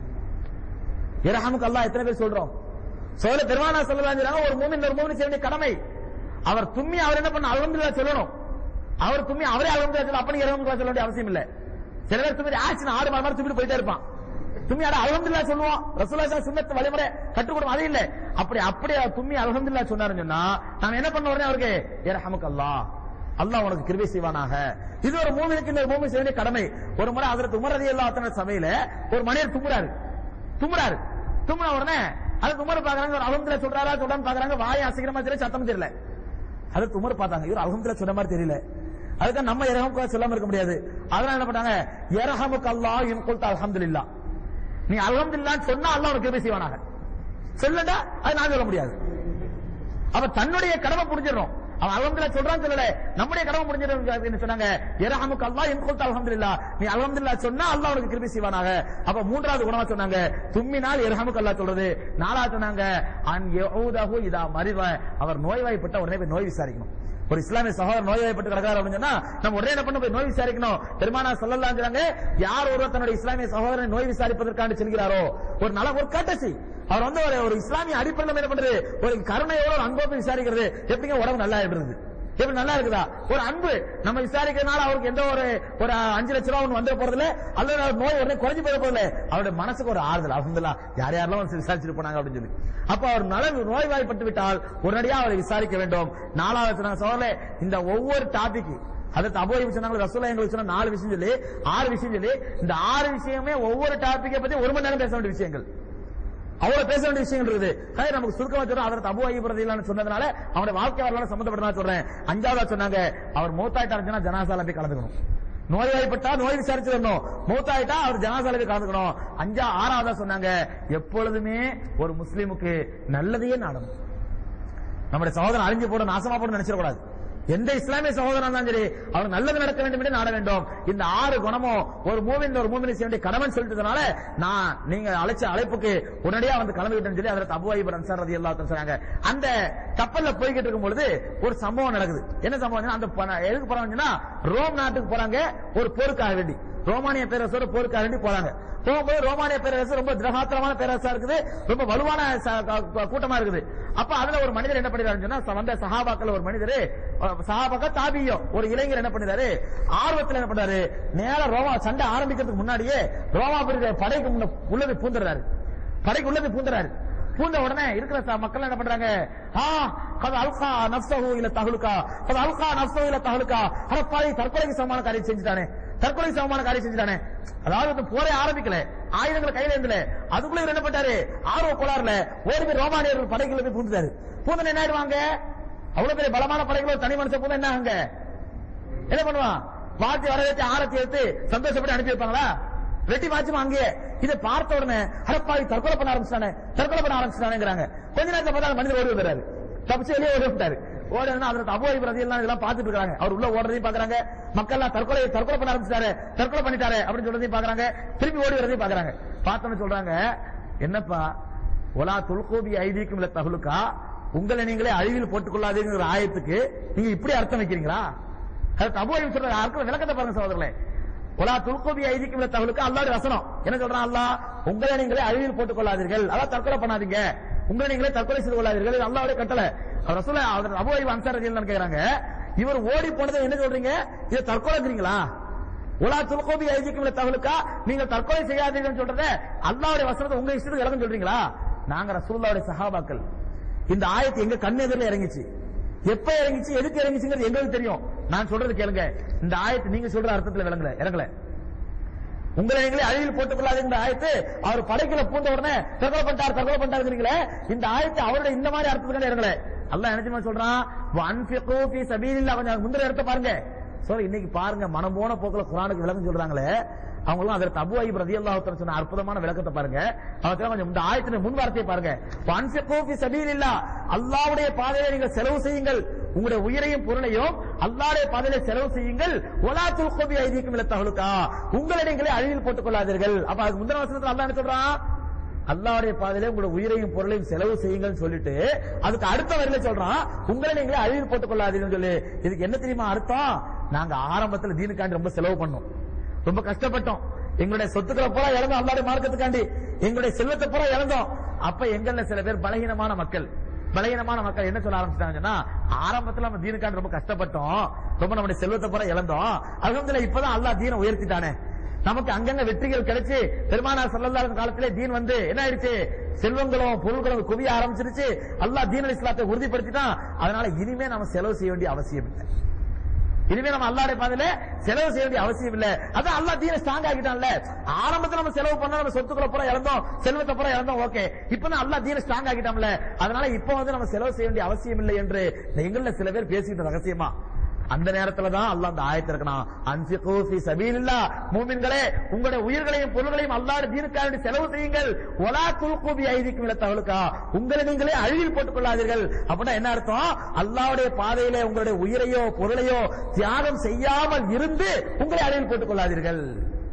இரஹமுக்கு அல்லாஹ் எத்தனை பேர் சொல்றோம் சோழ பெருமானா சொல்லலாம் ஒரு மூமின் ஒரு மூமின் செய்ய வேண்டிய கடமை அவர் தும்மி அவர் என்ன பண்ண அல்ஹம்துலில்லாஹ் சொல்லணும் அவர் தும்மி அவரே அல்ஹம்துலில்லாஹ் சொல்ல அப்படி இரஹமுக்கு சொல்ல வேண்டிய அவசியம் இல்ல சில பேர் தும்மி ஆச்சு ஆறு மணி நேரம் தும்மிட்டு போயிட்டே இருப்பான் தும்மி அட அல்ஹம்துலில்லாஹ் சொல்லுவோம் ரசூலுல்லாஹி ஸல்லல்லாஹு சுன்னத் வழிமுறை கற்றுக் கொடுக்கும் அது இல்ல அப்படி அப்படி அவர் தும்மி அல்ஹம்துலில்லாஹ் சொன்னாருன்னு சொன்னா நாம என்ன பண்ண உடனே அவருக்கு இரஹமுக்கு அல்லாஹ் அல்லாஹ் உனக்கு கிருபை செய்வானாக இது ஒரு மூமினுக்கு இந்த மூமி செய்ய வேண்டிய கடமை ஒரு முறை ஹஜரத் உமர் ரலியல்லாஹு அன்ஹு சபையில ஒரு மனிதர் தும்முறாரு தும்முறாரு தும்முன உடனே அது உமர் பாக்குறாங்க ஒரு அலமதுல சொல்றாரா சொல்றான்னு பாக்குறாங்க வாயை அசைக்கிற மாதிரி தெரியல சத்தம் தெரியல அது உமர் பார்த்தாங்க இவர் அலமதுல சொன்ன மாதிரி தெரியல அதுக்கு நம்ம இரஹமுக்கு சொல்லாம இருக்க முடியாது அதனால என்ன பண்ணாங்க இரஹமுக்கு அல்லாஹ் இன் குல்த அல்ஹம்துலில்லாஹ் நீ அல்ஹம்துலில்லாஹ் சொன்னா அல்லாஹ் உனக்கு கிருபை செய்வானாக சொல்லடா அது நான் சொல்ல முடியாது அவ தன்னுடைய கடமை புரிஞ்சிடணும் அவன் அல்ஹம்துலில்லாஹ் சொல்றான்னு சொல்லல நம்முடைய கடமை புரிஞ்சிடணும் என்ன சொன்னாங்க இரஹமுக்கு அல்லாஹ் இன் குல்த அல்ஹம்துலில்லாஹ் நீ அல்ஹம்துலில்லாஹ் சொன்னா அல்லாஹ் உனக்கு கிருபை செய்வானாக அப்ப மூன்றாவது குணமா சொன்னாங்க தும்மினால் இரஹமுக்கு அல்லாஹ் சொல்றது நாலாவது சொன்னாங்க அன் யஊதஹு இதா மரித அவர் நோய்வாய்ப்பட்ட உடனே போய் நோய் விசாரிக்கணும் ஒரு இஸ்லாமிய சகோதரர் நோய்வாய்ப்பட்டு கிடக்காரு அப்படின்னு சொன்னா நம்ம உடனே என்ன பண்ண போய் நோய் விசாரிக்கணும் பெருமானா சொல்லலாங்கிறாங்க யார் ஒருவர் தன்னுடைய இஸ்லாமிய சகோதரனை நோய் விசாரிப்பதற்காண்டு செல்கிறாரோ ஒரு நல்ல ஒரு கட்டசி அவர் வந்து ஒரு ஒரு இஸ்லாமிய அடிப்படையில் என்ன பண்றது ஒரு கருணையோட ஒரு அன்போடு விசாரிக்கிறது எப்படிங்க உடம்பு நல்லா இருக்குது எப்படி நல்லா இருக்குதா ஒரு அன்பு நம்ம விசாரிக்கிறதுனால அவருக்கு எந்த ஒரு ஒரு அஞ்சு லட்ச ரூபா ஒண்ணு வந்து போறது இல்ல அல்லது அவர் நோய் உடனே குறைஞ்சு போயிட போறது இல்ல அவருடைய மனசுக்கு ஒரு ஆறுதல் அல்ஹம்துலில்லாஹ் யார் யாரெல்லாம் வந்து விசாரிச்சுட்டு போனாங்க அப்படின்னு சொல்லி அப்ப அவர் நல நோய்வாய்ப்பட்டு விட்டால் உடனடியா அவரை விசாரிக்க வேண்டும் நாலாவது சொன்னாங்க சோழலே இந்த ஒவ்வொரு டாபிக் அதற்கு அபோய் சொன்னாங்க ரசூலா எங்களுக்கு சொன்ன நாலு விஷயம் சொல்லி ஆறு விஷயம் சொல்லி இந்த ஆறு விஷயமே ஒவ்வொரு டாபிக்கை பத்தி ஒரு மணி நேரம் பேச வேண்டிய விஷயங்கள் அவ்வளவு பேச வேண்டிய விஷயம் இருக்குது கதை நமக்கு சுருக்கமா சொல்றோம் அதற்கு அபு ஐபுரதிலான்னு சொன்னதுனால அவனுடைய வாழ்க்கை வரலாறு சம்பந்தப்பட்டதா சொல்றேன் அஞ்சாவதா சொன்னாங்க அவர் மூத்தாயிட்டாருன்னா ஜனாசால போய் கலந்துக்கணும் நோய்வாய்ப்பட்டா நோய் விசாரிச்சு வரணும் மூத்தாயிட்டா அவர் ஜனாசால போய் கலந்துக்கணும் அஞ்சா ஆறாவதா சொன்னாங்க எப்பொழுதுமே ஒரு முஸ்லீமுக்கு நல்லதையே நாடணும் நம்முடைய சகோதரன் அழிஞ்சு போட நாசமா போட நினைச்சிடக்கூடாது எந்த இஸ்லாமிய சகோதரன் இருந்தாலும் சரி அவர் நல்லது நடக்க வேண்டும் என்று நாட வேண்டும் இந்த ஆறு குணமும் ஒரு மூவின் ஒரு மூவினை செய்ய வேண்டிய கடமைன்னு சொல்லிட்டதுனால நான் நீங்க அழைச்ச அழைப்புக்கு உடனடியா வந்து கலந்துகிட்டேன்னு சொல்லி அதற்கு அபு ஐபர் அன்சார் ரதி எல்லாத்தையும் சொன்னாங்க அந்த கப்பல்ல போய்கிட்டு இருக்கும் பொழுது ஒரு சம்பவம் நடக்குது என்ன சம்பவம் அந்த பண- எதுக்கு போறாங்கன்னா ரோம் நாட்டுக்கு போறாங்க ஒரு போருக்காக வேண்டி ரோமானிய பேரரசோட போருக்காக வேண்டி போறாங்க போகும்போது ரோமானிய பேரரசு ரொம்ப திரகாத்திரமான பேரரசா இருக்குது ரொம்ப வலுவான ச- க- கூட்டமா இருக்குது அப்ப அதுல ஒரு மனிதர் என்ன பண்ணிடுறாருன்னு சொன்னா ச- வந்த சஹாபாக்கள் ஒரு மனிதர் சஹாபாக்க தாபியோ ஒரு இளைஞர் என்ன பண்ணிடுறாரு ஆர்வத்துல என்ன பண்றாரு நேரா ரோமா சண்டை ஆரம்பிக்கிறதுக்கு முன்னாடியே ரோமாபுரி படைக்கு முன்ன உள்ளது பூந்துறாரு படைக்கு உள்ளது பூந்துறாரு பூந்த உடனே இருக்கிற ச- மக்கள் என்ன பண்றாங்க ஆ கது அல்கா நப்சஹு இல்ல தஹலுகா கது அல்கா நப்சஹு இல்ல தஹலுகா அரப்பாய் தற்கொலைக்கு சமமான காரியம் செஞ்சுட்டானே தற்கொலைக்கு சமமான காரியம் செஞ்சுட்டானே அதாவது இந்த போரே ஆரம்பிக்கல ஆயுதங்களை கையில இருந்தல அதுக்குள்ள இவர் என்ன பண்ணாரு ஆர்வ கோளாறுல ஓடி போய் ரோமானியர்கள் படைக்குள்ள போய் பூந்துட்டாரு பூந்தன என்ன ஆயிடுவாங்க அவ்வளவு பெரிய பலமான படைகள் ஒரு தனி மனுஷன் பூந்தா என்ன ஆகுங்க என்ன பண்ணுவான் வாழ்த்தி வர வச்சு ஆரத்தி எடுத்து சந்தோஷப்பட்டு அனுப்பி வைப்பாங்களா வெட்டி மாச்சுமா அங்கேயே இதை பார்த்த உடனே ஹரப்பாவி தற்கொலை பண்ண ஆரம்பிச்சானே தற்கொலை பண்ண ஆரம்பிச்சானேங்கிறாங்க கொஞ்ச நேரத்துல பார்த்தா அந்த மனிதர் ஓடி வந்துறாரு தப்பிச்சு வெளியே ஓடி விட்டாரு ஓடுனா அதற்கு அபோய் பிரதி எல்லாம் இதெல்லாம் பார்த்துட்டு இருக்காங்க அவர் உள்ள ஓடுறதையும் பாக்குறாங்க மக்கள் எல்லாம் தற்கொலை தற்கொலை பண்ண ஆரம்பிச்சாரு தற்கொலை பண்ணிட்டாரு அப்படின்னு சொல்றதையும் பாக்குறாங்க திருப்பி ஓடி வரதையும் பாக்குறாங்க பார்த்தோன்னு சொல்றாங்க என்னப்பா ஒலா துல்கோபி ஐதீக்கும் இல்ல தகுலுக்கா உங்களை நீங்களே அழிவில் போட்டுக் கொள்ளாதீங்கிற ஆயத்துக்கு நீங்க இப்படி அர்த்தம் வைக்கிறீங்களா அது அபு ஐப் சொல்ற அர்த்தம் விளக்கத்தை பாருங்க சகோதரர்களே ஒலா துல்கோபி ஐதிக்கும் தகவலுக்கு அல்லாவுடைய வசனம் என்ன சொல்றான் அல்லாஹ் உங்களை நீங்களே அழிவில் போட்டுக் கொள்ளாதீர்கள் அதான் தற்கொலை பண்ணாதீங்க உங்களை நீங்களே தற்கொலை செய்து கொள்ளாதீர்கள் இது அல்லாவுடைய கட்டளை அவர் ரசூல அவர் அபு ஐப் அன்சார் ரலியல்லாஹு அன்ஹு கேக்குறாங்க இவர் ஓடி போனதை என்ன சொல்றீங்க இது தற்கொலைங்கிறீங்களா உலா துல்கோபி ஐதிக்கும் தகவலுக்கா நீங்க தற்கொலை செய்யாதீங்கன்னு சொல்றத அல்லாவுடைய வசனத்தை உங்க இஷ்டத்துக்கு இறங்க சொல்றீங்களா நாங்க ரசூலுல்லாவுடைய சஹாபாக்கள் இந்த ஆயத்து எங்க கண் எதிரில் இறங்கிச்சு எப்ப இறங்கிச்சு எதுக்கு இறங்கிச்சுங்கிறது எங்களுக்கு தெரியும் நான் சொல்றது கேளுங்க இந்த ஆயத்து நீங்க சொல்ற அர்த்தத்துல விளங்கல இறங்கல உங்களை நீங்களே அழிவில் போட்டுக் கொள்ளாதீங்க ஆயத்து அவர் படைக்கல பூந்த உடனே தற்கொலை பண்ணிட்டார் தற்கொலை பண்ணிட்டாருங்கிறீங்களே இந்த ஆயத்து அவருடைய இந்த மாதிரி அர்த்தத்துக்கு இறங்கல அல்லாஹ் என்ன தெரியுமா சொல்றான் வன்ஃபிகு ஃபீ சபீலில்லாஹ் கொஞ்சம் முந்திர இடத்த பாருங்க சோ இன்னைக்கு பாருங்க மனம் போன போக்குல குர்ஆனுக்கு விளக்கம் சொல்றாங்களே அவங்களும் அதற்கு அபு ஐப் ரலியல்லாஹு தஆலா சொன்ன அற்புதமான விளக்கத்தை பாருங்க அவங்க கொஞ்சம் இந்த ஆயத்தின் முன் வார்த்தையை பாருங்க வன்ஃபிகு ஃபீ சபீலில்லாஹ் அல்லாஹ்வுடைய பாதையில நீங்கள் செலவு செய்யுங்கள் உங்களுடைய உயிரையும் பொருளையும் அல்லாஹ்வுடைய பாதையில செலவு செய்யுங்கள் ஒலா துல்கோபி ஐதீக்கும் இல்ல தகலுக்கா உங்களை நீங்களே அழிவில் போட்டுக் கொள்ளாதீர்கள் அப்ப அதுக்கு முந்தின வசனத்துல அல்லாஹ் என்ன சொல்றான் அல்லாவுடைய பாதையில உங்களுடைய உயிரையும் பொருளையும் செலவு செய்யுங்கன்னு சொல்லிட்டு அதுக்கு அடுத்த வரையில சொல்றான் உங்களை நீங்களே அழிவில் போட்டுக் கொள்ளாதீங்கன்னு சொல்லி இதுக்கு என்ன தெரியுமா அர்த்தம் நாங்க ஆரம்பத்துல தீனுக்காண்டி ரொம்ப செலவு பண்ணோம் ரொம்ப கஷ்டப்பட்டோம் எங்களுடைய சொத்துக்களை பூரா இழந்தோம் அல்லாடைய மார்க்கத்துக்காண்டி எங்களுடைய செல்வத்தை பூரா இழந்தோம் அப்ப எங்கள்ல சில பேர் பலகீனமான மக்கள் பலகீனமான மக்கள் என்ன சொல்ல ஆரம்பிச்சிட்டாங்கன்னா ஆரம்பத்துல நம்ம தீனுக்காண்டி ரொம்ப கஷ்டப்பட்டோம் ரொம்ப நம்முடைய செல்வத்தை பூரா இழந்தோம் அல்ஹம்துலில்லாஹ் இப்பதான் அல்லாஹ் தீனை உயர்த்திட்டானே நமக்கு அங்கங்க வெற்றிகள் கிடைச்சு பெருமானார் ஸல்லல்லாஹு காலத்திலே தீன் வந்து என்ன ஆயிடுச்சு செல்வங்களும் பொருள்களும் குவிய ஆரம்பிச்சிருச்சு அல்லாஹ் தீன் அல் இஸ்லாத்தை உறுதிப்படுத்திட்டான் அதனால இனிமே நம்ம செலவு செய்ய வேண்டிய அவசியம் இல்லை இனிமே நம்ம அல்லாஹ்வுடைய பாதையில செலவு செய்ய வேண்டிய அவசியம் இல்ல அதான் அல்லாஹ் தீனை ஸ்ட்ராங் ஆக்கிட்டான்ல ஆரம்பத்துல நம்ம செலவு பண்ணா நம்ம சொத்துக்களை பூரா இழந்தோம் செல்வத்தை பூரா இழந்தோம் ஓகே இப்போ தான் அல்லாஹ் தீனை ஸ்ட்ராங் ஆக்கிட்டான்ல அதனால இப்போ வந்து நம்ம செலவு செய்ய வேண்டிய அவசியம் இல்லை என்று எங்கள்ல சில பேர் பேசிக்கிட்ட ரகசியமா அந்த நேரத்துல தான் அல்லாஹ் அந்த ஆயத்தை இருக்கணும் அன்ஃபிகு ஃபீ சபீலில்லாஹ் மூமின்களே உங்களுடைய உயிர்களையும் பொருள்களையும் அல்லாஹ்வுடைய தீனுக்காக செலவு செய்யுங்கள் வலா துல்கு பி ஐதிக்கும் இல தவலுக்கா உங்களை நீங்களே அழிவில் போட்டுக் கொள்ளாதீர்கள் அப்படின்னா என்ன அர்த்தம் அல்லாஹ்வுடைய பாதையிலே உங்களுடைய உயிரையோ பொருளையோ தியாகம் செய்யாமல் இருந்து உங்களை அழிவில் போட்டுக் கொள்ளாதீர்கள்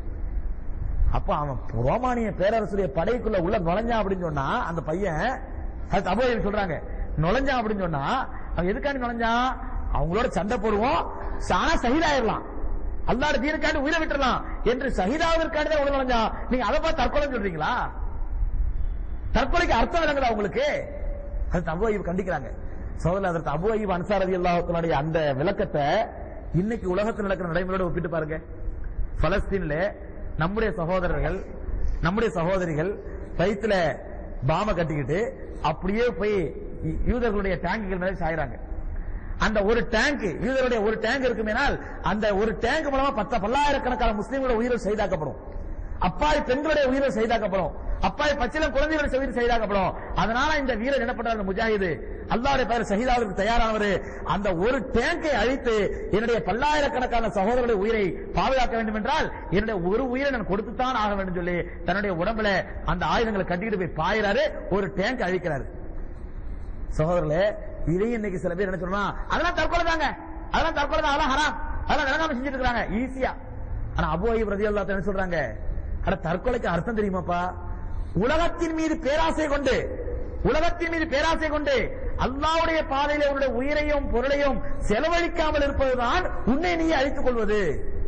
அப்ப அவன் ரோமானிய பேரரசுடைய படைக்குள்ள உள்ள நுழைஞ்சான் அப்படின்னு சொன்னா அந்த பையன் அது அபோயம் சொல்றாங்க நுழைஞ்சான் அப்படின்னு சொன்னா அவன் எதுக்காண்டி நுழைஞ்சான் அவங்களோட சண்டை போடுவோம் ஆனா சகிதாயிரலாம் அல்லாட தீனுக்காண்டி உயிரை விட்டுறலாம் என்று சகிதாவதற்காண்டி தான் உள்ள நுழைஞ்சான் நீங்க அதை பார்த்து தற்கொலை சொல்றீங்களா தற்கொலைக்கு அர்த்தம் விளங்குதா உங்களுக்கு அது அபு ஐப் கண்டிக்கிறாங்க சோதரர் அதற்கு அபு ஐப் அன்சார் ரதி அல்லாஹுடைய அந்த விளக்கத்தை இன்னைக்கு உலகத்தில் நடக்கிற நடைமுறையோட ஒப்பிட்டு பாருங்க பலஸ்தீன்ல நம்முடைய சகோதரர்கள் நம்முடைய சகோதரிகள் வயிற்றுல பாம கட்டிக்கிட்டு அப்படியே போய் யூ- யூதர்களுடைய டேங்குகள் மேல சாயறாங்க அந்த ஒரு டேங்க் யூதருடைய ஒரு டேங்க் இருக்குமேனால் அந்த ஒரு டேங்க் மூலமா பத்த பல்லாயிரக்கணக்கான முஸ்லீம்களோட உயிர்கள் செய்தாக்கப்படும் அப்பாய் பெண்களுடைய உயிரை செய்தாக்கப்படும் அப்பாய் பச்சிலம் குழந்தைகளுடைய உயிர் செய்தாக்கப்படும் அதனால இந்த வீரர் என்ன பண்றாரு முஜாஹிது அல்லாவுடைய பெயர் சகிதாவிற்கு தயாரானவர் அந்த ஒரு டேங்கை அழித்து என்னுடைய பல்லாயிரக்கணக்கான சகோதரருடைய உயிரை பாதுகாக்க வேண்டும் என்றால் என்னுடைய ஒரு உயிரை நான் கொடுத்துத்தான் ஆக வேண்டும் சொல்லி தன்னுடைய உடம்புல அந்த ஆயுதங்களை கட்டிக்கிட்டு போய் பாயிறாரு ஒரு டேங்க் அழிக்கிறாரு சகோதரர்களே இதையும் இன்னைக்கு சில பேர் என்ன சொல்றாங்க அதெல்லாம் தற்கொலை தாங்க அதெல்லாம் தற்கொலை தான் அதெல்லாம் ஹராம் அதெல்லாம் விளங்காம செஞ்சுட்டு இருக்காங்க ஈஸியா ஆனா அபு ஐப் ரதி என்ன சொல்றாங்க அட தற்கொலைக்கு அர்த்தம் தெரியுமாப்பா உலகத்தின் மீது பேராசை கொண்டு உலகத்தின் மீது பேராசை கொண்டு அல்லாவுடைய பாதையில உன்னுடைய உயிரையும் பொருளையும் செலவழிக்காமல் இருப்பதுதான் உன்னை நீ அழித்துக் கொள்வது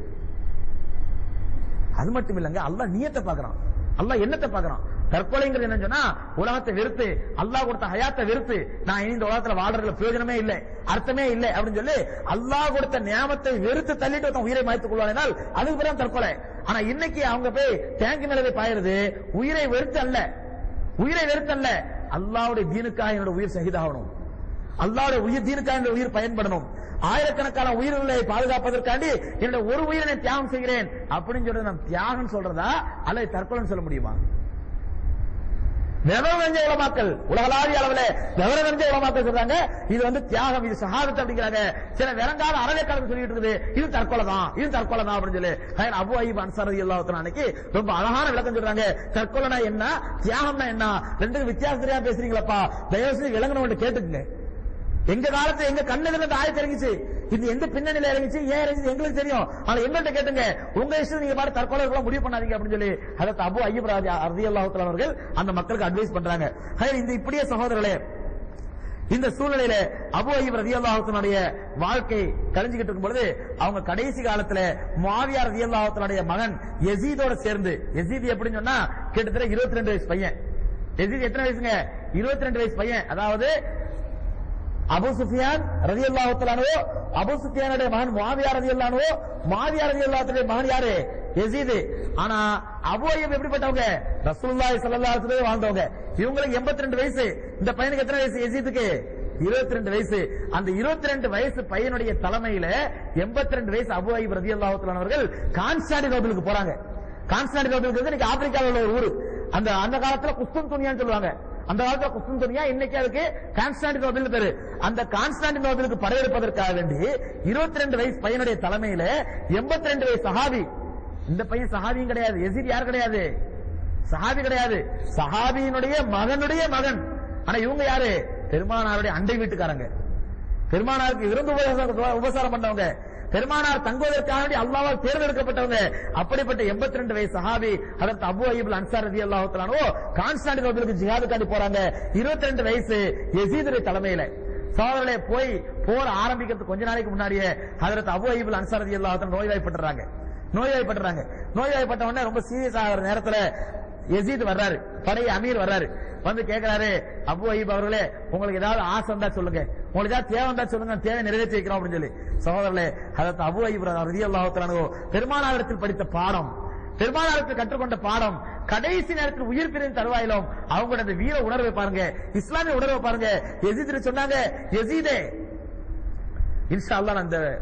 அது மட்டும் இல்லங்க அல்லாஹ் நியத்தை பார்க்கறான் அல்லாஹ் என்னத்தை பார்க்கறான் தற்கொலைங்கிறது என்ன சொன்னா உலகத்தை வெறுத்து அல்லாஹ் கொடுத்த ஹயாத்தை வெறுத்து நான் இனி இந்த உலகத்துல வாழ்றதுல பிரயோஜனமே இல்லை அர்த்தமே இல்லை அப்படின்னு சொல்லி அல்லாஹ் கொடுத்த நியாமத்தை வெறுத்து தள்ளிட்டு ஒருத்தன் உயிரை மாய்த்துக் கொள்வானால் அதுக்கு பிறகு தற்கொலை ஆனா இன்னைக்கு அவங்க போய் டேங்க் மேல போய் பாயிருது உயிரை வெறுத்து அல்ல உயிரை வெறுத்து அல்ல அல்லாஹ்வுடைய தீனுக்காக என்னோட உயிர் சகிதாகணும் அல்லாஹ்வுடைய உயிர் தீனுக்காக என்னோட உயிர் பயன்படணும் ஆயிரக்கணக்கான உயிர்களை பாதுகாப்பதற்காண்டி என்னோட ஒரு உயிரை நான் தியாகம் செய்கிறேன் அப்படின்னு சொல்றது நான் தியாகம் சொல்றதா அல்லது தற்கொலைன்னு சொல்ல முடியுமா விவரம் தெரிஞ்ச உலமாக்கள் உலகளாவிய அளவுல விவரம் தெரிஞ்ச உலமாக்கள் சொல்றாங்க இது வந்து தியாகம் இது சகாதத்தை அப்படிங்கிறாங்க சில விளங்காத அறவே கலந்து சொல்லிட்டு இருக்குது இது தற்கொலை தான் இது தற்கொலை தான் அப்படின்னு சொல்லி ஹயர் அபு ஐப் அன்சாரி எல்லாத்தன அன்னைக்கு ரொம்ப அழகான விளக்கம் சொல்றாங்க தற்கொலைனா என்ன தியாகம்னா என்ன ரெண்டுக்கும் வித்தியாசம் தெரியாம பேசுறீங்களப்பா தயவு செஞ்சு விளங்கணும் கேட்டுக்குங்க எங்க காலத்துல எங்க கண்ணதுல இந்த ஆயத்து இறங்கிச்சு இது எந்த பின்னணியில இறங்கிச்சு ஏன் இறங்கிச்சு எங்களுக்கு தெரியும் ஆனா எங்கள்கிட்ட கேட்டுங்க உங்க இஷ்டம் நீங்க பாட்டு தற்கொலை இருக்கலாம் முடிவு பண்ணாதீங்க அப்படின்னு சொல்லி அதற்கு அபு ஐயப் ராஜா அர்தி அல்லாஹுத்தல அவர்கள் அந்த மக்களுக்கு அட்வைஸ் பண்றாங்க ஹைர் இந்த இப்படியே சகோதரர்களே இந்த சூழ்நிலையில அபு ஐப் ரதியல்லாஹுடைய வாழ்க்கை கழிஞ்சுக்கிட்டு இருக்கும் பொழுது அவங்க கடைசி காலத்துல முஆவியா ரதியல்லாஹுடைய மகன் யசீதோட சேர்ந்து யசீத் எப்படின்னு சொன்னா கிட்டத்தட்ட 22 வயசு பையன் யசீத் எத்தனை வயசுங்க 22 வயசு பையன் அதாவது அபு சுஃபியான் ரதியல்லாஹு தஆலாவோ அபு சுஃபியானுடைய மகன் முஆவியா ரதியல்லாஹு முஆவியா ரதியல்லாஹுடைய மகன் யாரு யசீத் ஆனா அபு அய்யூப் எப்படிப்பட்டவங்க ரசூலுல்லாஹி ஸல்லல்லாஹு அலைஹி வஸல்லம் வாழ்ந்தவங்க இவங்களுக்கு 82 வயசு இந்த பையனுக்கு எத்தனை வயசு யசீதுக்கு 22 வயசு அந்த 22 வயசு பையனுடைய தலைமையில 82 வயசு அபு அய்யூப் ரதியல்லாஹு தஆலா அவர்கள் கான்ஸ்டாண்டினோபிளுக்கு போறாங்க கான்ஸ்டாண்டினோபிளுக்கு வந்து இன்னைக்கு ஆப்பிரிக்காவில் உள்ள ஒரு ஊரு அந்த அந்த காலத்துல குஸ்துன் துணியான்னு சொல்லுவாங்க அந்த காலத்துல குஸ்துன்துனியா இன்னைக்கு அதுக்கு கான்ஸ்டாண்டினோபிள் பேரு அந்த கான்ஸ்டாண்டினோபிளுக்கு படையெடுப்பதற்காக வேண்டி 22 வயசு பையனுடைய தலைமையில 82 வயசு சஹாபி இந்த பையன் சஹாபியும் கிடையாது எசிர் யார் கிடையாது சஹாபி கிடையாது சஹாபியினுடைய மகனுடைய மகன் ஆனா இவங்க யாரு பெருமானாருடைய அண்டை வீட்டுக்காரங்க பெருமானாருக்கு விருந்து உபசாரம் உபசாரம் பண்ணவங்க பெருமானார் தங்குவதற்காக வேண்டி அல்லாவால் தேர்ந்தெடுக்கப்பட்டவங்க அப்படிப்பட்ட 82 வயசு சஹாபி அதற்கு அபு அய்யூப் அன்சார் ரதி அல்லாஹு கான்ஸ்டாண்டினோபிளுக்கு ஜிஹாதுக்காண்டி போறாங்க 22 வயசு யசீதுடைய தலைமையில சோதரர்களே போய் போர் ஆரம்பிக்கிறதுக்கு கொஞ்ச நாளைக்கு முன்னாடியே ஹதரத் அபு அய்யூப் அன்சார் ரதி அல்லாஹு நோய்வாய்ப்பட்டுறாங்க நோய்வாய்ப்பட்டுறாங்க நோய்வாய்ப்பட்ட உடனே ரொம்ப சீரியஸ் ஆகிற நேரத்துல யசீத் வர்றாரு படை அமீர் வர்றாரு வந்து கேக்குறாரு அபு அய்யூப் அவர்களே உங்களுக்கு ஏதாவது ஆசை இருந்தா சொல்லுங்க உங்களுக்கு ஏதாவது தேவை இருந்தா சொல்லுங்க நான் தேவை நிறைவேற்றி வைக்கிறோம் அப்படின்னு சொல்லி சகோதரர்களே அதற்கு அபு அய்யூப் ரதி அல்லாஹு பெருமானாரிடத்தில் படித்த பாடம் பெருமானாருக்கு கற்றுக்கொண்ட பாடம் கடைசி நேரத்தில் உயிர் பிரிந்த தருவாயிலும் அவங்களோட அந்த வீர உணர்வை பாருங்க இஸ்லாமிய உணர்வை பாருங்க எசீத் சொன்னாங்க எசீதே இன்ஷா அல்லாஹ் நான் இந்த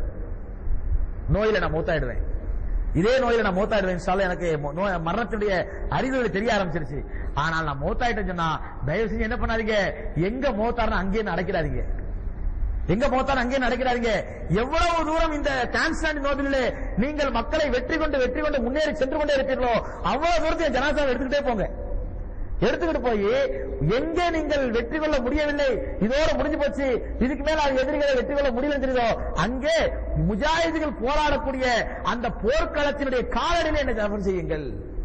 நோயில நான் மூத்தாயிடுவேன் இதே நோயில நான் மூத்தாயிடுவேன் இன்ஷா அல்லாஹ் எனக்கு மோ- நோய் மரணத்துடைய அறிகுறி தெரிய ஆரம்பிச்சிருச்சு ஆனால் நான் மூத்தாயிட்டேன்னு சொன்னா தயவு செஞ்சு என்ன பண்ணாதீங்க எங்க மூத்தாருன்னு அங்கேயே நடக்கிறாதீங்க எங்க போத்தாலும் அங்கே நடக்கிறாங்க எவ்வளவு தூரம் இந்த கான்ஸ்டாண்டினோபிளிலே நீங்கள் மக்களை வெற்றி கொண்டு வெற்றி கொண்டு முன்னேறி சென்று கொண்டே இருப்பீர்களோ அவ்வளவு தூரத்தை ஜனாசாவை எடுத்துக்கிட்டே போங்க எடுத்துக்கிட்டு போய் எங்கே நீங்கள் வெற்றி கொள்ள முடியவில்லை இதோட முடிஞ்சு போச்சு இதுக்கு மேல அது எதிரிகளை வெற்றி கொள்ள முடியலன்னு தெரியுதோ அங்கே முஜாஹிதுகள் போராடக்கூடிய அந்த போர்க்களத்தினுடைய காலடியிலே என்ன ஜபம் செய்யுங்கள்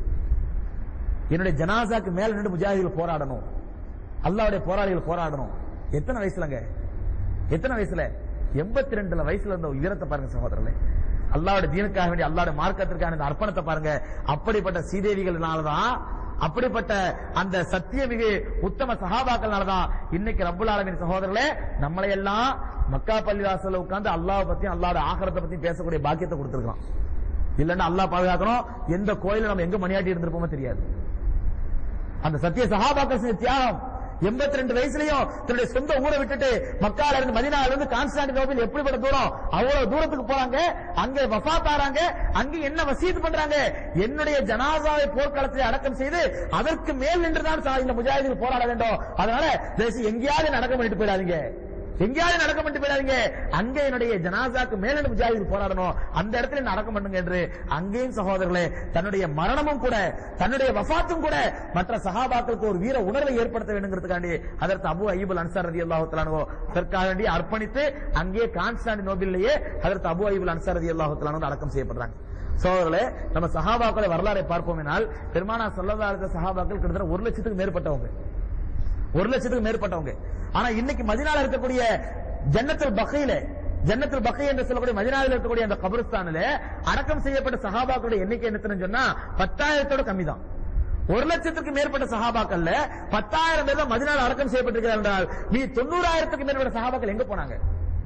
என்னுடைய ஜனாசாக்கு மேல நின்று முஜாஹிதுகள் போராடணும் அல்லாவுடைய போராளிகள் போராடணும் எத்தனை வயசுலங்க எத்தனை வயசுல எண்பத்தி ரெண்டுல வயசுல இருந்த உயரத்தை பாருங்க சகோதரர்களே அல்லாவுடைய தீனுக்காக வேண்டிய அல்லாவுடைய மார்க்கத்திற்கான இந்த அர்ப்பணத்தை பாருங்க அப்படிப்பட்ட சீதேவிகள்னாலதான் அப்படிப்பட்ட அந்த சத்தியமிகு உத்தம சகாபாக்கள்னாலதான் இன்னைக்கு ரப்புல் ஆலமின் சகோதரர்களே நம்மளை எல்லாம் மக்கா பள்ளிவாசல்ல உட்கார்ந்து அல்லாஹ் பத்தியும் அல்லாஹ்வோட ஆகரத்தை பத்தியும் பேசக்கூடிய பாக்கியத்தை கொடுத்திருக்கான் இல்லன்னா அல்லாஹ் பாதுகாக்கணும் எந்த கோயில நம்ம எங்க மணியாட்டி இருந்திருப்போமோ தெரியாது அந்த சத்திய சகாபாக்கள் செஞ்ச தியாகம் 82 ரெண்டு வயசுலயும் தன்னுடைய சொந்த ஊரை விட்டுட்டு மக்கால இருந்து மதினால இருந்து கான்ஸ்டாண்டினோபிள் எப்படிப்பட்ட தூரம் அவ்வளவு தூரத்துக்கு போறாங்க அங்க வஃபாத் ஆறாங்க அங்க என்ன வசீத் பண்றாங்க என்னுடைய ஜனாசாவை போர்க்களத்தில் அடக்கம் செய்து அதற்கு மேல் நின்றுதான் சா- இந்த முஜாஹிதில் போராட வேண்டும் அதனால தயவு செய்து எங்கேயாவது நடக்க பண்ணிட்டு போயிடாதீங்க எங்கேயாவது நடக்க பண்ணிட்டு போயிடாதீங்க அங்க என்னுடைய ஜனாசாக்கு மேல முஜாஹித் போராடணும் அந்த இடத்துல என்ன அடக்கம் பண்ணுங்க என்று அங்கேயும் சகோதரர்களே தன்னுடைய மரணமும் கூட தன்னுடைய வஃபாத்தும் கூட மற்ற சஹாபாக்களுக்கு ஒரு வீர உணர்வை ஏற்படுத்த வேண்டுங்கிறதுக்காண்டி அதற்கு அபு அய்யூபுல் அன்சார் ரதி அல்லாஹு தலானோ அதற்காக வேண்டி அர்ப்பணித்து அங்கே கான்ஸ்டாண்டி நோபிலேயே அதற்கு அபு அய்யூபுல் அன்சார் ரதி அல்லாஹு தலானோ அடக்கம் செய்யப்படுறாங்க சோதரர்களே நம்ம சஹாபாக்களை வரலாறை பார்ப்போம்னால் பெருமானா சொல்லதா இருக்க சஹாபாக்கள் கிட்டத்தட்ட ஒரு லட்சத்துக்கு மேற்பட்டவங்க ஒரு லட்சத்துக்கு மேற்பட்டவங்க ஆனா இன்னைக்கு மதினால இருக்கக்கூடிய ஜன்னத்துல் பக்கையில ஜன்னத்துல் பக்கை என்று சொல்லக்கூடிய மதினாவில் இருக்கக்கூடிய அந்த கபரிஸ்தானில அடக்கம் செய்யப்பட்ட சஹாபாக்களுடைய எண்ணிக்கை என்னத்துன்னு சொன்னா பத்தாயிரத்தோட கம்மி தான் ஒரு லட்சத்துக்கு மேற்பட்ட சஹாபாக்கள்ல பத்தாயிரம் பேர் தான் மதினால அடக்கம் செய்யப்பட்டிருக்கிறார் என்றால் நீ தொண்ணூறாயிரத்துக்கு மேற்பட்ட சஹாபாக்கள் எங்க போனாங்க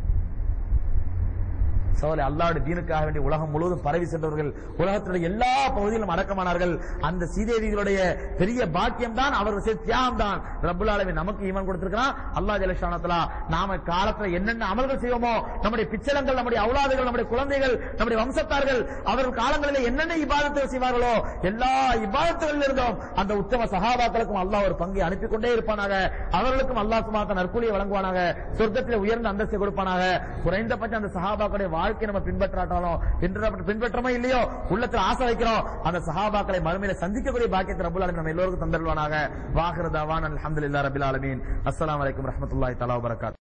சோலை அல்லாவுடைய தீனுக்காக வேண்டிய உலகம் முழுவதும் பரவி சென்றவர்கள் உலகத்துடைய எல்லா பகுதியிலும் அடக்கமானார்கள் அந்த சீதேவிகளுடைய பெரிய பாக்கியம் தான் அவர்கள் செய்த தியாகம் தான் ரப்புல் ஆலமீன் நமக்கு ஈமான் கொடுத்திருக்கிறான் அல்லாஹ் ஜலஷானத்தலா நாம காலத்துல என்னென்ன அமல்கள் செய்வோமோ நம்முடைய பிச்சளங்கள் நம்முடைய அவுலாதுகள் நம்முடைய குழந்தைகள் நம்முடைய வம்சத்தார்கள் அவர்கள் காலங்களில் என்னென்ன இபாதத்துகள் செய்வார்களோ எல்லா இபாதத்துகளில் இருந்தும் அந்த உத்தம சகாபாக்களுக்கும் அல்லாஹ் ஒரு பங்கை அனுப்பி கொண்டே இருப்பானாக அவர்களுக்கும் அல்லாஹ் சுமாத்த நற்கூலியை வழங்குவானாக சொர்க்கத்தில் உயர்ந்த அந்தஸ்தை கொடுப்பானாக குறைந்தபட்சம் அந்த சஹாபாக்களுடைய வாழ்க்கை நம்ம பின்பற்றாட்டாலும் பின்பற்ற- பின்பற்றமோ இல்லையோ உள்ளத்துல ஆசை வைக்கிறோம் அந்த சஹாபாக்களை மறுமையில சந்திக்கக்கூடிய பாக்கியத்தை ரப்புல் ஆலமீன் நம்ம எல்லோருக்கும் தந்தருவானாக வாஹிர தவான் அல்ஹம்துலில்லாஹி ரபில் ஆலமீன் அஸ்ஸலாமு அலைக்கும் ரஹ்மத்துல்லாஹி தஆலா வபரகாத்துஹு